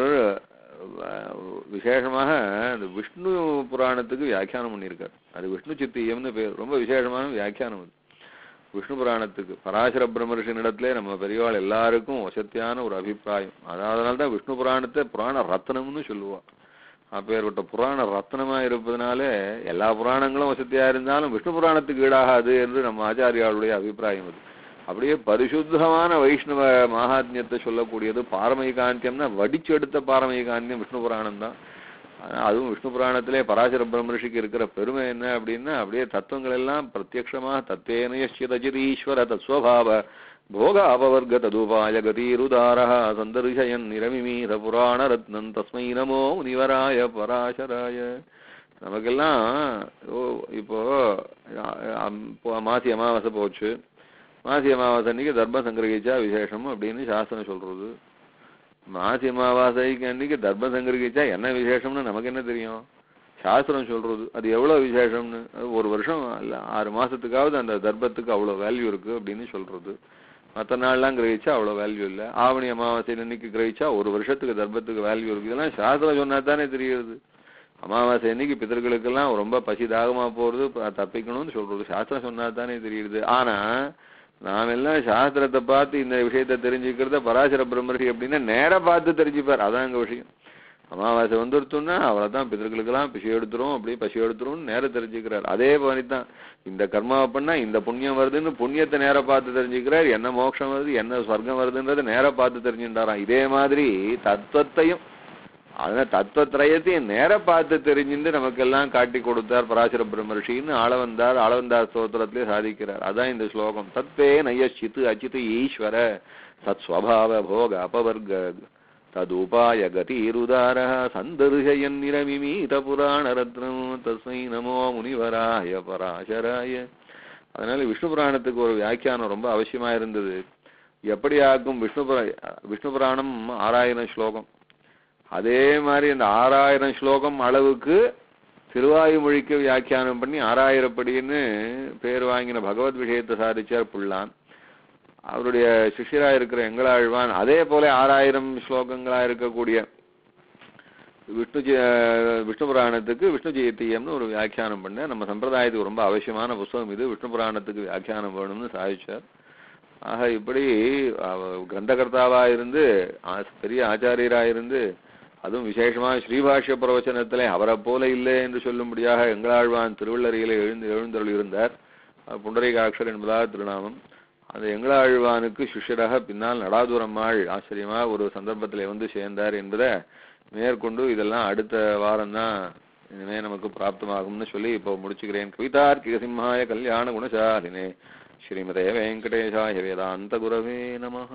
அஹ், விசேஷமாக அந்த விஷ்ணு புராணத்துக்கு வியாக்கியானம் பண்ணியிருக்கார் அது விஷ்ணு சித்தியம்னு பேர் ரொம்ப விசேஷமான வியாக்கியானம் அது விஷ்ணு புராணத்துக்கு பராசர பிரம்மர்ஷனிடத்திலே நம்ம பெரியவாள் எல்லாருக்கும் வசத்தியான ஒரு அபிப்பிராயம் அதனால தான் விஷ்ணு புராணத்தை புராண ரத்னம்னு சொல்லுவா அப்பேற்பட்ட புராண ரத்னமா இருப்பதனால எல்லா புராணங்களும் வசதியா இருந்தாலும் விஷ்ணு புராணத்துக்கு ஈடாகாது என்று நம்ம ஆச்சாரியாளுடைய அபிப்பிராயம் அது அப்படியே பரிசுத்தமான வைஷ்ணவ மகாத்மியத்தை சொல்லக்கூடியது பாரமைகாந்தியம்னா வடிச்செடுத்த பாரமைகாந்தியம் விஷ்ணு புராணம் தான் ஆனா அதுவும் விஷ்ணு புராணத்திலே பராசர பிரம்மரிஷிக்கு இருக்கிற பெருமை என்ன அப்படின்னா அப்படியே தத்துவங்கள் எல்லாம் பிரத்யக்ஷமா தத்தேனயஸ்யதஜிரீஸ்வர தத்ஸ்வபாவ போக அபவர்க ததுபாய கதீருதாரः சந்தர்ஷயன் நிரமிமீத புராண ரத்னம் தஸ்மை நமோ முனிவராய பராசராய நமக்கெல்லாம் ஓ, இப்போ அ- அம்- இப்போ மாசி அமாவாசை போச்சு மாசி அமாவாசை அன்னைக்கு தர்மம் சங்கிரகிச்சா விசேஷம் அப்படின்னு சாஸ்திரம் சொல்றது மாசி அமாவாசைக்கு அன்னைக்கு தர்ப்பம் சங்கரிக்கிச்சா என்ன விசேஷம்னு நமக்கு என்ன தெரியும் சாஸ்திரம் சொல்றது அது எவ்வளவு விசேஷம்னு அது ஒரு வருஷம் இல்ல ஆறு மாசத்துக்காவது அந்த தர்ப்பத்துக்கு அவ்வளவு வேல்யூ இருக்கு அப்படின்னு சொல்றது மற்ற நாள்லாம் கிரகிச்சா அவ்வளவு வேல்யூ இல்ல ஆவணி அமாவாசை அன்னைக்கு கிரகிச்சா ஒரு வருஷத்துக்கு தர்ப்பத்துக்கு வேல்யூ இருக்கு இதெல்லாம் சாஸ்திரம் சொன்னா தானே தெரியுது அமாவாசை அன்னைக்கு பித்தர்களுக்கெல்லாம் ரொம்ப பசி தாகமா போறது ப- தப்பிக்கணும்னு சொல்றது சாஸ்திரம் சொன்னா தானே தெரியுது ஆனா நாம் எல்லாம் சாஸ்திரத்தை பார்த்து இந்த விஷயத்தை தெரிஞ்சுக்கிறத பராசர பிரம்மர்ஷி அப்படின்னா நேரா பார்த்து தெரிஞ்சுப்பார் அதான் எங்க விஷயம் அமாவாசை வந்துருத்தோம்னா அவ்வளவுதான் பிதர்களுக்கெல்லாம் பசி எடுத்துரும் அப்படியே பசி எடுத்துரும் நேரம் தெரிஞ்சுக்கிறார் அதே மாதிரி தான் இந்த கர்மாவை பண்ணா இந்த புண்ணியம் வருதுன்னு புண்ணியத்தை நேரா பார்த்து தெரிஞ்சுக்கிறார் என்ன மோட்சம் வருது என்ன சொர்க்கம் வருதுன்றதை நேரா பார்த்து தெரிஞ்சுட்டாராம் இதே மாதிரி தத்துவத்தையும் அதனால தத்துவத்திரயத்தையும் நேர பார்த்து தெரிஞ்சுட்டு நமக்கெல்லாம் காட்டி கொடுத்தார் பராசர பிரம்மர்ஷின்னு ஆளவந்தார் ஆளவந்தார் ஸ்தோத்திரத்திலே சாதிக்கிறார் அதான் இந்த ஸ்லோகம் தத்வே நயச்சித்து அச்சித்து ஈஸ்வர சத் ஸ்வபாவ போக அபவர்க ததுபாய கதிருதார சந்தர்ஷயன் நிரமிமீத புராண ரத்னம் தஸ்மை நமோ முனிவராய பராசராய அதனால விஷ்ணு புராணத்துக்கு ஒரு வியாக்கியானம் ரொம்ப அவசியமா இருந்தது எப்படி ஆக்கும் விஷ்ணு புரா- விஷ்ணு புராணம் ஆறாயிரம் ஸ்லோகம் அதே மாதிரி இந்த ஆறாயிரம் ஸ்லோகம் அளவுக்கு திருவாயுமொழிக்கு வியாக்கியானம் பண்ணி ஆறாயிரப்படின்னு பேர் வாங்கின பகவத் விஷயத்தை சாதிச்சார் புல்லான் அவருடைய சிஷ்யரா இருக்கிற எங்களாழ்வான் அதே போல ஆறாயிரம் ஸ்லோகங்களா இருக்கக்கூடிய விஷ்ணு ஜெ- விஷ்ணு புராணத்துக்கு விஷ்ணு ஜெயத்தியம்னு ஒரு வியாக்கியானம் பண்ண நம்ம சம்பிரதாயத்துக்கு ரொம்ப அவசியமான புஸ்தகம் இது விஷ்ணு புராணத்துக்கு வியாக்கியானம் வேணும்னு சாதிச்சார் ஆக இப்படி அவ- கிரந்தகர்த்தாவா இருந்து ஆ- பெரிய ஆச்சாரியரா இருந்து அதுவும் விசேஷமா ஸ்ரீபாஷ்ய பிரவச்சனத்திலே அவரை போல இல்லை என்று சொல்லும்படியாக எங்களாழ்வான் திருவள்ளரையிலே எழுந்து எழுந்தருள் இருந்தார் அது புண்டரீகாட்சர் என்பதாக திருநாமம் அந்த எங்களாழ்வானுக்கு சிஷ்யராக பின்னால் நடாதுரம்மாள் ஆச்சரியமா ஒரு சந்தர்ப்பத்திலே வந்து சேர்ந்தார் என்பதை மேற்கொண்டு இதெல்லாம் அடுத்த வாரம் தான் இனிமே நமக்கு பிராப்தமாகும்னு சொல்லி இப்போ முடிச்சுக்கிறேன் கவிதார்க்கிக சிம்ஹாய கல்யாண குணசாலினே ஸ்ரீமதே வெங்கடேஷாய வேதாந்த குரவே நமஹ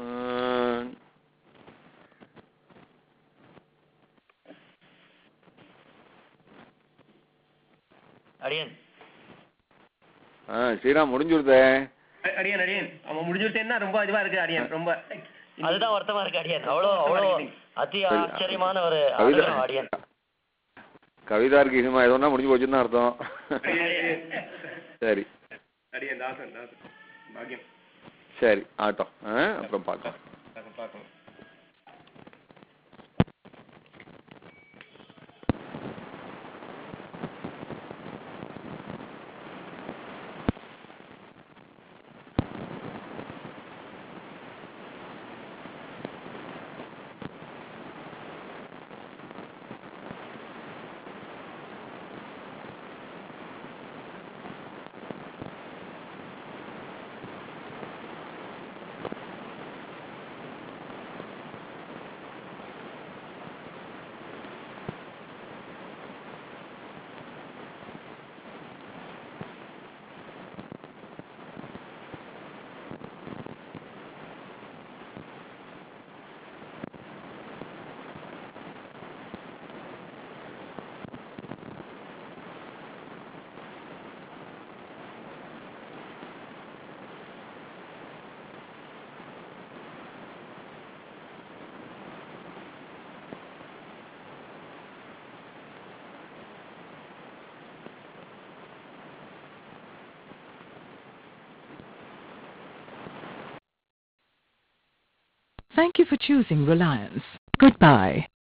அடியன் ஆ ஸ்ரீராம் முடிஞ்சுடுதே அ- அடியேன் அடியேன் அவன் முடிஞ்சுட்டேன்னா ரொம்ப இதுவா இருக்கு அடியேன் ரொம்ப அதுதான் வருத்தமா இருக்கு அடியன் அவ்வளோ அவ்வளோ அதி ஆச்சரியமான ஒரு கவிதா அனுபவம் அடியன் கவிதார்க்கிகமா எதோன்னா முடிஞ்சு போச்சுன்னு தான் அர்த்தம் சரி அடியேன் தாசன் தாசன் பாக்கியம் சரி ஆட்டம் ஆ அப்புறம் பார்க்கலாம் பார்க்கணும் Thank you for choosing Reliance. Goodbye.